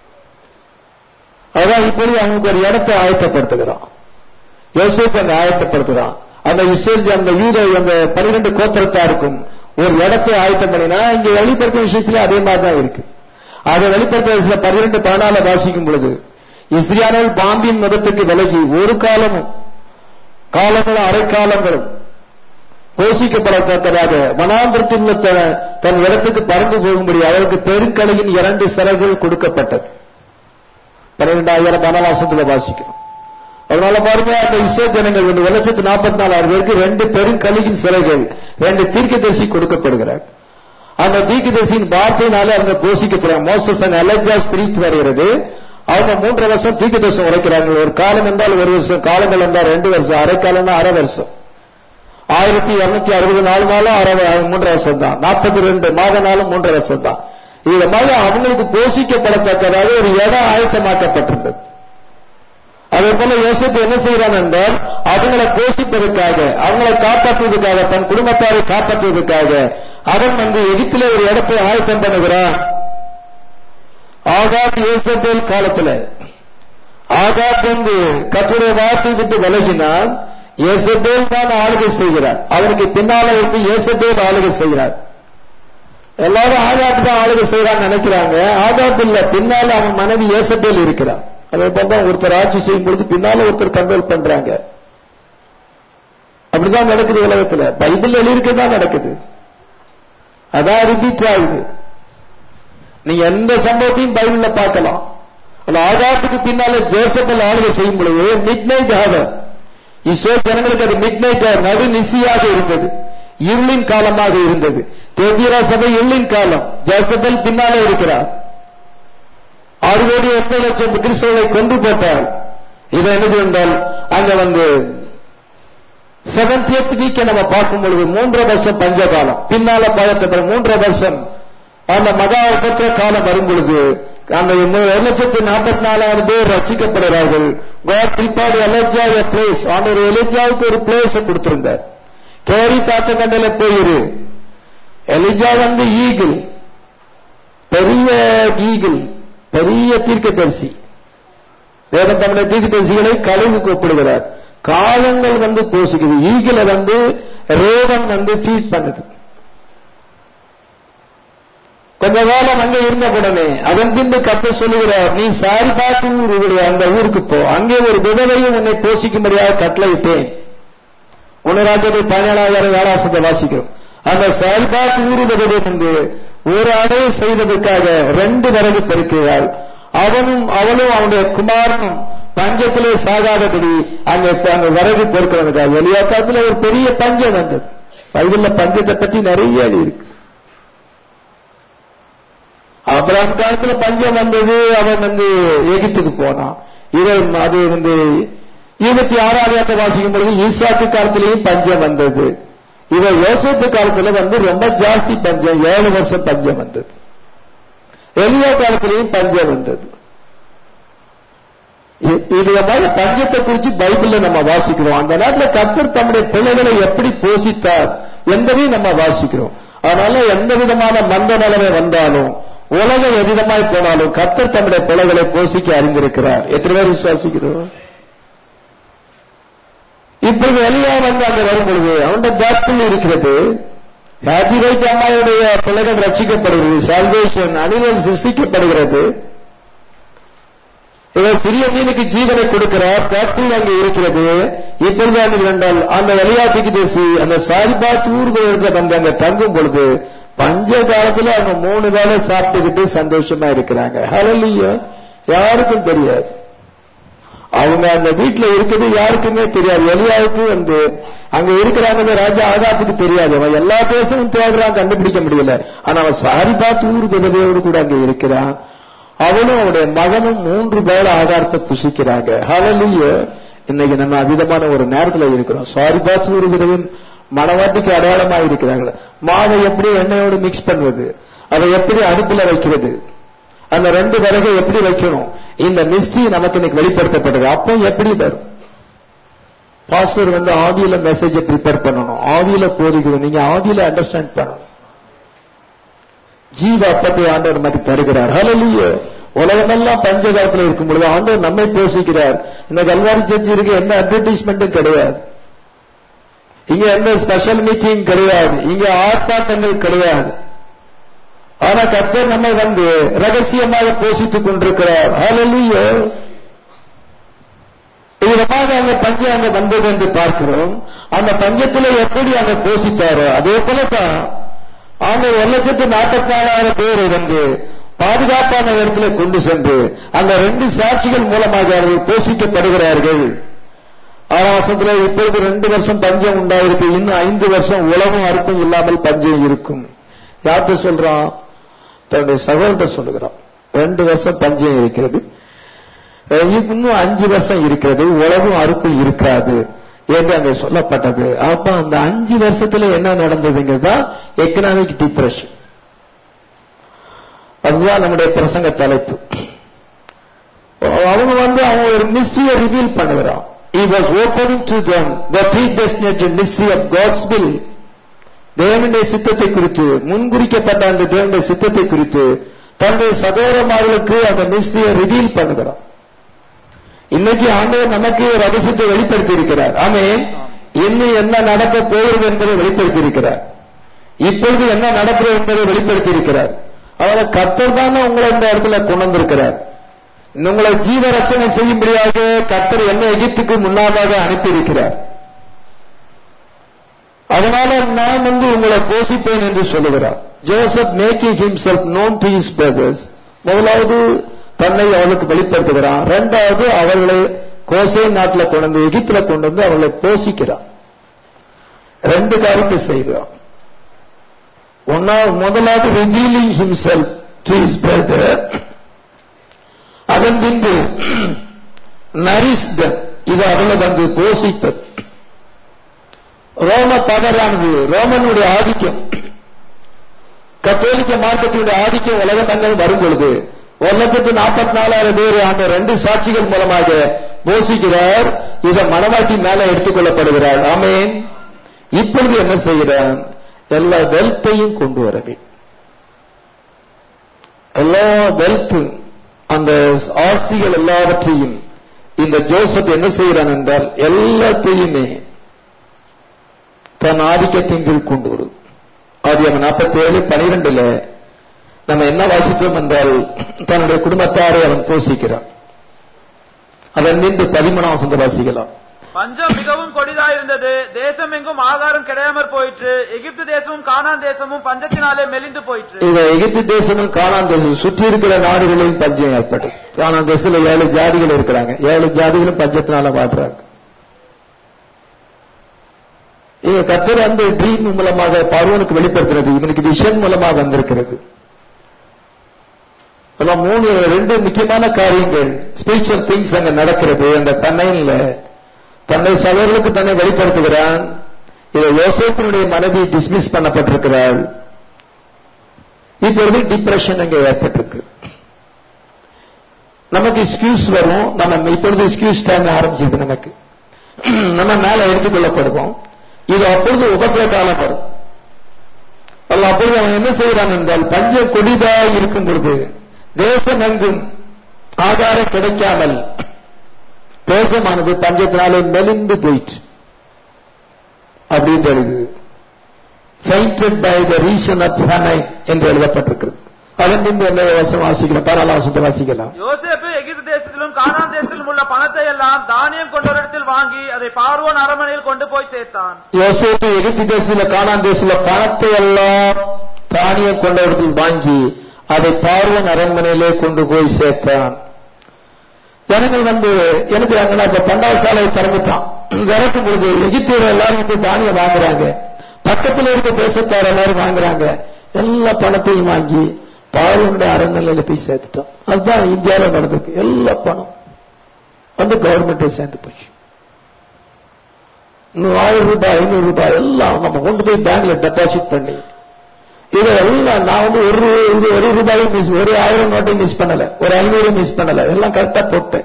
அதான் இப்பொழுது அவனுக்கு ஒரு இடத்தை ஆயத்தப்படுத்துகிறான் யோசேப் அங்க ஆயத்தப்படுத்துகிறான் அந்த இஸ்ரேல் அந்த யூத அந்த பனிரெண்டு கோத்திரத்தாருக்கும் ஒரு இடத்தை ஆயத்தம் பண்ணினா இங்க வெளிப்படுத்தும் விஷயத்துல அதே மாதிரி தான் இருக்கு அதை வெளிப்படுத்த சில பன்னிரண்டு பதினால வாசிக்கும் பொழுது இஸ்ரியானல் பாம்பின் மதத்துக்கு விலகி ஒரு காலமும் காலங்களும் அரைக்காலங்களும் போஷிக்கப்படத்தக்கதாக வனாந்திரத்தில் உள்ள த- தன் இடத்துக்கு பறந்து போகும்படி அவருக்கு பெருங்கலையின் இரண்டு சிறகுகள் கொடுக்கப்பட்டது பன்னிரெண்டாயிரம் வனவாசத்துல வாசிக்கிறோம் அதனால பாருங்க அந்த இஸ்ரோ ஜனங்கள் ஒன்று ஒரு லட்சத்து நாற்பத்தி நாலாயிரம் பேருக்கு ரெண்டு பெருங்கலியின் சிறைகள் ரெண்டு தீர்க்கதரிசி கொடுக்கப்படுகிறார் அந்த தீர்க்கதரிசியின் வார்த்தையினால அவங்க போஷிக்கப்படுறாங்க மோசஸ் அண்ட் அலெக்சா ஸ்திரீத் வருகிறது அவங்க மூன்றரை வருஷம் தீர்க்கதரிசனம் உரைக்கிறாங்க ஒரு காலம் என்றால் ஒரு வருஷம் காலங்கள் என்றால் ரெண்டு வருஷம் அரை காலம்னா அரை வருஷம் ஆயிரத்தி இருநூத்தி அறுபது நாலு நாளும் அரை மூன்றரை வருஷம் தான் நாற்பத்தி ரெண்டு மாத நாளும் மூன்றரை வருஷம் தான் இது மாதிரி அவங்களுக்கு போஷிக்கப்படத்தக்கதாக ஒரு இடம் ஆயத்தமாக்கப்பட்டிருந்தது அதே போல யோசிப்பு என்ன செய்யறான் என்றால் அவங்களை போஷிப்பதற்காக அவங்களை காப்பாற்றுவதற்காக தன் குடும்பத்தாரை காப்பாற்றுவதற்காக அவன் வந்து எகிப்திலே ஒரு இடத்தை ஆயத்தம் பண்ணுகிறான் ஆகாத் யோசபேல் காலத்துல ஆகாத் வந்து கத்துடைய வார்த்தை விட்டு விலகினால் யேசபேல் தான் ஆளுகை செய்கிறார் அவருக்கு பின்னால இருந்து யேசபேல் ஆளுகை செய்கிறார் எல்லாரும் ஆகாப் தான் ஆளுகை செய்யறான்னு நினைக்கிறாங்க ஆகாப் இல்ல பின்னால அவன் மனைவி யேசபேல் இருக்கிறார் அதே போல தான் ஒருத்தர் ஆட்சி செய்யும் பொழுது பின்னால ஒருத்தர் கண்ட்ரோல் பண்றாங்க அப்படிதான் நடக்குது உலகத்துல பைபிள் எழுதியிருக்கதான் நடக்குது அதான் ரிப்பீட் ஆகுது நீங்க எந்த சம்பவத்தையும் பைபிள்ல பார்க்கலாம் அந்த ஆகாத்துக்கு பின்னால ஜேசபல் ஆளுகை செய்யும் பொழுது மிட் நைட் ஹவர் இஸ்ரோ ஜனங்களுக்கு அது மிட் நைட் நடு நிசியாக இருந்தது இருளின் காலமாக இருந்தது தேதியரா சபை இருளின் காலம் ஜேசபல் பின்னாலே இருக்கிறார் ஆறு கோடி எண்பது லட்சம் கிறிஸ்தவர்களை கொண்டு போட்டார் இதை என்ன என்றால் அங்க வந்து செவன்த் வீக்கை நம்ம பார்க்கும் பொழுது மூன்றரை வருஷம் பஞ்ச காலம் பின்னால பார்த்த மூன்றரை வருஷம் அந்த மகா உபத்திர காலம் வரும் பொழுது அந்த மு- ஒரு லட்சத்து நாற்பத்தி நாலாயிரம் பேர் ரசிக்கப்படுகிறார்கள் God prepared Elijah a place ஆண்டவர் எலிஜாவுக்கு ஒரு பிளேஸ் கொடுத்திருந்தார் கேரி தாத்த கண்டல போயிரு எலிஜா வந்து ஈகிள் பெரிய ஈகிள் பெரிய தீர்க்கதரிசி வேதம் தமிழ தீர்க்கதரிசிகளை கழிவுக்கு ஒப்பிடுகிறார் காலங்கள் வந்து போசிக்குது ஈகிளை வந்து ரேவன் வந்து ஃபீட் பண்ணுது கொஞ்ச காலம் அங்கே இருந்த உடனே அதன் பின்பு கத்த சொல்லுகிறார் நீ சாரி பார்த்து ஊருடைய அந்த ஊருக்கு போ அங்கே ஒரு விதவையும் உன்னை போஷிக்கும்படியாக கட்டளையிட்டேன் உணராஜத்தை பதினேழாயிரம் வேளாசத்தை வாசிக்கிறோம் அந்த சாரிபாத் ஊரு விதவை வந்து ஒரு அடை செய்வதற்காக ரெண்டு விறகு பெருக்கிறாள் அவனும் அவளும் அவனுடைய குமாரனும் பஞ்சத்திலே சாகாதபடி அங்கே அந்த விறகு பெருக்கிறதுக்காக எளியா காலத்துல ஒரு பெரிய பஞ்சம் வந்தது பைபிள்ல பஞ்சத்தை பத்தி நிறைய இருக்கு அப்ராம் காலத்துல பஞ்சம் வந்தது அவன் வந்து எகிப்துக்கு போனான் இவன் அது வந்து இருபத்தி ஆறாவது வாசிக்கும் பொழுது ஈசாக்கு காலத்திலேயும் பஞ்சம் வந்தது இவன் யோசப்பு காலத்துல வந்து ரொம்ப ஜாஸ்தி பஞ்சம் ஏழு வருஷம் பஞ்சம் வந்தது எலியா காலத்திலேயும் பஞ்சம் வந்தது இ- இது மாதிரி பஞ்சத்தை குறித்து பைபிள்ல நம்ம வாசிக்கிறோம் அந்த நேரத்துல கர்த்தர் தம்முடைய பிள்ளைகளை எப்படி போஷித்தார் என்பதையும் நம்ம வாசிக்கிறோம் அதனால எந்த விதமான மந்த நிலைமை வந்தாலும் உலகம் எவ்விதமாய் போனாலும் கர்த்தர் தம்முடைய பிள்ளைகளை போஷிக்க அறிந்திருக்கிறார் எத்தனை பேர் விசுவாசிக்கிறோம் இப்பொழுது எலியா வந்து அங்க வரும் பொழுது அவனுடைய பேப்பிள் இருக்கிறது ஹாஜிரைட் அம்மாவுடைய பிள்ளைகள் ரட்சிக்கப்படுகிறது சால்வேஷன் அணிகள் சிருஷ்டிக்கப்படுகிறது இவர் சிறிய மீனுக்கு ஜீவனை கொடுக்கிறார் பேப்பிள் அங்கே இருக்கிறது இப்பொழுது வந்து என்றால் அந்த வெளியாட்டுக்கு தேசி அந்த சாரிபாத் ஊர்களுக்கு வந்து அங்க தங்கும் பொழுது பஞ்ச காலத்துல அவங்க மூணு வேளை சாப்பிட்டுக்கிட்டு சந்தோஷமா இருக்கிறாங்க ஹலலியோ யாருக்கும் தெரியாது அவங்க அந்த வீட்டுல இருக்குது யாருக்குமே தெரியாது எலியாவுக்கு வந்து அங்க இருக்கிறாங்க ராஜா ஆகாப்புக்கு தெரியாது அவன் எல்லா பேசவும் தேடுறான் கண்டுபிடிக்க முடியல ஆனா அவன் சாரி பார்த்து ஊர் விதவையோடு கூட அங்க இருக்கிறான் அவனும் அவனுடைய மகனும் மூன்று பேர ஆகாரத்தை புசிக்கிறாங்க ஹலலிய இன்னைக்கு நம்ம அவிதமான ஒரு நேரத்துல இருக்கிறோம் சாரி பார்த்து ஊர் விதவின் மனவாட்டிக்கு அடையாளமா இருக்கிறாங்க மாவை எப்படி எண்ணெயோடு மிக்ஸ் பண்ணுவது அதை எப்படி அடுப்புல வைக்கிறது அந்த ரெண்டு விறகை எப்படி வைக்கணும் இந்த மிஸ்டி நமக்கு இன்னைக்கு வெளிப்படுத்தப்படுது அப்போ எப்படி வரும் பாஸ்டர் வந்து ஆவியில மெசேஜ ப்ரிப்பேர் பண்ணணும் ஆவியில போதிக்கணும் நீங்க ஆவியில அண்டர்ஸ்டாண்ட் பண்ணணும் ஜீவ அப்பத்தை ஆண்டவர் நமக்கு தருகிறார் ஹalleluya உலகமெல்லாம் பஞ்ச காலத்துல இருக்கும் பொழுது ஆண்டவர் நம்மை போஷிக்கிறார் இந்த கல்வாரி சர்ச் இருக்கு எந்த அட்வர்டைஸ்மெண்ட்டும் கிடையாது இங்க எந்த ஸ்பெஷல் மீட்டிங் கிடையாது இங்க ஆர்ப்பாட்டங்கள் கிடையாது ஆனா கர்த்தர் நம்மை வந்து ரகசியமாக போஷித்துக் கொண்டிருக்கிறார் ஹalleluya விதமாக அங்க பஞ்சம் அங்க வந்தது என்று பார்க்கிறோம் அந்த பஞ்சத்துல எப்படி அங்க போஷித்தாரோ அதே போலதான் அவங்க ஒரு லட்சத்து நாற்பத்தி நாலாயிரம் பேர் வந்து பாதுகாப்பான இடத்துல கொண்டு சென்று அந்த ரெண்டு சாட்சிகள் மூலமாக அவர்கள் போஷிக்கப்படுகிறார்கள் ஆறாம் வருஷத்துல இப்பொழுது ரெண்டு வருஷம் பஞ்சம் உண்டாயிருக்கு இன்னும் ஐந்து வருஷம் உலகம் அறுப்பும் இல்லாமல் பஞ்சம் இருக்கும் யார்கிட்ட சொல்றான் தன்னுடைய சகோதரத்தை சொல்லுகிறான் ரெண்டு வருஷம் பஞ்சம் இருக்கிறது அஹ் இன்னும் அஞ்சு வருஷம் இருக்கிறது உலகம் அறுப்பு இருக்காது என்று அங்கே சொல்லப்பட்டது அப்ப அந்த அஞ்சு வருஷத்துல என்ன நடந்ததுங்கிறதா எக்கனாமிக் டிப்ரெஷன் அதுதான் நம்முடைய பிரசங்க தலைப்பு அவங்க வந்து அவங்க ஒரு மிஸ்ட்ரியை ரிவீல் பண்ணுகிறான் he was opening to them the predestinated mystery of God's will தேவனுடைய சித்தத்தை குறித்து முன்குறிக்கப்பட்ட அந்த தேவனுடைய சித்தத்தை குறித்து தன்னுடைய சகோதரமார்களுக்கு அந்த மிஸ்ட்ரியை ரிவீல் பண்ணுகிறான் இன்னைக்கு ஆண்டவர் நமக்கு ரகசியத்தை வெளிப்படுத்தி இருக்கிறார் ஆமென் இன்னும் என்ன நடக்க போகிறது என்பதை வெளிப்படுத்தி இருக்கிறார் இப்பொழுது என்ன நடக்கிறது என்பதை வெளிப்படுத்தி இருக்கிறார் அதனால கத்தர் தானே உங்களை இந்த இடத்துல கொண்டு வந்திருக்கிறார் உங்களை ஜீவ ரச்சனை செய்யும்படியாக கத்தர் என்ன எகிப்துக்கு முன்னாதாக அனுப்பியிருக்கிறார் அதனால நான் வந்து உங்களை போஷிப்பேன் என்று சொல்லுகிறார் Joseph making himself known to his brothers முதலாவது தன்னை அவளுக்கு வெளிப்படுத்துகிறான் இரண்டாவது அவர்களை கோசை நாட்டில் கொண்டு வந்து எகிப்துல கொண்டு வந்து அவர்களை போஷிக்கிறான் ரெண்டு காரியத்தை செய்கிறான் ஒன்னா முதலாவது revealing himself to his brother அதன் பின்பு நரிஸ்த இது அவளை வந்து போஷிப்பது ரோம தவறானது ரோமனுடைய ஆதிக்கம் கத்தோலிக்க மார்க்கத்தினுடைய ஆதிக்கம் உலகத்தங்கள் வரும் பொழுது ஒரு லட்சத்து நாற்பத்தி நாலாயிரம் பேர் அந்த ரெண்டு சாட்சிகள் மூலமாக போஷிக்கிறார் இதை மனவாட்டி மேல எடுத்துக்கொள்ளப்படுகிறார் ஆமேன் இப்பொழுது என்ன செய்கிறான் எல்லா வெல்த்தையும் கொண்டு வர வேண்டும் எல்லா வெல்த்தும் அந்த ஆசிகள் எல்லாவற்றையும் இந்த ஜோசப் என்ன செய்கிறான் என்றால் எல்லாத்தையுமே தன் ஆதிக்கத்தின் கீழ் கொண்டு வரும் ஆதி அவன் நாற்பத்தி ஏழு பனிரெண்டுல நம்ம என்ன வாசித்தோம் என்றால் தன்னுடைய குடும்பத்தாரை அவன் போஷிக்கிறான் அதன் நின்று பதிமூணாம் வசந்த வாசிக்கலாம் பஞ்சம் மிகவும் கொடிதாயிருந்தது தேசம் எங்கும் ஆகாரம் கிடையாமற் போயிற்று எகிப்து தேசமும் கானான் தேசமும் பஞ்சத்தினாலே மெலிந்து போயிற்று இங்க எகிப்து தேசமும் கானான் தேசம் சுற்றி இருக்கிற நாடுகளிலும் பஞ்சம் ஏற்பட்டது கானான் தேசத்துல ஏழு ஜாதிகள் இருக்கிறாங்க ஏழு ஜாதிகளும் பஞ்சத்தினால வாடுறாங்க இங்க கத்தர் அந்த ட்ரீம் மூலமாக பார்வனுக்கு வெளிப்படுத்துறது இவனுக்கு விஷன் மூலமாக வந்திருக்கிறது அதான் மூணு ரெண்டு முக்கியமான காரியங்கள் ஸ்பிரிச்சுவல் திங்ஸ் அங்க நடக்கிறது அந்த தன்னையில தன்னை சகோதரர்களுக்கு தன்னை வெளிப்படுத்துகிறான் இதை யோசேப்பினுடைய மனைவி டிஸ்மிஸ் பண்ணப்பட்டிருக்கிறாள் இப்பொழுது டிப்ரெஷன் அங்கே ஏற்பட்டிருக்கு நமக்கு எக்ஸ்கியூஸ் வரும் நம்ம இப்பொழுது எக்ஸ்கியூஸ் டைம் ஆரம்பிச்சது நமக்கு நம்ம மேல எடுத்துக்கொள்ளப்படுவோம் இது அப்பொழுது உபத்திர காலம் வரும் அல்ல அப்பொழுது அவன் என்ன செய்கிறான் என்றால் பஞ்ச கொடிதாய் இருக்கும் பொழுது தேசம் எங்கும் ஆதாரம் கிடைக்காமல் தேசமானது பஞ்சத்தினாலே மெலிந்து போயிற்று அப்படின்னு எழுது fainted by the reason of ஹனை என்று எழுதப்பட்டிருக்கிறது அதன் பின்பு என்ன வசம் வாசிக்கலாம் பரவாயில்ல வசத்தை வாசிக்கலாம் யோசேப்பு எகிப்து தேசத்திலும் கானான் தேசத்திலும் உள்ள பணத்தை எல்லாம் தானியம் கொண்டவரிடத்தில் வாங்கி அதை பார்வோன் அரண்மனையில் கொண்டு போய் சேர்த்தான் யோசேப்பு எகிப்து தேசத்துல கானான் தேசத்துல பணத்தை எல்லாம் தானியம் கொண்டவர்கள் வாங்கி அதை பார்வன் அரண்மனையிலே கொண்டு போய் சேர்த்தான் ஜனங்கள் வந்து எனக்கு அங்கே இப்ப பண்டார சாலையை திறந்துட்டான் திறக்கும் பொழுது எகிப்தியர் எல்லாரும் வந்து தானியம் வாங்குறாங்க பக்கத்தில் இருக்க தேசத்தார் எல்லாரும் வாங்குறாங்க எல்லா பணத்தையும் வாங்கி பார்வனுடைய அரண்மனையில போய் சேர்த்துட்டோம் அதுதான் இந்தியாவில் நடந்திருக்கு எல்லா பணம் வந்து கவர்மெண்ட்டை சேர்ந்து போச்சு இன்னும் ஆயிரம் ரூபாய் ஐநூறு ரூபாய் எல்லாம் நம்ம கொண்டு போய் பேங்க்ல டெபாசிட் பண்ணி இதை எல்லாம் நான் வந்து ஒரு இது ஒரு ரூபாயும் மிஸ் ஒரு ஆயிரம் நோட்டையும் மிஸ் பண்ணல ஒரு ஐநூறு மிஸ் பண்ணல எல்லாம் கரெக்டா போட்டேன்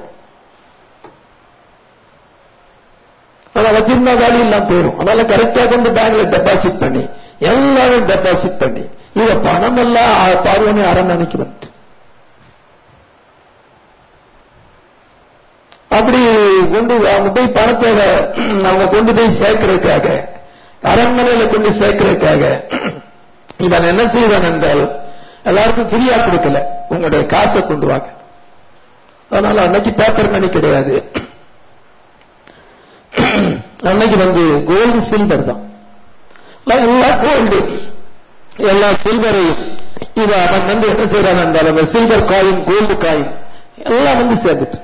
ஆனா வச்சிருந்தா வேல்யூ எல்லாம் போயிடும் அதனால கரெக்டா கொண்டு பேங்க்ல டெபாசிட் பண்ணி எல்லாரும் டெபாசிட் பண்ணி இத பணம் எல்லாம் பார்வனி அரண்மனைக்கு வந்து அப்படி கொண்டு அவங்க போய் பணத்தை அவங்க கொண்டு போய் சேர்க்கறதுக்காக அரண்மனையில கொண்டு சேர்க்கிறதுக்காக இவன் என்ன செய்வான் என்றால் எல்லாருக்கும் ஃப்ரீயா கொடுக்கல உங்களுடைய காசை கொண்டு வாங்க அதனால அன்னைக்கு பேப்பர் மணி கிடையாது அன்னைக்கு வந்து கோல்டு சில்வர் தான் எல்லா கோல்டு எல்லா சில்வரையும் இது அவன் வந்து என்ன செய்யறான் என்றால் அந்த சில்வர் காயின் கோல்டு காயின் எல்லாம் வந்து சேர்ந்துட்டு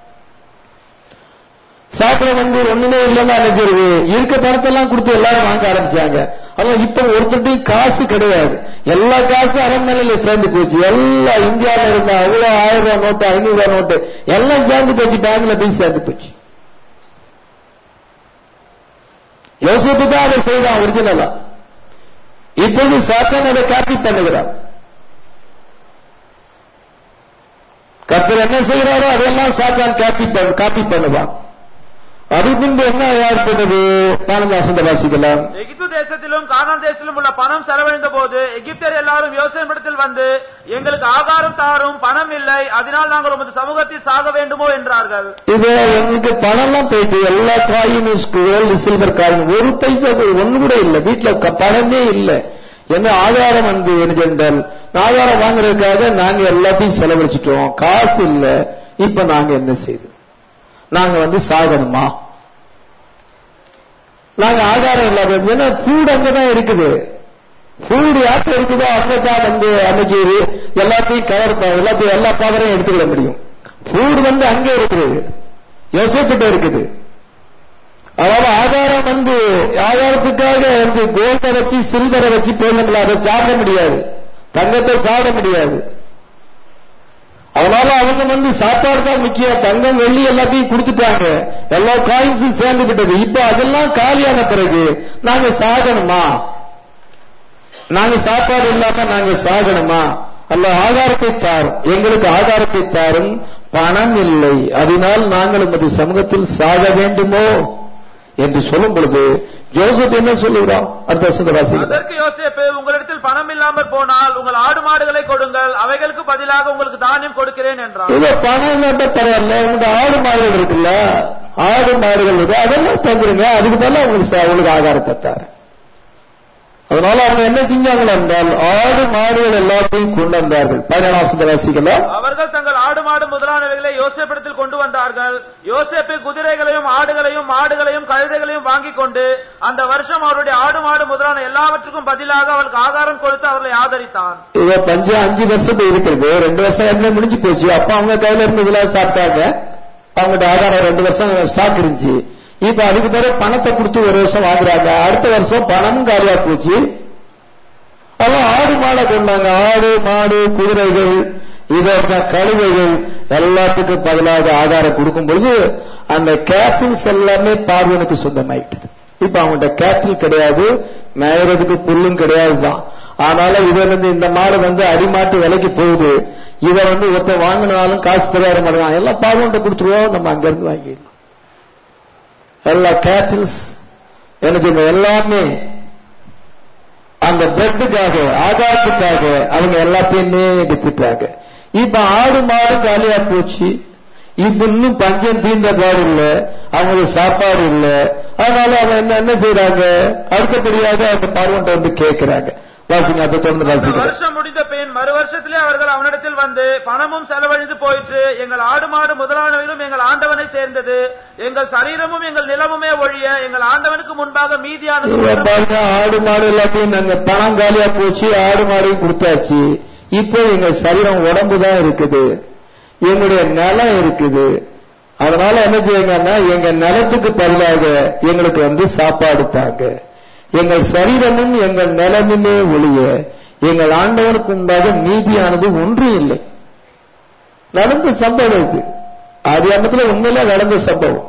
சாப்பிட வந்து ஒண்ணுமே இல்லைன்னா என்ன செய்யுது இருக்க பணத்தெல்லாம் கொடுத்து எல்லாரும் வாங்க ஆரம்பிச்சாங்க ஆனா இப்ப ஒருத்தட்டையும் காசு கிடையாது எல்லா காசும் அரண்மனையில சேர்ந்து போச்சு எல்லா இந்தியாவில இருந்த அவ்வளவு ஆயிரம் ரூபாய் நோட்டு ஐநூறு ரூபாய் நோட்டு எல்லாம் சேர்ந்து போச்சு பேங்க்ல போய் சேர்ந்து போச்சு யோசிப்பு தான் அதை செய்தான் ஒரிஜினலா இப்போது சாத்தான் அதை காப்பி பண்ணுகிறான் கத்தர் என்ன செய்கிறாரோ அதெல்லாம் சாத்தான் காப்பி காப்பி பண்ணுவான் அது பின்பு என்ன ஏற்பட்டது பானதாசந்த வாசிக்கலாம் எகிப்து தேசத்திலும் கானான் தேசத்திலும் உள்ள பணம் செலவழிந்த போது எகிப்தர் எல்லாரும் யோசனைப்படத்தில் வந்து எங்களுக்கு ஆகாரம் தாரும் பணம் இல்லை அதனால் நாங்கள் உமது சமூகத்தில் சாக வேண்டுமோ என்றார்கள் இது எங்களுக்கு பணம்லாம் போயிட்டு எல்லா காயின் கோல்டு சில்வர் காயின் ஒரு பைசா ஒண்ணு கூட இல்ல வீட்டுல க- பணமே இல்ல என்ன ஆதாரம் வந்து என்றால் ஆதாரம் வாங்குறதுக்காக நாங்க எல்லாத்தையும் செலவழிச்சிட்டோம் காசு இல்ல இப்ப நாங்க என்ன செய்து நாங்க வந்து சாகணுமா நாங்க ஆதாரம் இல்லாத ஏன்னா ஃபுட் அங்கதான் இருக்குது ஃபுட் யார்கிட்ட இருக்குதோ அங்கதான் வந்து அன்னைக்கு இது எல்லாத்தையும் கவர் எல்லாத்தையும் எல்லா பவரையும் எடுத்துக்கிட முடியும் ஃபுட் வந்து அங்கே இருக்குது யோசிப்பிட்ட இருக்குது அதாவது ஆதாரம் வந்து ஆதாரத்துக்காக வந்து கோல்டை வச்சு சில்வரை வச்சு போய் அதை சாப்பிட முடியாது தங்கத்தை சாப்பிட முடியாது அதனால அவங்க வந்து சாப்பாடு தான் முக்கியம் தங்கம் வெள்ளி எல்லாத்தையும் கொடுத்துட்டாங்க எல்லா காயின்ஸும் சேர்ந்து விட்டது இப்ப அதெல்லாம் காலியான பிறகு நாங்க சாகணுமா நாங்க சாப்பாடு இல்லாம நாங்க சாகணுமா அல்ல ஆதாரத்தை தாரும் எங்களுக்கு ஆதாரத்தை தாரும் பணம் இல்லை அதனால் நாங்கள் உமது சமூகத்தில் சாக வேண்டுமோ என்று சொல்லும் பொழுது ஜோசப் என்ன சொல்லுகிறான் அடுத்த வசந்த வாசிகள் அதற்கு யோசேப்பு உங்களிடத்தில் பணம் இல்லாமல் போனால் உங்கள் ஆடு மாடுகளை கொடுங்கள் அவைகளுக்கு பதிலாக உங்களுக்கு தானியம் கொடுக்கிறேன் என்றார் இதோ பணம் இல்லாட்ட பரவாயில்ல உங்க ஆடு மாடுகள் இருக்குல்ல ஆடு மாடுகள் இருக்கு அதெல்லாம் தந்துருங்க அதுக்கு பதிலா உங்களுக்கு ச- உங்களுக்கு ஆகாரத்தை தரேன் அதனால அவங்க என்ன செஞ்சாங்க என்றால் ஆடு மாடுகள் எல்லாத்தையும் கொண்டு வந்தார்கள் பதினேழாம் வாசிக்கலாம் அவர்கள் தங்கள் ஆடு மாடு முதலானவைகளை யோசேப்பிடத்தில் கொண்டு வந்தார்கள் யோசேப்பு குதிரைகளையும் ஆடுகளையும் மாடுகளையும் கழுதைகளையும் வாங்கிக் கொண்டு அந்த வருஷம் அவருடைய ஆடு மாடு முதலான எல்லாவற்றுக்கும் பதிலாக அவளுக்கு ஆகாரம் கொடுத்து அவர்களை ஆதரித்தான் இவ பஞ்சம் அஞ்சு வருஷத்துக்கு இருக்கிறது ரெண்டு வருஷம் ஏற்கனவே முடிஞ்சு போச்சு அப்ப அவங்க கையில இருந்து இதெல்லாம் சாப்பிட்டாங்க அவங்ககிட்ட ஆதாரம் ரெண்டு வருஷம் ஸ்டாக் இருந்துச்சு இப்ப அதுக்கு பிறகு பணத்தை கொடுத்து ஒரு வருஷம் வாங்குறாங்க அடுத்த வருஷம் பணமும் காலியா போச்சு அதான் ஆடு மாடை கொண்டாங்க ஆடு மாடு குதிரைகள் இதற்கு கழுதைகள் எல்லாத்துக்கும் பதிலாக ஆதாரம் கொடுக்கும் பொழுது அந்த கேட்டில்ஸ் எல்லாமே பார்வனுக்கு சொந்தமாயிட்டது இப்ப அவங்கள்ட்ட கேட்டில் கிடையாது மேயறதுக்கு புல்லும் கிடையாது தான் ஆனால இதை வந்து இந்த மாடு வந்து அடிமாட்டு விலைக்கு போகுது இதை வந்து ஒருத்தன் வாங்கினாலும் காசு தெரியாத மாட்டான் எல்லாம் பார்வன்ட்ட கொடுத்துருவோம் நம்ம அங்கிருந்து வாங்கிடலாம் எல்லா கேட்டில்ஸ் என்ன செய்யணும் எல்லாமே அந்த பிரெட்டுக்காக ஆதாரத்துக்காக அவங்க எல்லாத்தையுமே வித்துட்டாங்க இப்ப ஆடு மாடு காலியா போச்சு இப்ப இன்னும் பஞ்சம் தீர்ந்த பாடு இல்ல அவங்களுக்கு சாப்பாடு இல்ல அதனால அவங்க என்ன என்ன செய்யறாங்க அடுத்தபடியாக அந்த பார்வன்ட்ட வந்து கேட்கிறாங்க வாசிங்க அதை தொடர்ந்து அந்த வாசிக்கிறேன் வருஷம் முடிந்த பின் மறு வருஷத்திலே அவர்கள் அவனிடத்தில் வந்து பணமும் செலவழிந்து போயிற்று எங்கள் ஆடு மாடு முதலானவைகளும் எங்கள் ஆண்டவனை சேர்ந்தது எங்கள் சரீரமும் எங்கள் நிலமுமே ஒழிய எங்கள் ஆண்டவனுக்கு முன்பாக மீதியானது இங்க பாருங்க ஆடு மாடு எல்லாத்தையும் நாங்க பணம் காலியா போச்சு ஆடு மாடையும் கொடுத்தாச்சு இப்போ எங்க சரீரம் உடம்பு தான் இருக்குது எங்களுடைய நிலம் இருக்குது அதனால என்ன செய்யுங்கன்னா எங்க நிலத்துக்கு பதிலாக எங்களுக்கு வந்து சாப்பாடு தாங்க எங்கள் சரீரமும் எங்கள் நிலமுமே ஒழிய எங்கள் ஆண்டவனுக்கு உண்டாக நீதியானது ஒன்றும் இல்லை நடந்த சம்பவம் இது ஆதியாமத்தில் உண்மையில நடந்த சம்பவம்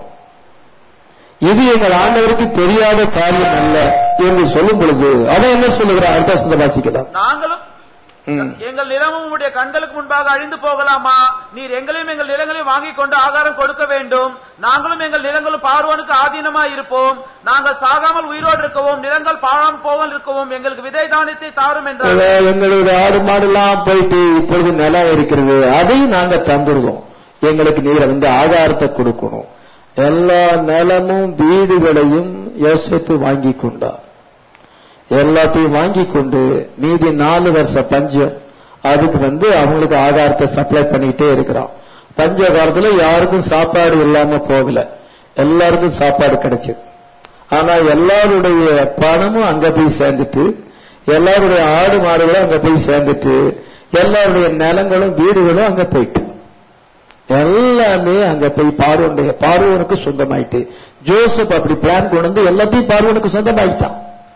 இது எங்கள் ஆண்டவருக்கு தெரியாத காரியம் அல்ல என்று சொல்லும் பொழுது அவன் என்ன சொல்லுகிறான் அடுத்த வசனத்தை வாசிக்கலாம் நாங்களும் ம். எங்கள் நிலமும் உம்முடைய கண்களுக்கு முன்பாக அழிந்து போகலாமா நீர் எங்களையும் எங்கள் நிலங்களையும் வாங்கிக் கொண்டு ஆகாரம் கொடுக்க வேண்டும் நாங்களும் எங்கள் நிலங்களும் பார்வோனுக்கு ஆதீனமாய் இருப்போம் நாங்கள் சாகாமல் உயிரோடு இருக்கவும் நிலங்கள் பாழாமல் போகாமல் இருக்கவும் எங்களுக்கு விதை தானியத்தை தாரும் என்றார் இதோ எங்களுடைய ஆடு மாடுலாம் போயிட்டு இப்பொழுது நிலம் இருக்கிறது அதையும் நாங்க தந்துடுவோம் எங்களுக்கு நீரை வந்து ஆகாரத்தை கொடுக்கணும் எல்லா நிலமும் வீடுகளையும் யோசித்து வாங்கி கொண்டார் எல்லாத்தையும் வாங்கி கொண்டு மீதி நாலு வருஷ பஞ்சம் அதுக்கு வந்து அவங்களுக்கு ஆகாரத்தை சப்ளை பண்ணிட்டே இருக்கிறான் பஞ்ச காலத்துல யாருக்கும் சாப்பாடு இல்லாம போகல எல்லாருக்கும் சாப்பாடு கிடைச்சது ஆனா எல்லாருடைய பணமும் அங்க போய் சேர்ந்துட்டு எல்லாருடைய ஆடு மாடுகளும் அங்க போய் சேர்ந்துட்டு எல்லாருடைய நிலங்களும் வீடுகளும் அங்க போயிட்டு எல்லாமே அங்க போய் பார்வனுடைய பார்வனுக்கு சொந்தமாயிட்டு ஜோசப் அப்படி பிளான் கொண்டு வந்து எல்லாத்தையும் பார்வனுக்கு சொந்தமாயிட்டான்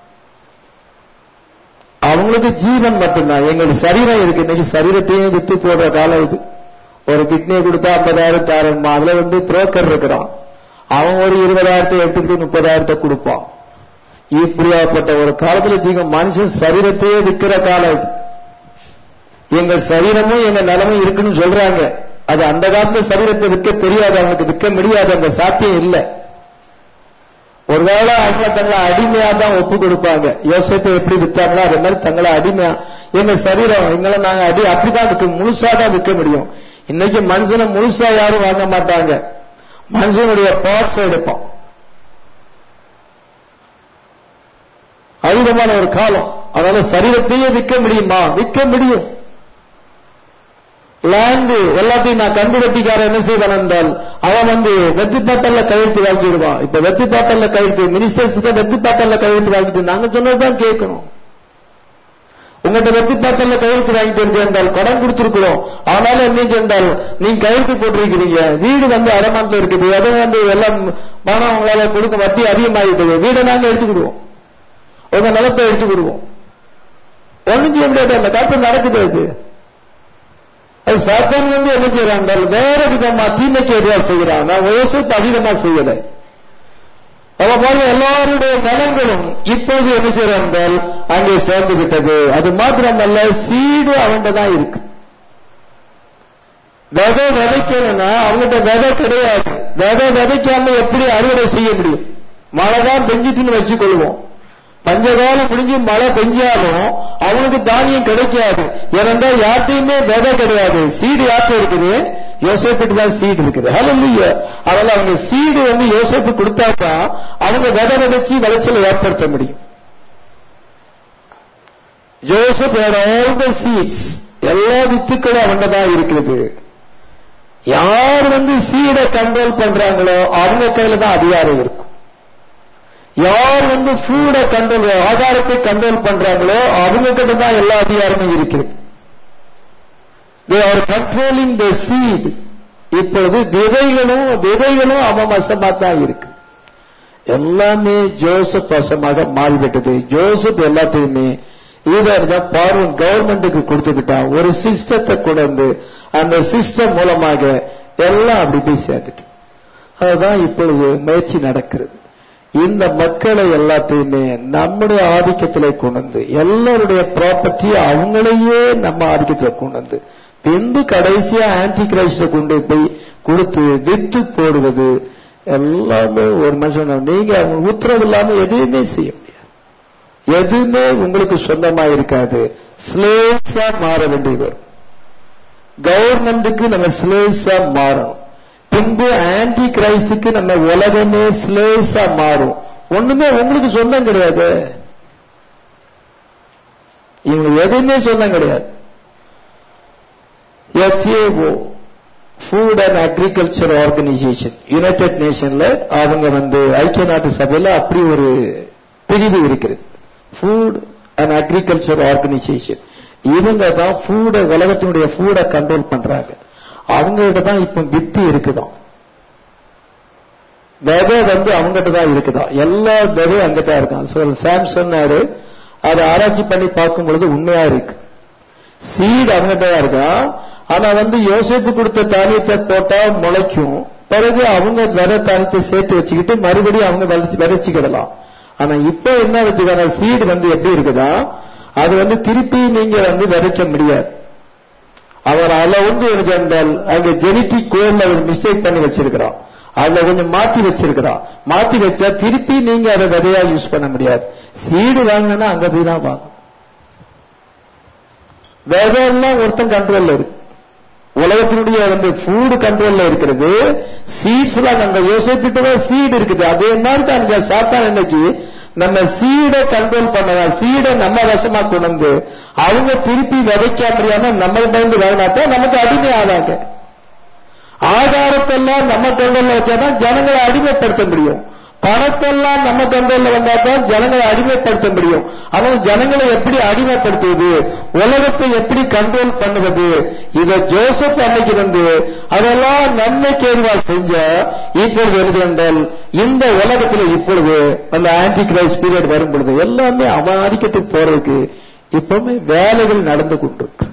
அவங்களுக்கு ஜீவன் மட்டும்தான் எங்களுக்கு சரீரம் இருக்கு இன்னைக்கு சரீரத்தையும் வித்து போடுற காலம் இது ஒரு கிட்னியை கொடுத்தா ஐம்பதாயிரம் தாரம் அதுல வந்து புரோக்கர் இருக்கிறான் அவன் ஒரு இருபதாயிரத்தை எடுத்துக்கிட்டு முப்பதாயிரத்தை கொடுப்பான் இப்படியாப்பட்ட ஒரு காலத்துல ஜீவன் மனுஷன் சரீரத்தையே விற்கிற காலம் இது எங்க சரீரமும் எங்க நிலமும் இருக்குன்னு சொல்றாங்க அது அந்த காலத்துல சரீரத்தை விற்க தெரியாது அவனுக்கு விற்க முடியாது அந்த சாத்தியம் இல்லை ஒருவேளை அவங்க தங்களை அடிமையா தான் ஒப்பு கொடுப்பாங்க யோசிப்பை எப்படி வித்தாங்களோ அதே மாதிரி தங்களை அடிமையா எங்க சரீரம் எங்களை நாங்க அடி அப்படிதான் விற்க முழுசா தான் விற்க முடியும் இன்னைக்கு மனுஷனை முழுசா யாரும் வாங்க மாட்டாங்க மனுஷனுடைய பார்ட்ஸ் எடுப்போம் அதிகமான ஒரு காலம் அதனால சரீரத்தையே விற்க முடியுமா விற்க முடியும் லேண்டு எல்லாத்தையும் நான் கண்டு வெட்டிக்காரன் என்ன செய்வான் என்றால் அவன் வந்து வெற்றி பாட்டல்ல கையெழுத்து வாங்கிடுவான் இப்ப வெற்றி பாட்டல்ல கையெழுத்து மினிஸ்டர்ஸுக்கு வெற்றி பாட்டல்ல கையெழுத்து வாங்கிட்டு நாங்க சொன்னதுதான் கேட்கணும் உங்கள்கிட்ட வெற்றி பாட்டல்ல கையெழுத்து வாங்கிட்டு இருக்கு என்றால் கடன் கொடுத்திருக்கிறோம் ஆனாலும் என்ன சென்றால் நீங்க கையெழுத்து போட்டிருக்கிறீங்க வீடு வந்து அடமானத்துல இருக்குது அதை வந்து எல்லாம் பணம் உங்களால கொடுக்க வட்டி அதிகமாகிட்டது வீடை நாங்க எடுத்துக்கிடுவோம் உங்க நிலத்தை எடுத்துக்கிடுவோம் ஒண்ணும் செய்ய முடியாது அந்த காலத்தில் நடக்குது அது அது சாத்தான் வந்து என்ன செய்யறான் வேற விதமா தீமைக்கு எதிராக செய்கிறான் நான் யோசிப்பு அதிகமா செய்யலை அவ பாருங்க எல்லாருடைய நலங்களும் இப்போது என்ன செய்யறான் என்றால் அங்கே சேர்ந்து விட்டது அது மாத்திரமல்ல சீடு அவன்கிட்ட தான் இருக்கு விதை விதைக்கணும்னா அவங்ககிட்ட விதை கிடையாது விதை விதைக்காம எப்படி அறுவடை செய்ய முடியும் மழை தான் பெஞ்சிட்டுன்னு வச்சுக்கொள்வோம் பஞ்சகாலம் முடிஞ்சு மழை பெஞ்சாலும் அவனுக்கு தானியம் கிடைக்காது ஏனென்றால் யார்ட்டையுமே விதை கிடையாது சீடு யார்ட்ட இருக்குது யோசேப்புக்கு தான் சீடு இருக்குது ஹலோ அதனால அவங்க சீடு வந்து யோசேப்பு கொடுத்தாதான் அவங்க விதை விதைச்சு விளைச்சலை ஏற்படுத்த முடியும் ஜோசப் ஆல் த சீட்ஸ் எல்லா வித்துக்களும் அவங்க தான் இருக்கிறது யார் வந்து சீடை கண்ட்ரோல் பண்றாங்களோ அவங்க கையில தான் அதிகாரம் இருக்கும் யார் வந்து ஃபுட்டை கண்ட்ரோல் ஆதாரத்தை கண்ட்ரோல் பண்றாங்களோ அவங்க கிட்ட தான் எல்லா அதிகாரமும் இருக்கிறது they are controlling the seed இப்பொழுது விதைகளும் விதைகளும் அவன் வசமா தான் இருக்கு எல்லாமே ஜோசப் வசமாக மாறிவிட்டது ஜோசப் எல்லாத்தையுமே இவர் தான் பார்வன் கவர்மெண்ட்டுக்கு கொடுத்து விட்டான் ஒரு சிஸ்டத்தை கொண்டு வந்து அந்த சிஸ்டம் மூலமாக எல்லாம் அப்படி போய் சேர்ந்துட்டு அதுதான் இப்பொழுது முயற்சி நடக்கிறது இந்த மக்களை எல்லாத்தையுமே நம்முடைய ஆதிக்கத்திலே கொண்டு வந்து எல்லாருடைய ப்ராப்பர்ட்டி அவங்களையே நம்ம ஆதிக்கத்தில் கொண்டு வந்து பின்பு கடைசியா ஆன்டி கிரைஸ்ட கொண்டு போய் கொடுத்து வித்து போடுவது எல்லாமே ஒரு மனுஷன் நீங்க அவங்க உத்தரவு இல்லாம எதுவுமே செய்ய முடியாது எதுவுமே உங்களுக்கு சொந்தமா இருக்காது ஸ்லேஸா மாற வேண்டி வரும் கவர்மெண்ட்டுக்கு நம்ம ஸ்லேஸா மாறணும் பின்பு ஆன்டி கிரைஸ்டுக்கு நம்ம உலகமே ஸ்லேஸா மாறும் ஒண்ணுமே உங்களுக்கு சொந்தம் கிடையாது இவங்க எதுவுமே சொந்தம் கிடையாது FAO food and agriculture organization united நேஷன்ல அவங்க வந்து ஐக்கிய நாட்டு சபையில அப்படி ஒரு பிரிவு இருக்கிறது ஃபுட் அண்ட் அக்ரிகல்ச்சர் ஆர்கனைசேஷன் இவங்க தான் ஃபுட உலகத்தினுடைய ஃபுடை கண்ட்ரோல் பண்றாங்க அவங்ககிட்ட தான் இப்ப வித்து இருக்குதாம் விதை வந்து அவங்ககிட்ட தான் இருக்குதாம் எல்லா விதையும் அங்கதான் இருக்கான் ஸோ சாம்சன் அதை ஆராய்ச்சி பண்ணி பார்க்கும் பொழுது உண்மையா இருக்கு சீடு அவங்ககிட்ட தான் இருக்கான் ஆனா வந்து யோசிப்பு கொடுத்த தானியத்தை போட்டா முளைக்கும் பிறகு அவங்க விதை தானியத்தை சேர்த்து வச்சுக்கிட்டு மறுபடியும் அவங்க விதைச்சு விதைச்சுக்கிடலாம் ஆனா இப்ப என்ன வச்சுக்கான சீடு வந்து எப்படி இருக்குதா அது வந்து திருப்பி நீங்க வந்து விதைக்க முடியாது அவர் அதுல வந்து எனக்கு என்றால் அங்க ஜெனட்டிக் கோல்ல ஒரு மிஸ்டேக் பண்ணி வச்சிருக்கிறான் அதுல கொஞ்சம் மாத்தி வச்சிருக்கிறான் மாத்தி வச்சா திருப்பி நீங்க அதை விதையா யூஸ் பண்ண முடியாது சீடு வாங்கினா அங்க போய் தான் வாங்கணும் விதையெல்லாம் ஒருத்தன் கண்ட்ரோல்ல இருக்கு உலகத்தினுடைய வந்து ஃபுட் கண்ட்ரோல்ல இருக்கிறது சீட்ஸ் எல்லாம் அந்த யோசிப்பிட்டு தான் சீடு இருக்குது அதே மாதிரி தான் சாத்தான் இன்னைக்கு நம்ம சீடை கண்ட்ரோல் பண்ணலாம் சீடை நம்ம வசமா கொண்டு வந்து அவங்க திருப்பி விதைக்க முடியாம நம்ம பயந்து வேணாத்தான் நமக்கு அடிமை ஆகாங்க ஆதாரத்தெல்லாம் நம்ம கண்ட்ரோல்ல வச்சாதான் ஜனங்களை அடிமைப்படுத்த முடியும் பணத்தெல்லாம் நம்ம கண்ட்ரோல்ல வந்தா தான் ஜனங்களை அடிமைப்படுத்த முடியும் ஆனால் ஜனங்களை எப்படி அடிமைப்படுத்துவது உலகத்தை எப்படி கண்ட்ரோல் பண்ணுவது இத ஜோசப் அன்னைக்கு வந்து அதெல்லாம் நன்மைக்கு ஏதுவா செஞ்ச இப்பொழுது எழுதுகின்றால் இந்த உலகத்துல இப்பொழுது அந்த ஆன்டி கிரைஸ்ட் பீரியட் வரும் பொழுது எல்லாமே அவன் ஆதிக்கத்துக்கு போறதுக்கு இப்பவுமே வேலைகள் நடந்து கொண்டிருக்கு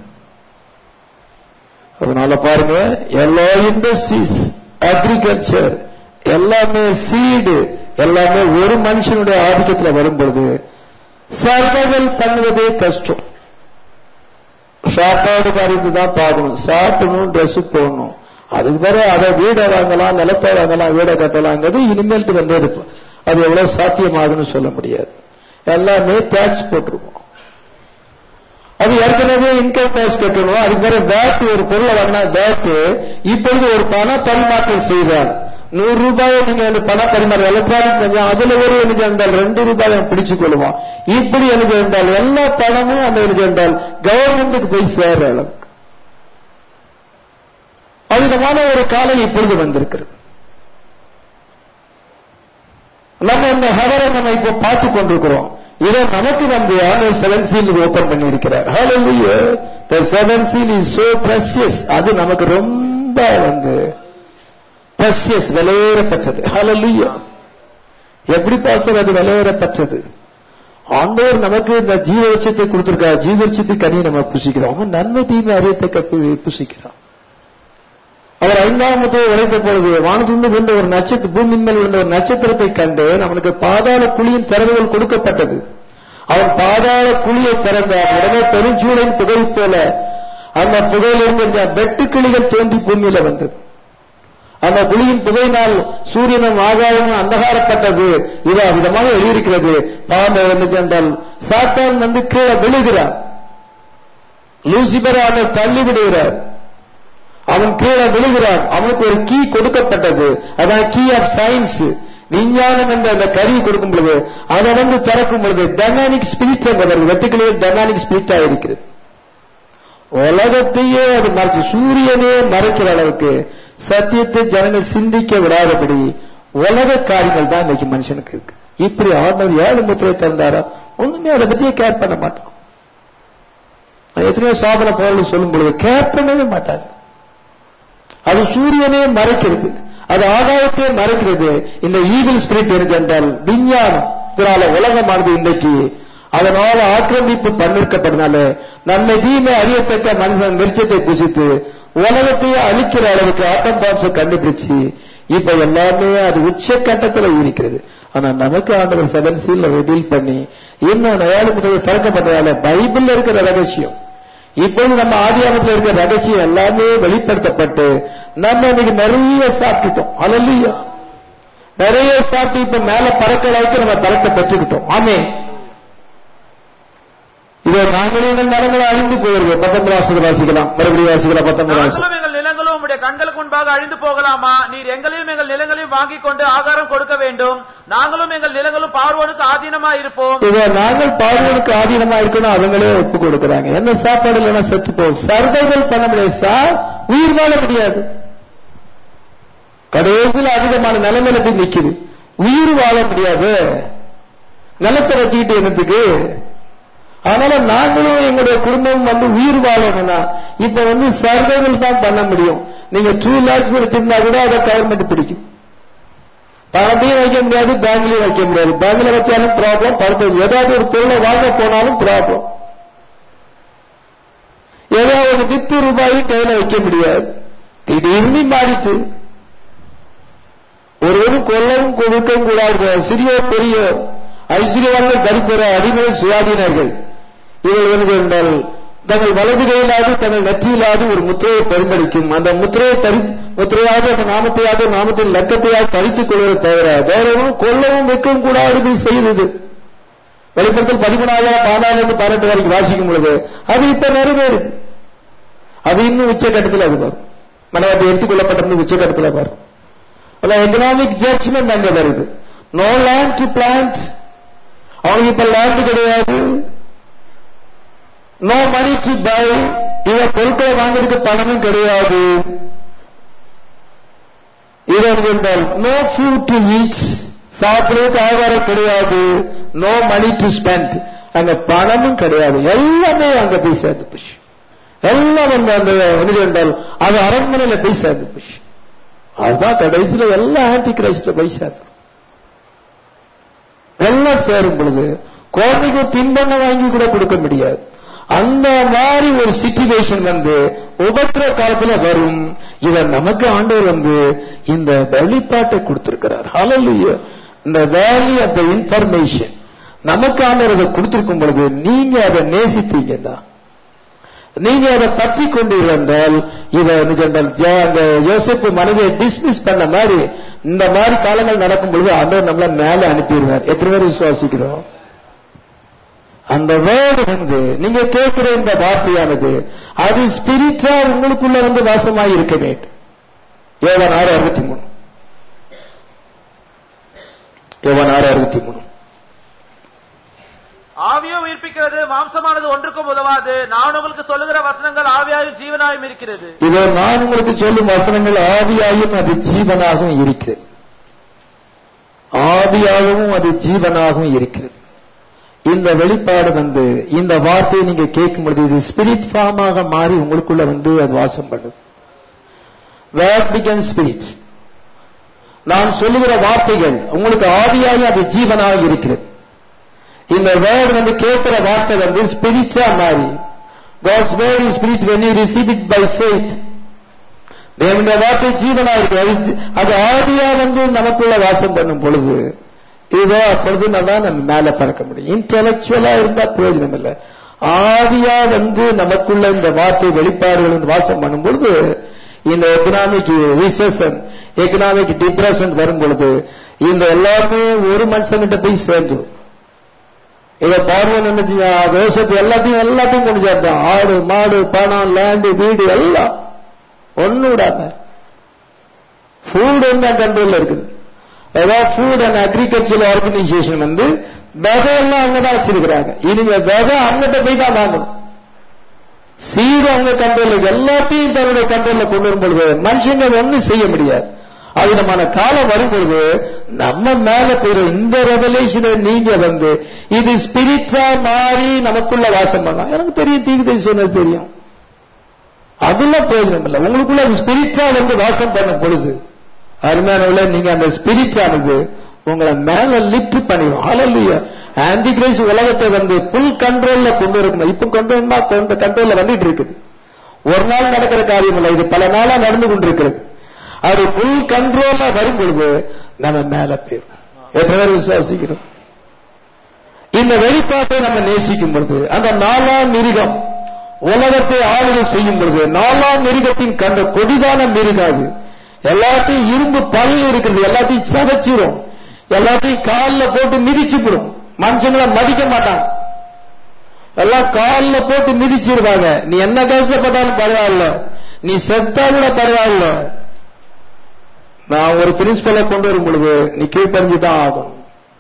அதனால பாருங்க எல்லா இண்டஸ்ட்ரீஸ் அக்ரிகல்ச்சர் எல்லாமே சீடு எல்லாமே ஒரு மனுஷனுடைய ஆதிக்கத்தில் வரும்பொழுது சர்வைவல் பண்ணுவதே கஷ்டம் சாப்பாடு மருந்து தான் பார்க்கணும் சாப்பிடணும் ட்ரெஸ் போடணும் அதுக்கு பிறகு அதை வீடை வாங்கலாம் நிலத்தை வாங்கலாம் வீடை கட்டலாங்கிறது இனிமேல்ட்டு வந்தது அது எவ்வளவு சாத்தியமாகுன்னு சொல்ல முடியாது எல்லாமே டேக்ஸ் போட்டிருக்கோம் அது ஏற்கனவே இன்கம் டேக்ஸ் கட்டணும் அதுக்கு பிறகு வேட் ஒரு பொருளை வாங்கினா வேட் இப்பொழுது ஒரு பண பரிமாற்றம் செய்தார் நூறு ரூபாயை நீங்க அந்த பண பரிமாற்றம் எலக்ட்ரானிக் கொஞ்சம் அதுல ஒரு என்ன என்றால் ரெண்டு ரூபாய் அவன் பிடிச்சு கொள்வான் இப்படி என்ன என்றால் எல்லா பணமும் அந்த என்ன என்றால் கவர்மெண்ட்டுக்கு போய் சேர்ற அளவுக்கு அதிகமான ஒரு காலம் இப்பொழுது வந்திருக்கிறது நம்ம இந்த ஹவரை நம்ம இப்ப பார்த்து கொண்டிருக்கிறோம் இதை நமக்கு வந்து ஆண்டவர் செவன் சீல் ஓபன் பண்ணி இருக்கிறார் Hallelujah. The seven seal is so precious அது நமக்கு ரொம்ப வந்து precious விலையேறப்பட்டது Hallelujah. எப்படி பாசம் அது விலையேறப்பட்டது ஆண்டவர் நமக்கு இந்த ஜீவவட்சத்தை கொடுத்திருக்கார் ஜீவவட்சத்தை கனி நம்ம புசிக்கிறோம் அவன் நன்மை தீமை அறியத்தக்க பு- புசிக்கிறான் அவர் ஐந்தாம் முத்தையை உழைத்த பொழுது வானத்திலிருந்து விழுந்த ஒரு நட்சத்திர பூமியின் மேல் விழுந்த ஒரு நட்சத்திரத்தை கண்டு அவனுக்கு பாதாள குழியின் திறவுகள் கொடுக்கப்பட்டது அவன் பாதாள குழியை திறந்தார் உடனே பெருஞ்சூழலின் புகை போல அந்த புகையிலிருந்து இந்த வெட்டுக்கிளிகள் தோன்றி பூமியில வந்தது அந்த குழியின் புகையினால் சூரியனும் ஆகாயமும் அந்தகாரப்பட்டது இது விதமாக எழுதியிருக்கிறது பாம்பு வந்து சென்றால் சாத்தான் வந்து கீழே விழுகிறார் லூசிபர் அவனை தள்ளி விடுகிறார் அவன் கீழே விழுகிறான் அவனுக்கு ஒரு கீ கொடுக்கப்பட்டது அதான் கீ ஆஃப் சயின்ஸ் விஞ்ஞானம் என்ற அந்த கருவி கொடுக்கும் பொழுது அதை வந்து திறக்கும் பொழுது டெனானிக் ஸ்பிரிட் என்பதற்கு வெட்டுக்கிளியில் டெனானிக் ஸ்பிரிட்டா இருக்கிறது உலகத்தையே அது மறைச்சு சூரியனே மறைக்கிற அளவுக்கு சத்தியத்தை ஜனங்கள் சிந்திக்க விடாதபடி உலக காரியங்கள் தான் இன்னைக்கு மனுஷனுக்கு இருக்கு இப்படி ஆண்டவர் ஏழு முத்திரை திறந்தாரா ஒண்ணுமே அதை பத்தியே கேர் பண்ண மாட்டோம் எத்தனையோ சாதனை பொருள் சொல்லும் பொழுது கேர் பண்ணவே மாட்டாங்க அது சூரியனே மறைக்கிறது அது ஆகாயத்தையே மறைக்கிறது இந்த ஈகிள் ஸ்பிரிட் என்றால் விஞ்ஞானம் இதனால உலகமானது இன்றைக்கு அதனால ஆக்கிரமிப்பு பண்ணிருக்கப்பட்டனால நன்மை தீமை அறியத்தக்க மனுஷன் மிருச்சத்தை புசித்து உலகத்தையே அழிக்கிற அளவுக்கு ஆட்டம் பாம்சை கண்டுபிடிச்சு இப்ப எல்லாமே அது உச்ச கட்டத்துல இருக்கிறது ஆனா நமக்கு ஆண்டவர் செவன் சீல்ல ரெவீல் பண்ணி இன்னும் ஏழு முதல் திறக்கப்பட்டதால பைபிள்ல இருக்கிற ரகசியம் இப்பொழுது நம்ம ஆதியாமத்தில் இருக்கிற ரகசியம் எல்லாமே வெளிப்படுத்தப்பட்டு நம்ம இன்னைக்கு நிறைய சாப்பிட்டுட்டோம் அலல்லையா நிறைய சாப்பிட்டு இப்ப மேல பறக்க அளவுக்கு நம்ம பறக்க பெற்றுக்கிட்டோம் ஆமே இதை நாங்களே எங்கள் நலங்களை அழிந்து போயிருக்கோம் பத்தொன்பது வாசகம் வாசிக்கலாம் மறுபடியும் வாசிக்கலாம் பத்தொன்பது வாசகம் நாங்களும் எங்கள் நிலங்களும் உம்முடைய கண்களுக்கு முன்பாக அழிந்து போகலாமா நீர் எங்களையும் எங்கள் நிலங்களையும் வாங்கிக் கொண்டு ஆகாரம் கொடுக்க வேண்டும் நாங்களும் எங்கள் நிலங்களும் பார்வோனுக்கு ஆதீனமா இருப்போம் இதை நாங்கள் பார்வனுக்கு ஆதீனமா இருக்கணும் அவங்களே ஒப்பு கொடுக்கறாங்க என்ன சாப்பாடு இல்லைன்னா செத்து போ சர்வைவல் பண்ண முடியாது சார் உயிர் வாழ முடியாது கடைசியில் அதிகமான நிலைமையில போய் நிக்குது உயிர் வாழ முடியாது நிலத்தை வச்சுக்கிட்டு என்னத்துக்கு அதனால நாங்களும் எங்களுடைய குடும்பம் வந்து உயிர் வாழணும்னா இப்ப வந்து சர்வைவல் தான் பண்ண முடியும் நீங்க டூ லேக்ஸ் வச்சிருந்தா கூட அதை கவர்மெண்ட் பிடிக்கும் பணத்தையும் வைக்க முடியாது பேங்க்லயும் வைக்க முடியாது பேங்க்ல வச்சாலும் ப்ராப்ளம் பணத்தை ஏதாவது ஒரு பொருளை வாங்க போனாலும் ப்ராப்ளம் ஏதாவது ஒரு வித்து ரூபாயும் கையில வைக்க முடியாது திடீர்னு மாறிட்டு ஒருவரும் கொல்லவும் கொடுக்கவும் கூடாது சிறியோ பெரியோ ஐஸ்வர்யவான்கள் தரித்திர அடிமை சுயாதீனர்கள் இவர்கள் என்ன என்றால் தங்கள் வலது கையிலாவது தங்கள் நெற்றியிலாவது ஒரு முத்திரையை பெரும்படிக்கும் அந்த முத்திரையை தரி முத்திரையாக அந்த நாமத்தையாக நாமத்தின் லக்கத்தையாக தரித்துக் கொள்வதை தவிர வேறவும் கொல்லவும் விற்கவும் கூடாது செய்தது வெளிப்படுத்தல் பதிமூணாயிரம் பாடாயிரம் பதினெட்டு வரைக்கும் வாசிக்கும் பொழுது அது இப்ப நிறைவேறுது அது இன்னும் உச்சக்கட்டத்தில் அது வரும் மனவாட்டி எடுத்துக்கொள்ளப்பட்டிருந்து உச்சக்கட்டத்தில் வரும் எக்கனாமிக் ஜட்ஜ்மெண்ட் அங்க வருது நோ லேண்ட் டு பிளான்ட் அவனுக்கு இப்ப லேண்ட் கிடையாது நோ மணி டு பை இவ பொருட்களை வாங்குறதுக்கு பணமும் கிடையாது இவன் என்றால் நோ ஃபுட் டு ஈட் சாப்பிடுறதுக்கு ஆகாரம் கிடையாது நோ மணி டு ஸ்பெண்ட் அங்க பணமும் கிடையாது எல்லாமே அங்க போய் சேர்ந்து போச்சு எல்லாம் வந்து அந்த என்ன என்றால் அது அரண்மனையில போய் சேர்ந்து போச்சு அதுதான் கடைசியில எல்லா ஆன்டி கிரைஸ்ட போய் சேர்ந்து எல்லாம் சேரும் பொழுது குழந்தைக்கு தின்பண்ண வாங்கி கூட கொடுக்க முடியாது அந்த மாதிரி ஒரு சிச்சுவேஷன் வந்து உபத்திர காலத்துல வரும் இவர் நமக்கு ஆண்டவர் வந்து இந்த வெளிப்பாட்டை கொடுத்திருக்கிறார் ஹalleluya இந்த வேல்யூ ஆஃப் த இன்ஃபர்மேஷன் நமக்கு ஆண்டவர் அதை கொடுத்திருக்கும் பொழுது நீங்க அதை நேசித்தீங்கன்னா நீங்க அதை பற்றி கொண்டீர்கள் என்றால் இதை நிஜென்றால் அந்த யோசிப்பு மனைவியை டிஸ்மிஸ் பண்ண மாதிரி இந்த மாதிரி காலங்கள் நடக்கும் பொழுது ஆண்டவர் நம்மள மேல அனுப்பிடுவார் எத்தனை பேர் விசுவாசிக்கிறோம் அந்த வேர்டு வந்து நீங்க கேட்கிற இந்த வார்த்தையானது அது ஸ்பிரிட்டா உங்களுக்குள்ள வந்து வாசமாய் இருக்க வேண்டும் யோவான் ஆறு அறுபத்தி மூணு யோவான் ஆறு அறுபத்தி மூணு ஆவியோ உயிர்ப்பிக்கிறது மாம்சமானது ஒன்றுக்கும் உதவாது நான் உங்களுக்கு சொல்லுகிற வசனங்கள் ஆவியாயும் ஜீவனாயும் இருக்கிறது இதோ நான் உங்களுக்கு சொல்லும் வசனங்கள் ஆவியாயும் அது ஜீவனாகவும் இருக்கிறது ஆவியாகவும் அது ஜீவனாகவும் இருக்கிறது இந்த வெளிப்பாடு வந்து இந்த வார்த்தையை நீங்க கேட்கும் பொழுது இது ஸ்பிரிட் ஃபார்மாக மாறி உங்களுக்குள்ள வந்து அது வாசம் பண்ணுது வேர் பிகன் ஸ்பிரிட் நான் சொல்லுகிற வார்த்தைகள் உங்களுக்கு ஆவியாக அது ஜீவனாக இருக்கிறது இந்த வேர்டு வந்து கேட்கிற வார்த்தை வந்து ஸ்பிரிட்டா மாறி God's word is spirit when you receive it by faith. தேவனுடைய வார்த்தை ஜீவனா இருக்கு அது ஜீ- அது ஆவியா வந்து நமக்குள்ள வாசம் பண்ணும் பொழுது இதோ அப்பொழுது நம்ம நம்ம மேல பறக்க முடியும் இன்டெலக்சுவலா இருந்தா பிரயோஜனம் இல்லை ஆவியா வந்து நமக்குள்ள இந்த வார்த்தை வெளிப்பாடுகள் வந்து வாசம் பண்ணும் பொழுது இந்த எக்கனாமிக் ரிசெஷன் எக்கனாமிக் டிப்ரெஷன் வரும் பொழுது இந்த எல்லாருமே ஒரு மனுஷங்கிட்ட போய் சேர்ந்துரும் இத பார்வன் என்ன செஞ்சா தேசத்து எல்லாத்தையும் எல்லாத்தையும் கொண்டு சேர்த்தான் ஆடு மாடு பணம் லேண்டு வீடு எல்லாம் ஒண்ணு விடாம ஃபுட் வந்து கண்ட்ரோல்ல இருக்குது அதாவது ஃபுட் அண்ட் அக்ரிகல்ச்சர் ஆர்கனைசேஷன் வந்து விதை எல்லாம் அங்கதான் வச்சிருக்கிறாங்க இனிமே விதை அவங்ககிட்ட போய் தான் வாங்கணும் சீடு அவங்க கண்ட்ரோல் இருக்கு எல்லாத்தையும் தன்னுடைய கண்ட்ரோல்ல கொண்டு வரும் பொழுது மனுஷங்க ஒண்ணும் செய்ய முடியாது அது நம்மான காலம் வரும் பொழுது நம்ம மேல போயிற இந்த ரெவலேஷனை நீங்க வந்து இது ஸ்பிரிட்டா மாறி நமக்குள்ள வாசம் பண்ணலாம் எனக்கு தெரியும் தீர்த்தை சொன்னது தெரியும் அதெல்லாம் பிரயோஜனம் இல்லை உங்களுக்குள்ள அது ஸ்பிரிட்டா வந்து வாசம் பண்ணும் பொழுது அருமையானவர்களே நீங்க அந்த ஸ்பிரிட்டானது உங்களை மேல லிப்ட் பண்ணிடும் ஹalleluya ஆன்டி கிரைஸ் உலகத்தை வந்து புல் கண்ட்ரோல்ல கொண்டு இருக்கணும் இப்ப கொண்டு வந்தா கொண்ட கண்ட்ரோல்ல வந்துட்டு இருக்குது ஒரு நாள் நடக்கிற காரியம் இல்லை இது பல நாளா நடந்து கொண்டிருக்கிறது அது புல் கண்ட்ரோல்ல வரும் பொழுது நம்ம மேல போயிடும் எத்தனை பேர் விசுவாசிக்கிறோம் இந்த வெளிப்பாட்டை நம்ம நேசிக்கும் பொழுது அந்த நாலாம் மிருகம் உலகத்தை ஆளுகை செய்யும் பொழுது நாலாம் மிருகத்தின் கண்ட கொடிதான மிருகம் அது எல்லாத்தையும் இரும்பு பல் இருக்கிறது எல்லாத்தையும் சதைச்சிரும் எல்லாத்தையும் காலில் போட்டு மிதிச்சுவிடும் மனுஷங்களை மதிக்க மாட்டாங்க எல்லாம் காலில் போட்டு மிதிச்சிருவாங்க நீ என்ன கஷ்டப்பட்டாலும் பரவாயில்ல நீ செத்தா கூட பரவாயில்ல நான் ஒரு பிரின்சிபலை கொண்டு வரும் பொழுது நீ கீழ்ப்பறிஞ்சு தான் ஆகணும்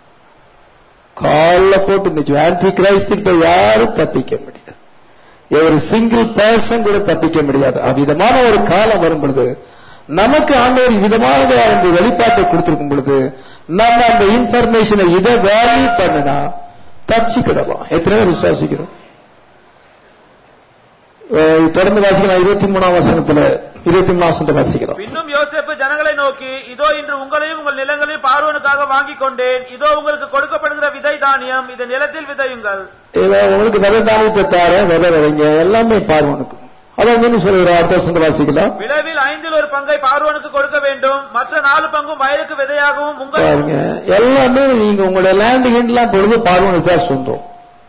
காலில் போட்டு மிதிச்சு ஆன்டி கிரைஸ்டிட்ட யாரும் தப்பிக்க முடியாது ஒரு சிங்கிள் பர்சன் கூட தப்பிக்க முடியாது அவ்விதமான ஒரு காலம் வரும் பொழுது நமக்கு ஆண்டவர் விதமாக அந்த வெளிப்பாட்டை கொடுத்திருக்கும் பொழுது நம்ம அந்த இன்ஃபர்மேஷனை இதை வேல்யூ பண்ணினா தப்பிச்சுக்கிடலாம் எத்தனை பேர் விசுவாசிக்கிறோம் அஹ் தொடர்ந்து வாசிக்கலாம் இருபத்தி மூணாம் வசனத்துல இருபத்தி மூணாம் வசனத்தை வாசிக்கிறோம் பின்னும் யோசேப்பு ஜனங்களை நோக்கி இதோ இன்று உங்களையும் உங்கள் நிலங்களையும் பார்வோனுக்காக வாங்கிக் கொண்டேன் இதோ உங்களுக்கு கொடுக்கப்படுகிற விதை தானியம் இதை நிலத்தில் விதையுங்கள் இதை உங்களுக்கு விதை தானியத்தை தார விதை விதைங்க எல்லாமே பார்வனுக்கு அதான் என்ன சொல்லுகிற அடுத்த வசனத்தை வாசிக்கலாம் விளைவில் ஐந்தில் ஒரு பங்கை பார்வோனுக்கு கொடுக்க வேண்டும் மற்ற நாலு பங்கும் வயலுக்கு விதையாகவும் உங்கள் பாருங்க எல்லாமே நீங்க உங்களோட லேண்ட் கிண்டலாம் பொழுது பார்வனுக்கு தான் சொந்தம்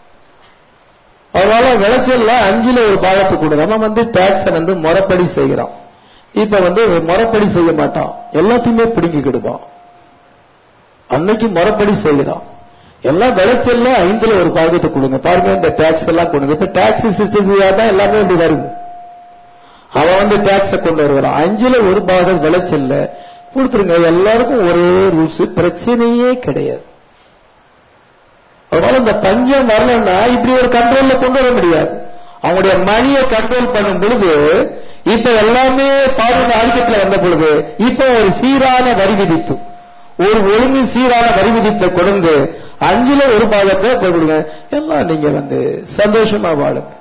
அதனால விளைச்சல்ல அஞ்சுல ஒரு பாகத்தை கொடு நம்ம வந்து டாக்ஸ வந்து முறைப்படி செய்கிறோம் இப்ப வந்து முறைப்படி செய்ய மாட்டான் எல்லாத்தையுமே பிடுங்கிக்கிடுவான் அன்னைக்கு முறைப்படி செய்கிறான் எல்லாம் விளைச்சல்ல ஐந்துல ஒரு பாகத்தை கொடுங்க பாருங்க இந்த டாக்ஸ் எல்லாம் கொடுங்க இப்ப டாக்ஸ் சிஸ்டத்துக்காக தான் எல்லாமே இப்படி வருது அவன் வந்து டாக்ஸ கொண்டு வருகிறான் அஞ்சுல ஒரு பாகம் விளைச்சல்ல கொடுத்துருங்க எல்லாருக்கும் ஒரே ரூல்ஸ் பிரச்சனையே கிடையாது அதனால இந்த பஞ்சம் வரலன்னா இப்படி ஒரு கண்ட்ரோல்ல கொண்டு வர முடியாது அவங்களுடைய மணியை கண்ட்ரோல் பண்ணும் பொழுது இப்ப எல்லாமே பாதுகாப்பு ஆதிக்கத்தில் வந்த பொழுது இப்ப ஒரு சீரான வரி விதிப்பு ஒரு ஒழுங்கு சீரான வரி விதிப்பை கொண்டு அஞ்சுல ஒரு பாகத்தை கொடுங்க எல்லாம் நீங்க வந்து சந்தோஷமா வாழுங்க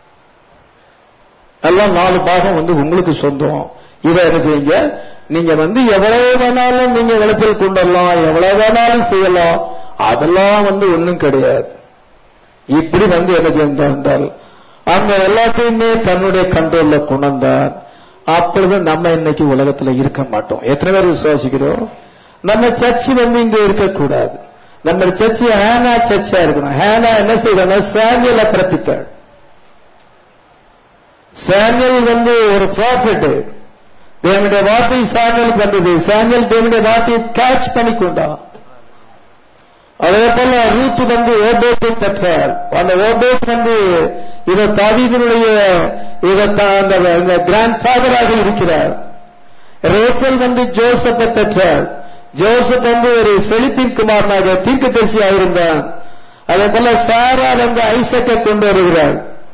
எல்லாம் நாலு பாகம் வந்து உங்களுக்கு சொந்தம் இதை என்ன செய்யுங்க நீங்க வந்து எவ்வளவு வேணாலும் நீங்க விளைச்சல் கொண்டரலாம் எவ்வளவு வேணாலும் செய்யலாம் அதெல்லாம் வந்து ஒண்ணும் கிடையாது இப்படி வந்து என்ன செய்தார் என்றால் அந்த எல்லாத்தையுமே தன்னுடைய கண்ட்ரோல்ல கொண்டார் அப்பொழுது நம்ம இன்னைக்கு உலகத்துல இருக்க மாட்டோம் எத்தனை பேர் விசுவாசிக்கிறோம் நம்ம சர்ச்சு வந்து இங்க இருக்கக்கூடாது நம்ம சர்ச்சு ஹேனா சர்ச்சா இருக்கணும் ஹேனா என்ன செய்யணும் சாமியல பிறப்பித்தாள் சாமியல் வந்து ஒரு ப்ராஃபிட் தேவனுடைய வார்த்தை சாமியலுக்கு வந்தது சாமியல் தேவனுடைய வார்த்தையை கேட்ச் பண்ணி கொண்டான் அதே போல ரூத் வந்து ஓபேத்தை பெற்றார் அந்த ஓபேத் வந்து இத தாவீதனுடைய இத அந்த கிராண்ட் ஃபாதராக இருக்கிறார் ரேச்சல் வந்து ஜோசப்பை பெற்றார் ஜோசப் வந்து ஒரு செழிப்பின் குமாரனாக தீர்க்கதரிசியாக இருந்தான் அதே போல சாரா வந்து ஐசக்கை கொண்டு வருகிறார்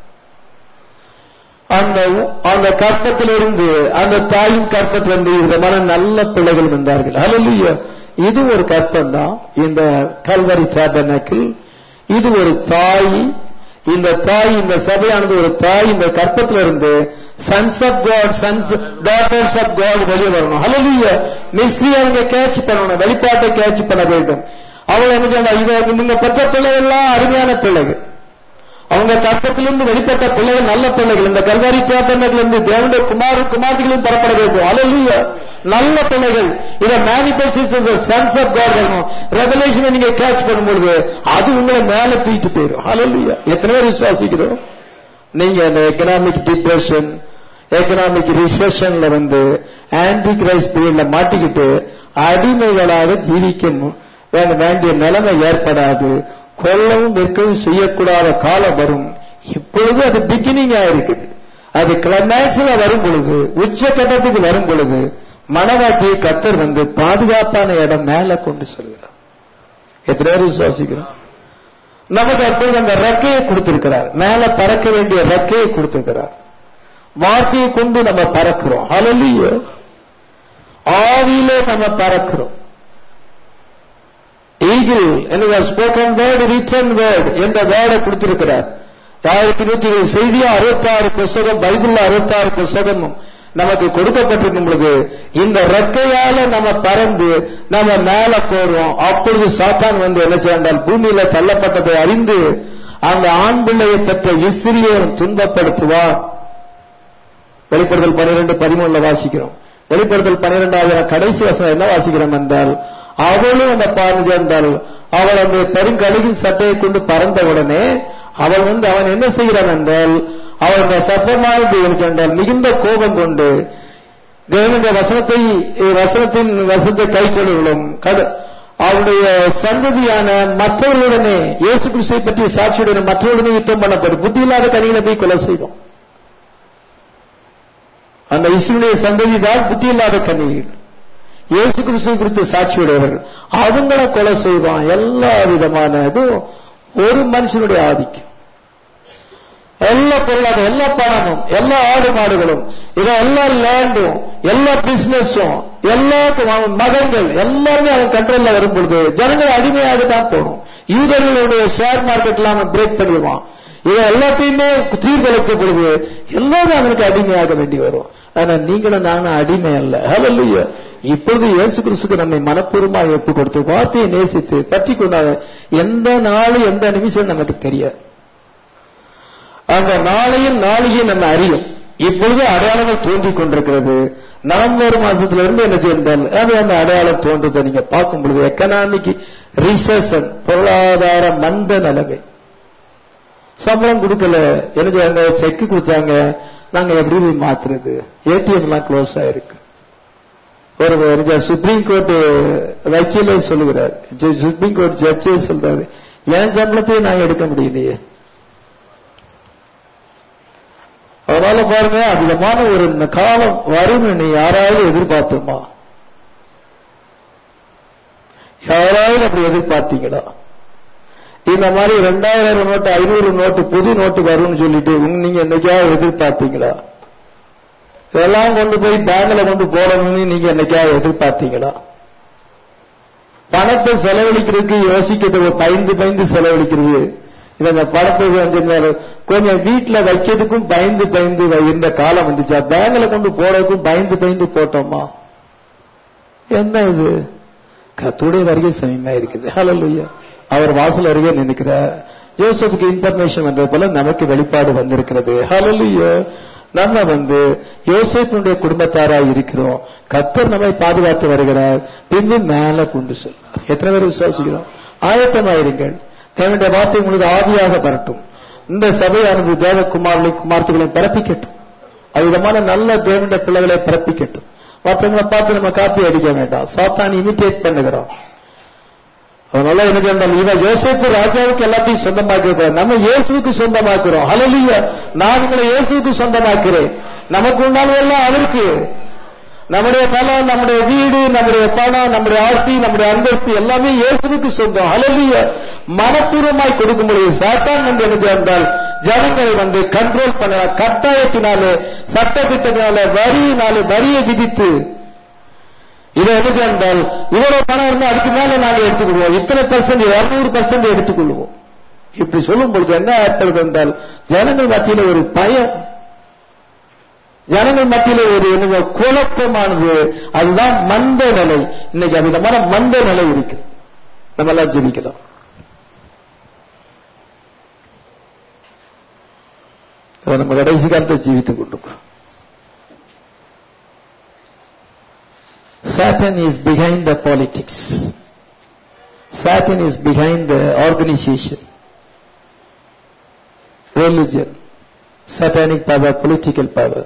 அந்த அந்த கற்பத்திலிருந்து அந்த தாயின் கற்பத்திலிருந்து விதமான நல்ல பிள்ளைகள் வந்தார்கள் அலலுயா இது ஒரு கற்பம் தான் இந்த கல்வரி சாபனக்கில் இது ஒரு தாய் இந்த தாய் இந்த சபையானது ஒரு தாய் இந்த கற்பத்திலிருந்து sons of God sons daughters of God வெளியே வரணும் ஹலலுயா மிஸ்ரி அவங்க கேட்ச் பண்ணணும் வெளிப்பாட்டை கேட்ச் பண்ண வேண்டும் அவங்க என்ன சொன்னா இவ நீங்க பெற்ற பிள்ளைகள் எல்லாம் அருமையான பிள்ளைகள் அவங்க கற்பத்திலிருந்து வெளிப்பட்ட பிள்ளைகள் நல்ல பிள்ளைகள் இந்த கல்வாரி சாத்தனிலிருந்து தேவனுடைய குமார குமார்த்திகளையும் பெறப்பட வேண்டும் அலலுயா நல்ல பிள்ளைகள் இதை மேனிபெஸ்ட் சன்ஸ் ஆஃப் காட் வரணும் ரெவலேஷனை நீங்க கேட்ச் பண்ணும்பொழுது அது உங்களை மேல தூக்கிட்டு போயிடும் அலலுயா எத்தனை பேர் விசுவாசிக்கிறோம் நீங்க இந்த எக்கனாமிக் டிப்ரெஷன் எக்கனாமிக் ரிசெஷன்ல வந்து ஆன்டி கிரைஸ்ட் பீரியட்ல மாட்டிக்கிட்டு அடிமைகளாக ஜீவிக்கணும் வேண்டிய நிலைமை ஏற்படாது கொல்லவும் விற்கவும் செய்யக்கூடாத காலம் வரும் இப்பொழுது அது பிகினிங்கா இருக்குது அது கிளைமேக்ஸ்ல வரும் பொழுது உச்ச கட்டத்துக்கு வரும் பொழுது மனவாட்டியை கத்தர் வந்து பாதுகாப்பான இடம் மேல கொண்டு செல்கிறார் எத்தனை பேர் விசுவாசிக்கிறோம் நமக்கு அப்பொழுது அந்த ரெக்கையை கொடுத்திருக்கிறார் மேல பறக்க வேண்டிய ரெக்கையை கொடுத்திருக்கிறார் வார்த்தையை கொண்டு நம்ம பறக்கிறோம் அலலிய ஆவியிலே நம்ம பறக்கிறோம் ஈகிள் என்ன ஸ்போக்கன் வேர்டு ரிட்டன் வேர்டு என்ற வேர்டை கொடுத்திருக்கிறார் ஆயிரத்தி நூத்தி இருபது செய்தியா அறுபத்தாறு புஸ்தகம் பைபிள்ல அறுபத்தாறு புஸ்தகமும் நமக்கு கொடுக்கப்பட்டிருக்கும் பொழுது இந்த ரெக்கையால நம்ம பறந்து நம்ம மேல போறோம் அப்பொழுது சாத்தான் வந்து என்ன செய்தால் பூமியில தள்ளப்பட்டதை அறிந்து அந்த ஆண் பிள்ளையை பெற்ற இஸ்ரியை துன்பப்படுத்துவார் வெளிப்படுதல் பனிரெண்டு பதிமூணுல வாசிக்கிறோம் வெளிப்படுதல் பனிரெண்டாவது கடைசி வசனம் என்ன வாசிக்கிறோம் என்றால் அவளும் அந்த பாருங்க என்றால் அவள் அந்த பெருங்கழுகின் சட்டையை கொண்டு பறந்த உடனே அவள் வந்து அவன் என்ன செய்கிறான் என்றால் அவள் அந்த சர்ப்பமானது என்றால் மிகுந்த கோபம் கொண்டு தேவனுடைய வசனத்தை வசனத்தின் வசனத்தை கை கொள்ளும் அவருடைய சந்ததியான மற்றவர்களுடனே இயேசு கிறிஸ்துவை பற்றி சாட்சியுடன் மற்றவர்களுடனே யுத்தம் பண்ணப்படும் புத்தி இல்லாத கனிகளை போய் கொலை செய்தோம் அந்த இசுடைய சந்ததி தான் புத்தி இல்லாத கன்னிகள் இயேசு கிறிஸ்துவை குறித்து சாட்சியுடையவர்கள் அவங்கள கொலை செய்வான் எல்லா விதமான இதுவும் ஒரு மனுஷனுடைய ஆதிக்கம் எல்லா பொருளாதாரம் எல்லா பணமும் எல்லா ஆடு மாடுகளும் இதை எல்லா லேண்டும் எல்லா பிசினஸும் எல்லா மதங்கள் எல்லாமே அவன் கண்ட்ரோல்ல வரும் பொழுது ஜனங்கள் அடிமையாக தான் போகணும் யூதர்களுடைய ஷேர் மார்க்கெட்ல அவன் பிரேக் பண்ணிடுவான் இதை எல்லாத்தையுமே தீர்வளித்த பொழுது எல்லாரும் அவனுக்கு அடிமையாக வேண்டி வரும் ஆனா நீங்களும் நானும் அடிமை அல்ல ஹலல்லையா இப்பொழுது இயேசு கிறிஸ்துக்கு நம்மை மனப்பூர்வமாக ஒப்பு கொடுத்து வார்த்தையை நேசித்து பற்றி கொண்டாத எந்த நாளும் எந்த நிமிஷம் நமக்கு தெரியாது அந்த நாளையும் நாளையும் நம்ம அறியும் இப்பொழுது அடையாளங்கள் தோன்றிக் கொண்டிருக்கிறது நவம்பர் மாசத்துல இருந்து என்ன செய்தால் அது அந்த அடையாளம் தோன்றதை நீங்க பார்க்கும் பொழுது எக்கனாமிக் ரிசெஷன் பொருளாதார மந்த நிலைமை சம்பளம் கொடுக்கல என்ன செய்யாங்க செக்கு கொடுத்தாங்க நாங்க எப்படி போய் மாத்துறது ஏடிஎம் எல்லாம் க்ளோஸ் ஆயிருக்கு ஒரு சுப்ரீம் கோர்ட் வக்கீலே சொல்லுகிறார் சுப்ரீம் கோர்ட் ஜட்ஜே சொல்றாரு என் சம்பளத்தையும் நாங்க எடுக்க முடியலையே அதனால பாருங்க அதிகமான ஒரு காலம் வரும் நீ யாராவது எதிர்பார்த்தோமா யாராவது அப்படி எதிர்பார்த்தீங்களா இந்த மாதிரி ரெண்டாயிரம் நோட்டு ஐநூறு நோட்டு புது நோட்டு வரும்னு சொல்லிட்டு உங்க நீங்க என்னைக்காவது எதிர்பார்த்தீங்களா இதெல்லாம் கொண்டு போய் பேங்க்ல கொண்டு போடணும்னு நீங்க என்னைக்காவது எதிர்பார்த்தீங்களா பணத்தை செலவழிக்கிறதுக்கு யோசிக்கிறது பயந்து பயந்து செலவழிக்கிறது இது அந்த பணத்தை கொஞ்சம் நேரம் கொஞ்சம் வீட்டுல வைக்கிறதுக்கும் பயந்து பயந்து இருந்த காலம் வந்துச்சா பேங்க்ல கொண்டு போறதுக்கும் பயந்து பயந்து போட்டோமா என்ன இது கத்துடைய வருகை சமயமா இருக்குது ஹalleluya அவர் வாசல் அருகே நினைக்கிறார் யோசப்புக்கு இன்ஃபர்மேஷன் வந்தது போல நமக்கு வெளிப்பாடு வந்திருக்கிறது ஹalleluya நம்ம வந்து யோசேப்பினுடைய குடும்பத்தாராய் இருக்கிறோம் கத்தர் நம்மை பாதுகாத்து வருகிறார் பின்பு மேல கொண்டு செல்வார் எத்தனை பேர் விசுவாசிக்கிறோம் ஆயத்தமாயிருங்கள் தேவனுடைய வார்த்தை உங்களுக்கு ஆவியாக வரட்டும் இந்த சபையானது தேவகுமாரனை குமார்த்திகளை பிறப்பிக்கட்டும் அவ்விதமான நல்ல தேவனுடைய பிள்ளைகளை பிறப்பிக்கட்டும் மற்றவங்களை பார்த்து நம்ம காப்பி அடிக்க வேண்டாம் சாத்தான் இமிட்டேட் பண்ணுகிறோம் அதனால எனக்கு அந்த இவன் யோசேப்பு ராஜாவுக்கு எல்லாத்தையும் சொந்தமாக்கிறோம் நம்ம இயேசுவுக்கு சொந்தமாக்குறோம் ஹalleluya நான் உங்களை இயேசுவுக்கு சொந்தமாக்கிறேன் நமக்கு உண்டானதெல்லாம் அவருக்கு நம்முடைய பலம் நம்முடைய வீடு நம்முடைய பணம் நம்முடைய ஆஸ்தி நம்முடைய அந்தஸ்து எல்லாமே இயேசுவுக்கு சொந்தம் ஹalleluya மனப்பூர்வமாய் கொடுக்கும் பொழுது சாத்தான் வந்து என்ன என்றால் ஜனங்களை வந்து கண்ட்ரோல் பண்ண கட்டாயத்தினாலே சட்டத்திட்டத்தினால வரியினாலே வரியை விதித்து இதை என்ன என்றால் இவ்வளவு பணம் இருந்தா அதுக்கு மேல நாங்க எடுத்துக்கொள்வோம் இத்தனை பர்சன்ட் இருநூறு பர்சன்ட் எடுத்துக்கொள்வோம் இப்படி சொல்லும் பொழுது என்ன ஏற்படுது என்றால் ஜனங்கள் மத்தியில ஒரு பயம் ஜனங்கள் மத்தியில ஒரு என்ன குழப்பமானது அதுதான் மந்த நிலை இன்னைக்கு அவ்விதமான மந்த நிலை இருக்கு நம்ம எல்லாம் ஜெபிக்கலாம் அதை நம்ம கடைசி காலத்தை ஜீவித்துக் கொண்டிருக்கிறோம் Satan is behind the politics. Satan is behind the organization, religion, satanic power, political power,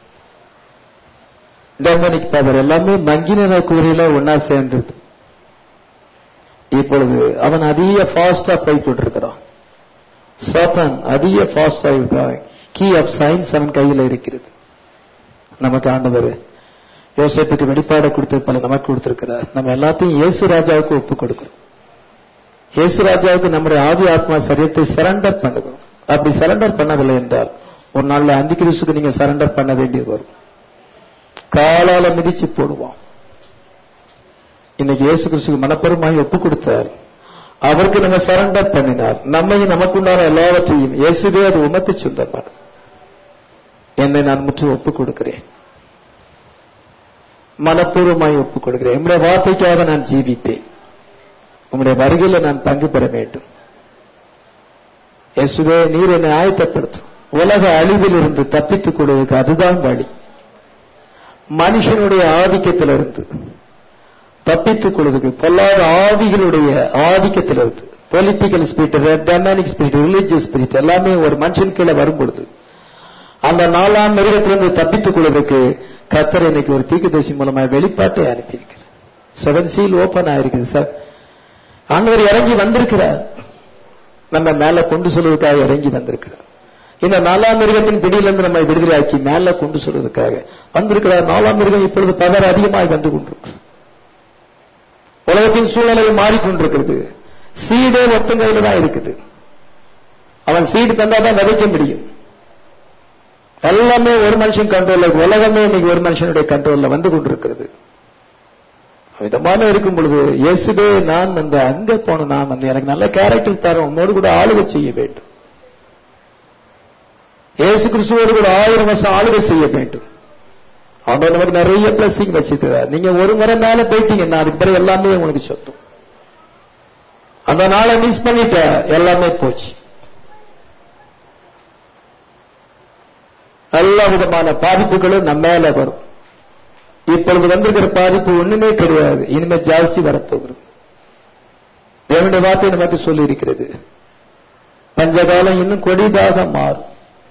demonic power எல்லாமே மங்கின கூறியில ஒன்னா சேர்ந்தது இப்பொழுது அவன் அதிக ஃபாஸ்டா போய் கொண்டிருக்கிறான் சாத்தான் அதிக ஃபாஸ்டா இருக்கிறான் கீ ஆஃப் சயின்ஸ் அவன் கையில் இருக்கிறது நமக்கு ஆண்டவர் யோசேப்புக்கு வெளிப்பாட கொடுத்து பல நமக்கு கொடுத்திருக்கிறார் நம்ம எல்லாத்தையும் இயேசு ராஜாவுக்கு ஒப்பு கொடுக்கிறோம் இயேசு ராஜாவுக்கு நம்முடைய ஆதி ஆத்மா சரியத்தை சரண்டர் பண்ணுகிறோம் அப்படி சரண்டர் பண்ணவில்லை என்றால் ஒரு நாள்ல அந்தி கிறிஸ்துக்கு நீங்க சரண்டர் பண்ண வேண்டியது வரும் காலால மிதிச்சு போடுவோம் இன்னைக்கு இயேசு கிறிஸ்துக்கு மனப்பெருமாய் ஒப்பு கொடுத்தார் அவருக்கு நம்ம சரண்டர் பண்ணினார் நம்மையும் நமக்குண்டான எல்லாவற்றையும் இயேசுவே அது உமக்கு சொந்தமானது என்னை நான் முற்று ஒப்பு கொடுக்கிறேன் மனப்பூர்வமாய் ஒப்புக் கொடுக்கிறேன் உங்களுடைய வார்த்தைக்காக நான் ஜீவிப்பேன் உங்களுடைய வருகையில நான் பங்கு பெற வேண்டும் இயேசுவே நீர் என்னை ஆயத்தப்படுத்தும் உலக அழிவில் இருந்து தப்பித்துக் கொள்வதற்கு அதுதான் வழி மனுஷனுடைய ஆதிக்கத்திலிருந்து தப்பித்துக் கொள்வதற்கு பொல்லாத ஆவிகளுடைய ஆதிக்கத்திலிருந்து political spirit demonic spirit religious spirit எல்லாமே ஒரு மனுஷன் கீழே வரும் பொழுது அந்த நாலாம் மிருகத்திலிருந்து தப்பித்துக் கொள்வதற்கு கத்தர் இன்னைக்கு ஒரு தீர்க்கதரிசி மூலமா வெளிப்பாட்டை அனுப்பியிருக்கிறார் செவன் சீல் ஓபன் ஆயிருக்குது சார் ஆண்டவர் இறங்கி வந்திருக்கிறார் நம்ம மேல கொண்டு சொல்வதற்காக இறங்கி வந்திருக்கிறார் இந்த நாலாம் மிருகத்தின் பிடியிலிருந்து நம்ம விடுதலையாக்கி மேல கொண்டு சொல்வதற்காக வந்திருக்கிறார் நாலாம் மிருகம் இப்பொழுது பவர் அதிகமாய் வந்து கொண்டிருக்கிறது உலகத்தின் சூழ்நிலை மாறிக்கொண்டிருக்கிறது சீடே ஒருத்தன் கையில தான் இருக்குது அவன் சீடு தந்தாதான் விதைக்க முடியும் எல்லாமே ஒரு மனுஷன் கண்ட்ரோல்ல உலகமே இன்னைக்கு ஒரு மனுஷனுடைய கண்ட்ரோல்ல வந்து கொண்டிருக்கிறது விதமான இருக்கும் பொழுது இயேசுவே நான் வந்து அங்க போன நான் வந்து எனக்கு நல்ல கேரக்டர் தரும் உன்னோடு கூட ஆளுகை செய்ய வேண்டும் இயேசு கிறிஸ்துவோடு கூட ஆயிரம் வருஷம் ஆளுகை செய்ய வேண்டும் அவன் நமக்கு நிறைய பிளஸிங் வச்சிருக்கிறார் நீங்க ஒரு முறை மேல போயிட்டீங்கன்னா அதுக்கு பிறகு எல்லாமே உங்களுக்கு சொந்தம் அந்த நாளை மிஸ் பண்ணிட்ட எல்லாமே போச்சு எல்லா விதமான பாதிப்புகளும் நம்ம மேல வரும் இப்பொழுது வந்திருக்கிற பாதிப்பு ஒண்ணுமே கிடையாது இனிமே ஜாஸ்தி வரப்போகிறது தேவனுடைய வார்த்தை நமக்கு சொல்லி இருக்கிறது பஞ்சகாலம் இன்னும் கொடிதாக மாறும்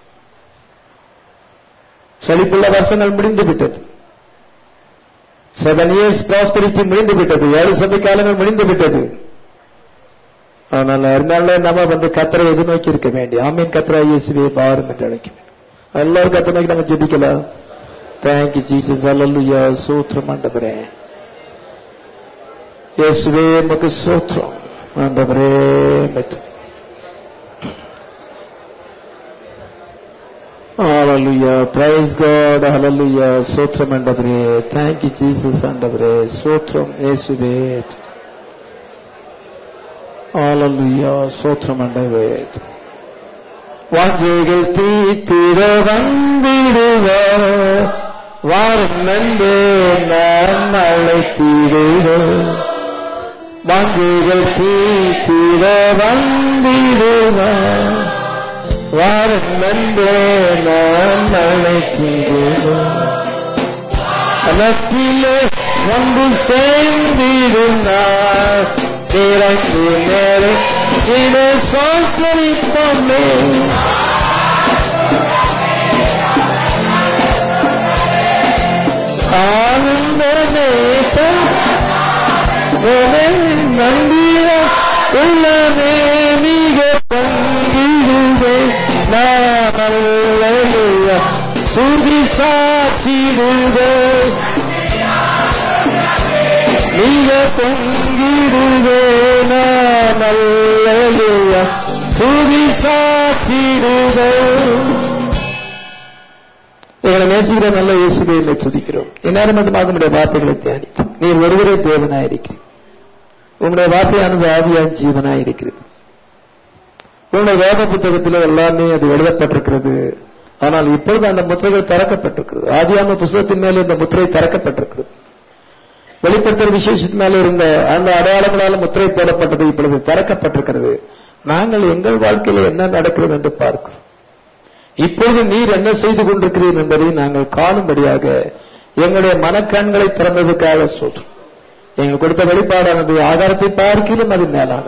செழிப்புள்ள வருஷங்கள் முடிந்து விட்டது செவன் இயர்ஸ் ப்ராஸ்பரிட்டி முடிந்து விட்டது ஏழு சபை காலங்கள் முடிந்து விட்டது அதனால அதனால நம்ம வந்து கத்தரை எதிர்நோக்கி இருக்க வேண்டிய ஆமீன் கத்தரா இயேசுவே பாரும் என்று அழைக்க வேண்டும் எல்லாரும் கத்தனைக்கு நம்ம ஜெபிக்கலாம் தேங்க்யூ ஜீசஸ் அல்லலுயா சூத்திரம் ஆண்டவரே இயேசுவே நமக்கு சூத்திரம் ஆண்டவரே மெத்து Hallelujah. Praise God. Hallelujah. சோத்திரம் ஆண்டவரே. Thank you Jesus ஆண்டவரே. சோத்திரம் இயேசுவே. Hallelujah. சோத்திரம் ஆண்டவரே. வாஞ்சைகள் தீத்திர வந்திடுவார் வாரும் நன்றே நான் அழைத்திடுவோம் வாஞ்சைகள் தீத்திர வந்திடுவார் வாரம் நன்றே நான் அழைக்கிறேன் அனத்திலே வந்து சேர்ந்திருந்தார் திறந்து நேரம் இதை சோத்தரிப்போமே ஆனந்த நேசம் நம்பிய உள்ளதே மிக பங்கிடுவே நாமல்லைய சுதி சாட்சிடுவே மிக பொங்கிடுவே நாமல்லைய சுதி சாட்சிடுவே எங்களை நேசிக்கிற நல்ல இயேசுவை இல்லை துதிக்கிறோம் இந்நேரம் மட்டுமாக உங்களுடைய வார்த்தைகளை தியானித்தோம் நீர் ஒருவரே தேவனாயிருக்கிறீர் உங்களுடைய வார்த்தையானது ஆவியான் ஜீவனாயிருக்கிறது உங்களுடைய வேத புத்தகத்தில் எல்லாமே அது எழுதப்பட்டிருக்கிறது ஆனால் இப்பொழுது அந்த முத்திரைகள் திறக்கப்பட்டிருக்கிறது ஆதியாம புத்தகத்தின் மேலே இந்த முத்திரை திறக்கப்பட்டிருக்கிறது வெளிப்படுத்தல் விசேஷத்தின் மேலே இருந்த அந்த அடையாளங்களால் முத்திரை போடப்பட்டது இப்பொழுது திறக்கப்பட்டிருக்கிறது நாங்கள் எங்கள் வாழ்க்கையில் என்ன நடக்கிறது என்று பார்க்கிறோம் இப்பொழுது நீர் என்ன செய்து கொண்டிருக்கிறீர் என்பதை நாங்கள் காணும்படியாக எங்களுடைய மனக்கண்களை திறந்ததுக்காக சொல்றோம் எங்கள் கொடுத்த வெளிப்பாடானது ஆதாரத்தை பார்க்கிலும் அது மேலானது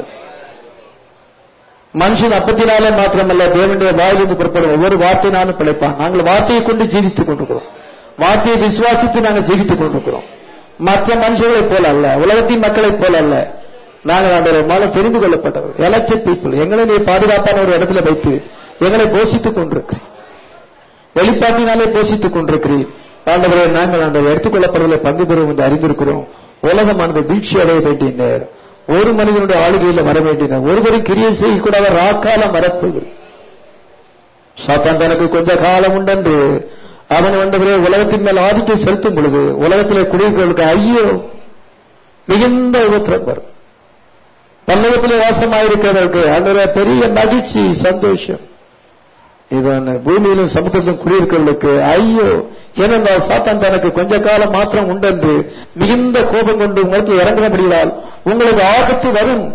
மனுஷன் அப்பத்தினாலே மாத்திரமல்ல தேவனுடைய வாயிலிருந்து புறப்படும் ஒவ்வொரு வார்த்தையினாலும் பிழைப்பான் நாங்கள் வார்த்தையை கொண்டு ஜீவித்துக் கொண்டிருக்கிறோம் வார்த்தையை விசுவாசித்து நாங்கள் ஜீவித்துக் கொண்டிருக்கிறோம் மற்ற மனுஷர்களைப் போல அல்ல உலகத்தின் மக்களைப் போல அல்ல நாங்கள் அந்த மூலம் தெரிந்து கொள்ளப்பட்டவர் எலக்டட் பீப்புள் எங்களை நீ பாதுகாப்பான ஒரு இடத்துல வைத்து எங்களை போஷித்துக் கொண்டிருக்கிறீர் வெளிப்பாட்டினாலே போஷித்துக் கொண்டிருக்கிறீர் ஆண்டவரே நாங்கள் அந்த எடுத்துக்கொள்ளப்படுவதை பங்கு பெறுவோம் என்று அறிந்திருக்கிறோம் உலகமானது வீழ்ச்சி அடைய வேண்டிய நேரம் ஒரு மனிதனுடைய ஆளுகையில் வர வேண்டிய நேரம் ஒருவரும் கிரியை செய்யக்கூடாத ராக்காலம் வரப்போகிறது சாத்தான் தனக்கு கொஞ்ச காலம் உண்டென்று அவன் வந்தவரே உலகத்தின் மேல் ஆதிக்கம் செலுத்தும் பொழுது உலகத்திலே குடியிருக்கிறவர்களுக்கு ஐயோ மிகுந்த உபத்திரம் வரும் பல்லவத்திலே வாசமாயிருக்கிறவர்களுக்கு அந்த பெரிய மகிழ்ச்சி சந்தோஷம் இவன் பூமியிலும் சமுத்திரத்திலும் குடியிருக்கிறவர்களுக்கு ஐயோ ஏனென்றால் சாத்தான் தனக்கு கொஞ்ச காலம் மாத்திரம் உண்டென்று மிகுந்த கோபம் கொண்டு உங்களுக்கு இறங்குறபடியால் உங்களுக்கு ஆபத்து வரும்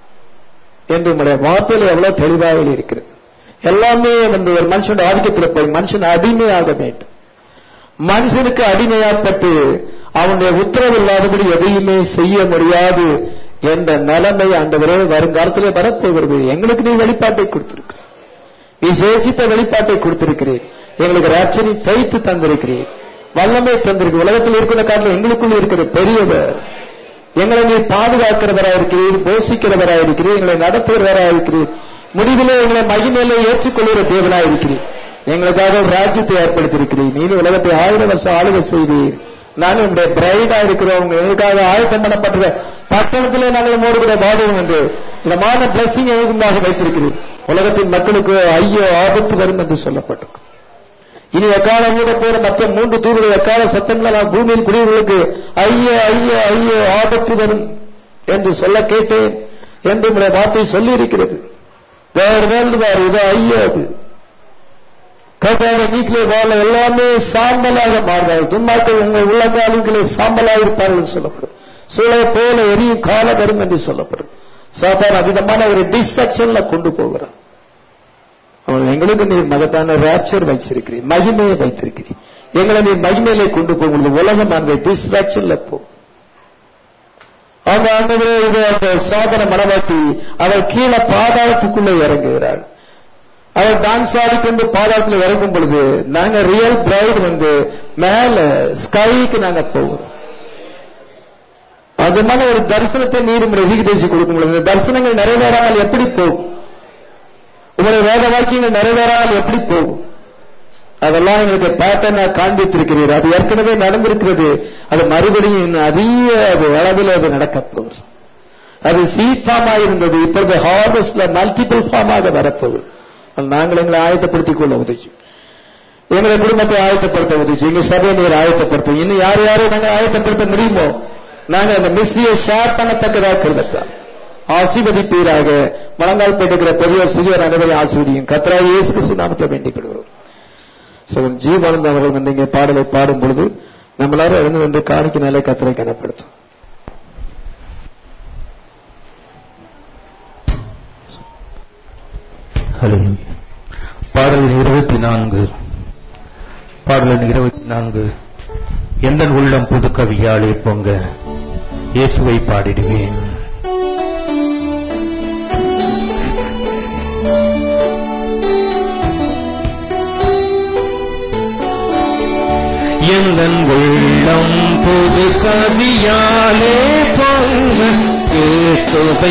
என்று உங்களுடைய வார்த்தையில் எவ்வளவு தெளிவாக இருக்கிறது எல்லாமே வந்து ஒரு மனுஷனுடைய ஆதிக்கத்தில் போய் மனுஷன் அடிமையாக வேண்டும் மனுஷனுக்கு அடிமையாப்பட்டு அவனுடைய உத்தரவு இல்லாதபடி எதையுமே செய்ய முடியாது என்ற நிலைமை ஆண்டவரே வருங்காலத்திலே வரப்போகிறது எங்களுக்கு நீ வெளிப்பாட்டை கொடுத்திருக்க விசேஷித்த வெளிப்பாட்டை கொடுத்திருக்கிறேன் எங்களுக்கு ராட்சனை தைத்து தந்திருக்கிறேன் வல்லமை தந்திருக்கு உலகத்தில் இருக்கிற காட்டில் எங்களுக்குள்ள இருக்கிற பெரியவர் எங்களை நீ பாதுகாக்கிறவராயிருக்கிறீர் போஷிக்கிறவராயிருக்கிறீர் எங்களை நடத்துகிறவராயிருக்கிறீர் முடிவிலே எங்களை மகிமையிலே ஏற்றுக்கொள்கிற தேவனாயிருக்கிறீர் எங்களுக்காக ஒரு ராஜ்யத்தை ஏற்படுத்தியிருக்கிறீர் நீ உலகத்தை ஆயிரம் வருஷம் ஆளுகை செய்தீர் நாங்கள் உங்களுடைய பிரைடா இருக்கிறோம் எங்களுக்காக ஆயத்தம் பண்ணப்பட்ட பட்டணத்திலே நாங்கள் மூடுகிற பாதகம் என்று இதமான பிளஸிங் எங்களுக்காக வைத்திருக்கிறீர் உலகத்தின் மக்களுக்கு ஐயோ ஆபத்து வரும் என்று சொல்லப்பட்டிருக்கு இனி எக்கால மூட போற மற்ற மூன்று தூர்கள் எக்கால சத்தங்களால் பூமியில் குடியவர்களுக்கு ஐயோ ஐயோ ஐயோ ஆபத்து வரும் என்று சொல்ல கேட்டேன் என்று உங்களுடைய வார்த்தை சொல்லி இருக்கிறது வேறு வேண்டுவார் இது ஐயோ அது கட்டாய வீட்டிலே வாழ எல்லாமே சாம்பலாக மாறுவார்கள் துன்மாக்கள் உங்கள் உள்ளங்காலிகளே சாம்பலாக இருப்பார்கள் சொல்லப்படும் சூழலை போல எரியும் காலம் வரும் என்று சொல்லப்படும் சாத்தான அதிகமான ஒரு டிஸ்ட்ரக்ஷன்ல கொண்டு போகிறான் அவன் எங்களுக்கு நீர் மகத்தான ரேப்சர் வச்சிருக்கிறீர் மகிமையை வைத்திருக்கிறீர் எங்களை நீர் மகிமையிலே கொண்டு போகும்போது உலகம் அந்த டிஸ்ட்ராக்ஷன்ல போ அந்த ஆண்டவரே இது அந்த சாதன மனவாட்டி அவள் கீழே பாதாளத்துக்குள்ளே இறங்குகிறாள் அவள் டான்ஸ் ஆடிக்கொண்டு பாதாளத்தில் இறங்கும் பொழுது நாங்க ரியல் பிரைட் வந்து மேல ஸ்கைக்கு நாங்க போகிறோம் அது மாதிரி ஒரு தரிசனத்தை நீர் உங்களுடைய வீகதேசி கொடுக்கும் பொழுது தரிசனங்கள் நிறைவேறாமல் எப்படி போகும் உங்களுடைய வேத வாக்கியங்கள் நிறைவேறாமல் எப்படி போகும் அதெல்லாம் எங்களுக்கு பேட்டர்னா காண்பித்திருக்கிறீர் அது ஏற்கனவே நடந்திருக்கிறது அது மறுபடியும் அதிக அது அளவில் அது நடக்க போகுது அது சீட் ஃபார்ம் இருந்தது இப்பொழுது ஹார்வெஸ்ட்ல மல்டிபிள் ஃபார்மாக வரப்போகுது நாங்கள் எங்களை ஆயத்தப்படுத்திக் கொள்ள உதவி எங்களை குடும்பத்தை ஆயத்தப்படுத்த உதவி எங்க சபையை நீர் ஆயத்தப்படுத்தும் இன்னும் யார் யாரும் நாங்க ஆயத்தப்படுத்த முடியுமோ நாங்க அந்த மிஸ்ரியை ஷேர் பண்ணத்தக்கதாக கிருபத்தார் ஆசீர்வதிப்பீராக முழங்கால் பெற்றுக்கிற பெரியோர் சிறியோர் அனைவரையும் ஆசீர்வதியும் கத்ரா இயேசு கிறிஸ்து நாமத்தை வேண்டிக் கொள்கிறோம் சோதன் ஜீவானந்த அவர்கள் வந்து இங்கே பாடலை பாடும் பொழுது நம்மளாரும் எழுந்து வந்து காணிக்கு மேலே கத்தரை கனப்படுத்தும் ஹalleluya பாடல் இருபத்தி நான்கு பாடல் இருபத்தி நான்கு எந்த உள்ளம் புது கவியாலே பொங்க இயேசுவை பாடிடுவேன் எந்தன் உள்ளம் புது கவியாலே பொங்க இயேசுவை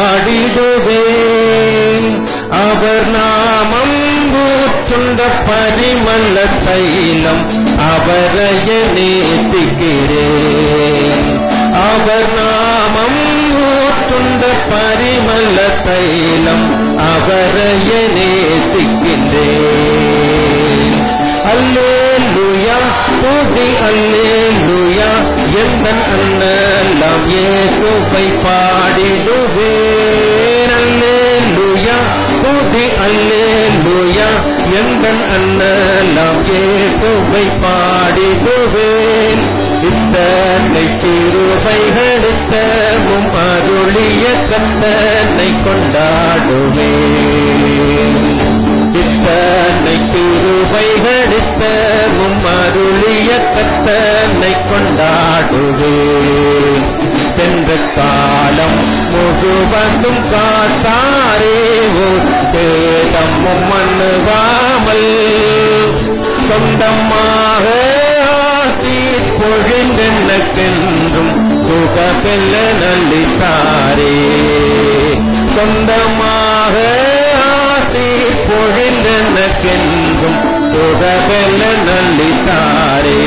பாடிடுவேன் அவர் நாமம் ஊற்றுண்ட பரிமள தைலம் அவரைய நேசிக்கிறேன் அவர் நாமம் ஊற்றுண்ட பரிமள தைலம் அவரைய நேசிக்கின்றேன் அல்லேலூயா துதி அல்லேலூயா எந்தன் அண்ணலாம் இயேசுவை பாடிடுவேன் அல்லேலூயா துதி அல்லேலூயா எந்தன் அண்ணலாம் இயேசுவை பாடிடுவேன் இத்தனை சிறுவைகளுத்த மும் அருளிய கத்தனை கொண்டாடுவேன் இத்தனை திருவைகளித்த மும்மருளிய கத்தனை கொண்டாடுவேன் சென்ற காலம் முழுவதும் காத்தாரே தேதமும் மண்ணுவாமல் சொந்தமாக ஆசி பொழிந்தென்னக்கென்றும் சுகபெல்ல நல்லித்தாரே சொந்தமாக ஆசி பொழிந்தென்னக்கென்றும் சுகபெல்ல நல்லித்தாரே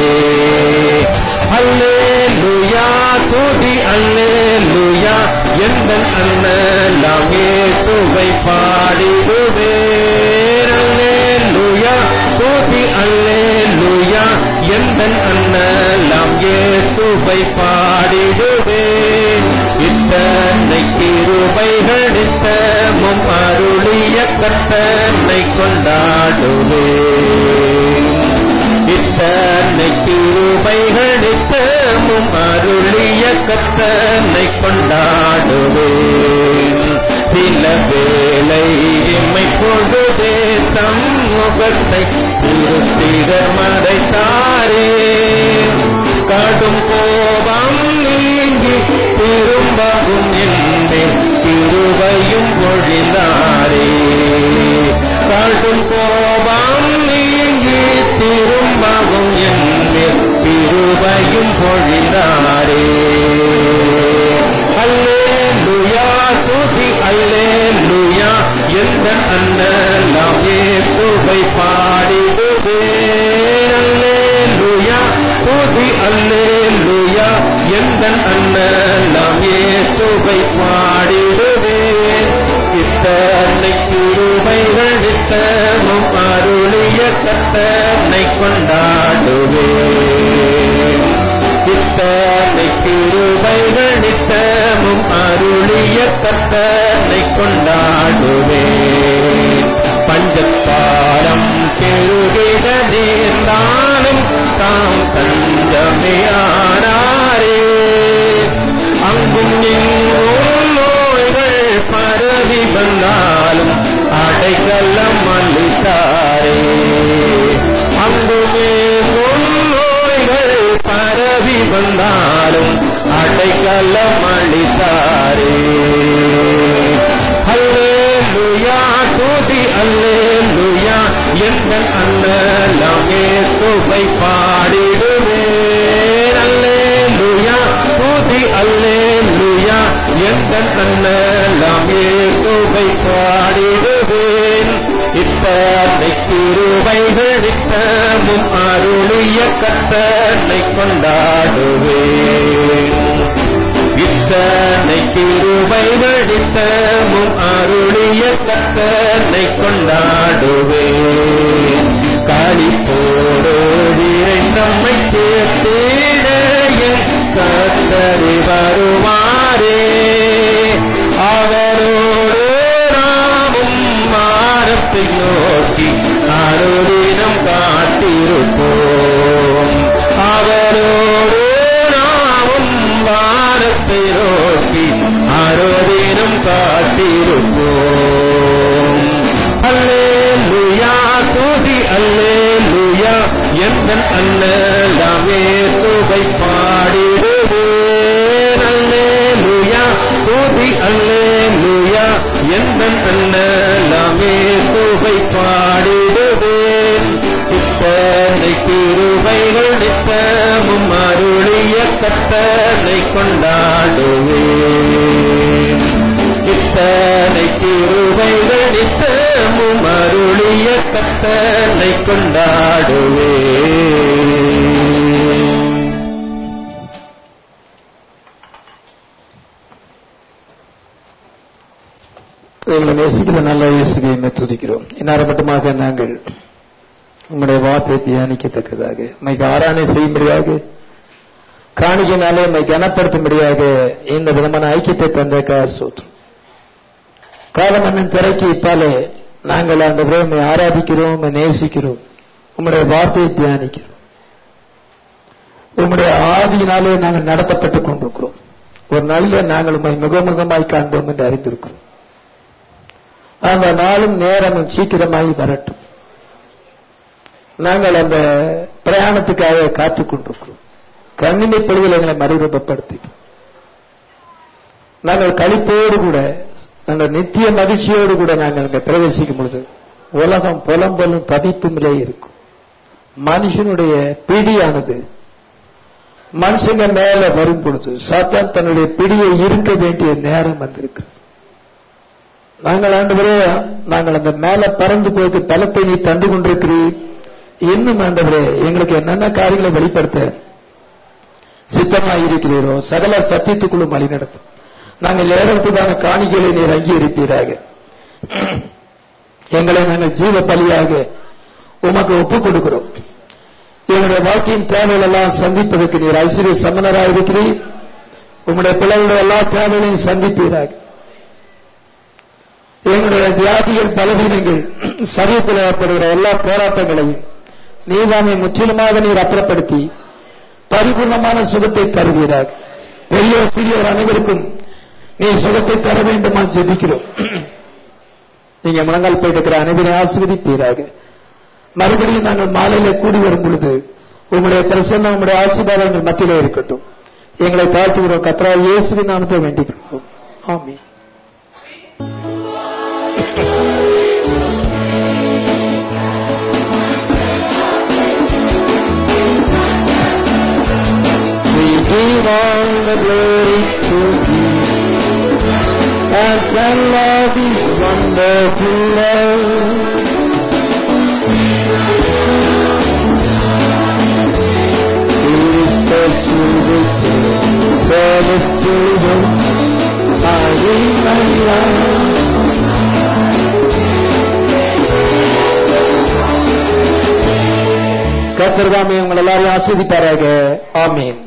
அல்லேலூயா துதி அல்லேலூயா எந்த அண்ணலாம் இயேசுவை பாடிடுவேன் அல்லேலூயா துதி அல்லேலூயா எந்த அண்ணலாம் இயேசுவை பாடிடுவேன் இத்தனை கிருபைகளித்த மும் அருளிய கத்தனை கொண்டாடுவேன் இத்தனை கிருபைகளித்த மும் அருளிய கத்தனை கொண்டாடுவேன் சில வேலை இம்மை பொழுதே தம் முகத்தை திருத்திட மறைத்தாரே கடும் கோபம் நீங்கி திரும்பவும் என்பேன் திருவையும் பொழிந்தாரே கடும் கோபம் நீங்கி திரும்பவும் என்பேன் திருவையும் பொழிந்தாரே அல்லேலூயா துதி அல்லேலூயா எந்த அண்ணலாம் இயேசுவை பாடிடுவேன் அல்லேலூயா துதி அல்லேலூயா எந்த அண்ணலாம் இயேசுவை பாடிடுவேன் இத்தனை கிருபைகள் நித்தமும் அருளிய கத்தனை கொண்டாடுவேன் இத்தனை கிருபைகள் நித்தமும் அருளிய கத்தனை கொண்டாடுவேன் பஞ்சப்பாரம் செருகிட நேர்ந்தாலும் தாம் தஞ்சமே ஆனாரே அங்கும் இங்கும் நோய்கள் பரவி வந்தாலும் அடைக்கலம் அளித்தாரே அங்குமே நோய்கள் பரவி வந்தாலும் அடைக்கலம் அளித்தாரே அல்லேலூயா துதி அல்லேலூயா எந்த அண்ணலாம் இயேசுவை பாடிடுவேன் அல்லேலூயா துதி அல்லேலூயா எந்த அண்ணலாம் இயேசுவை பாடிடுவேன் இத்தனை திருவைகள் நித்தமும் அருளிய கத்தனை கொண்டாடுவேன் இத்தனை திருவைகள் நித்தமும் அருளிய கத்தனை கொண்டாடுவேன் காளி எந்த அண்ணலாமே சுவை பாடிடுவேன் இத்தனை கிருபைகள் நித்தமும் அருளிய கத்தனை கொண்டாடுவேன் இத்தனை கிருபைகள் நித்தமும் அருளிய கத்தனை கொண்டாடுவேன் எங்களை நேசிக்கிற நல்ல இயேசுவை துதிக்கிறோம் இந்நேரம் மட்டுமாக நாங்கள் உம்முடைய வார்த்தை தியானிக்கத்தக்கதாக மைக்கு ஆராதனை செய்யும்படியாக காணிக்கைனாலே மை கனப்படுத்தும்படியாக இந்த விதமான ஐக்கியத்தை தந்த சோத்ரம் காலமன்னன் திரைக்கு இப்பாலே நாங்கள் அந்த உண்மை ஆராதிக்கிறோம் உம்மை நேசிக்கிறோம் உம்முடைய வார்த்தையை தியானிக்கிறோம் உம்முடைய ஆவியினாலே நாங்கள் நடத்தப்பட்டுக் கொண்டிருக்கிறோம் ஒரு நாளில் நாங்கள் உண்மை முகமுகமாய் காண்போம் என்று அறிந்திருக்கிறோம் அந்த நாளும் நேரமும் சீக்கிரமாய் வரட்டும் நாங்கள் அந்த பிரயாணத்துக்காக காத்துக் கொண்டிருக்கிறோம் கண்ணிமை பொழுதில் எங்களை மறுரூபப்படுத்தி நாங்கள் கழிப்போடு கூட அந்த நித்திய மகிழ்ச்சியோடு கூட நாங்கள் அங்கே பிரவேசிக்கும் பொழுது உலகம் புலம்பலும் தவிப்புமிலே இருக்கும் மனுஷனுடைய பிடியானது மனுஷங்க மேல வரும் பொழுது சாத்தான் தன்னுடைய பிடியை இருக்க வேண்டிய நேரம் வந்திருக்கு நாங்கள் ஆண்டவரே நாங்கள் அந்த மேல பறந்து போய்க்கு பலத்தை நீ தந்து கொண்டிருக்கிறீர் இன்னும் ஆண்டவரே எங்களுக்கு என்னென்ன காரியங்களை வெளிப்படுத்த சித்தமாய் இருக்கிறீரோ சகல சத்தியத்துக்குள்ளும் வழி நடத்தும் நாங்கள் ஏறத்துக்கான காணிக்கைகளை நீர் அங்கீகரிப்பீராக எங்களை நாங்கள் ஜீவ பலியாக உமக்கு ஒப்புக் கொடுக்கிறோம் எங்களுடைய வாழ்க்கையின் தேவைகள் எல்லாம் சந்திப்பதற்கு நீர் ஐஸ்வர்ய சம்மனராக இருக்கிறீர் உம்முடைய பிள்ளைகளுடைய எல்லா தேவைகளையும் சந்திப்பீராக எங்களுடைய வியாதிகள் பலவீனங்கள் சரீரத்தில் ஏற்படுகிற எல்லா போராட்டங்களையும் நீதாமை முற்றிலுமாக நீர் அப்புறப்படுத்தி பரிபூர்ணமான சுகத்தை தருவீராக பெரியோர் சிறியோர் அனைவருக்கும் நீ சுகத்தை தர வேண்டுமா ஜெபிக்கிறோம் நீங்க முழங்கால் போயிட்டு இருக்கிற அனைவரையும் ஆசிர்வதிப்பீராக மறுபடியும் நாங்கள் மாலையில கூடி வரும் பொழுது உங்களுடைய பிரசன்னம் உங்களுடைய ஆசீர்வாதங்கள் மத்தியிலே இருக்கட்டும் எங்களை தாழ்த்துகிறோம் கத்ரா இயேசுவின் நாமத்தை வேண்டிக் கொள்வோம் ஆமீன் We give all the glory to thee. And tell of his wonderful love. He is the sweetest saddest children. I will my love. கர்த்தர் தாமே உங்கள் எல்லாரையும் ஆஸ்வதிப்பாராக ஆமீன்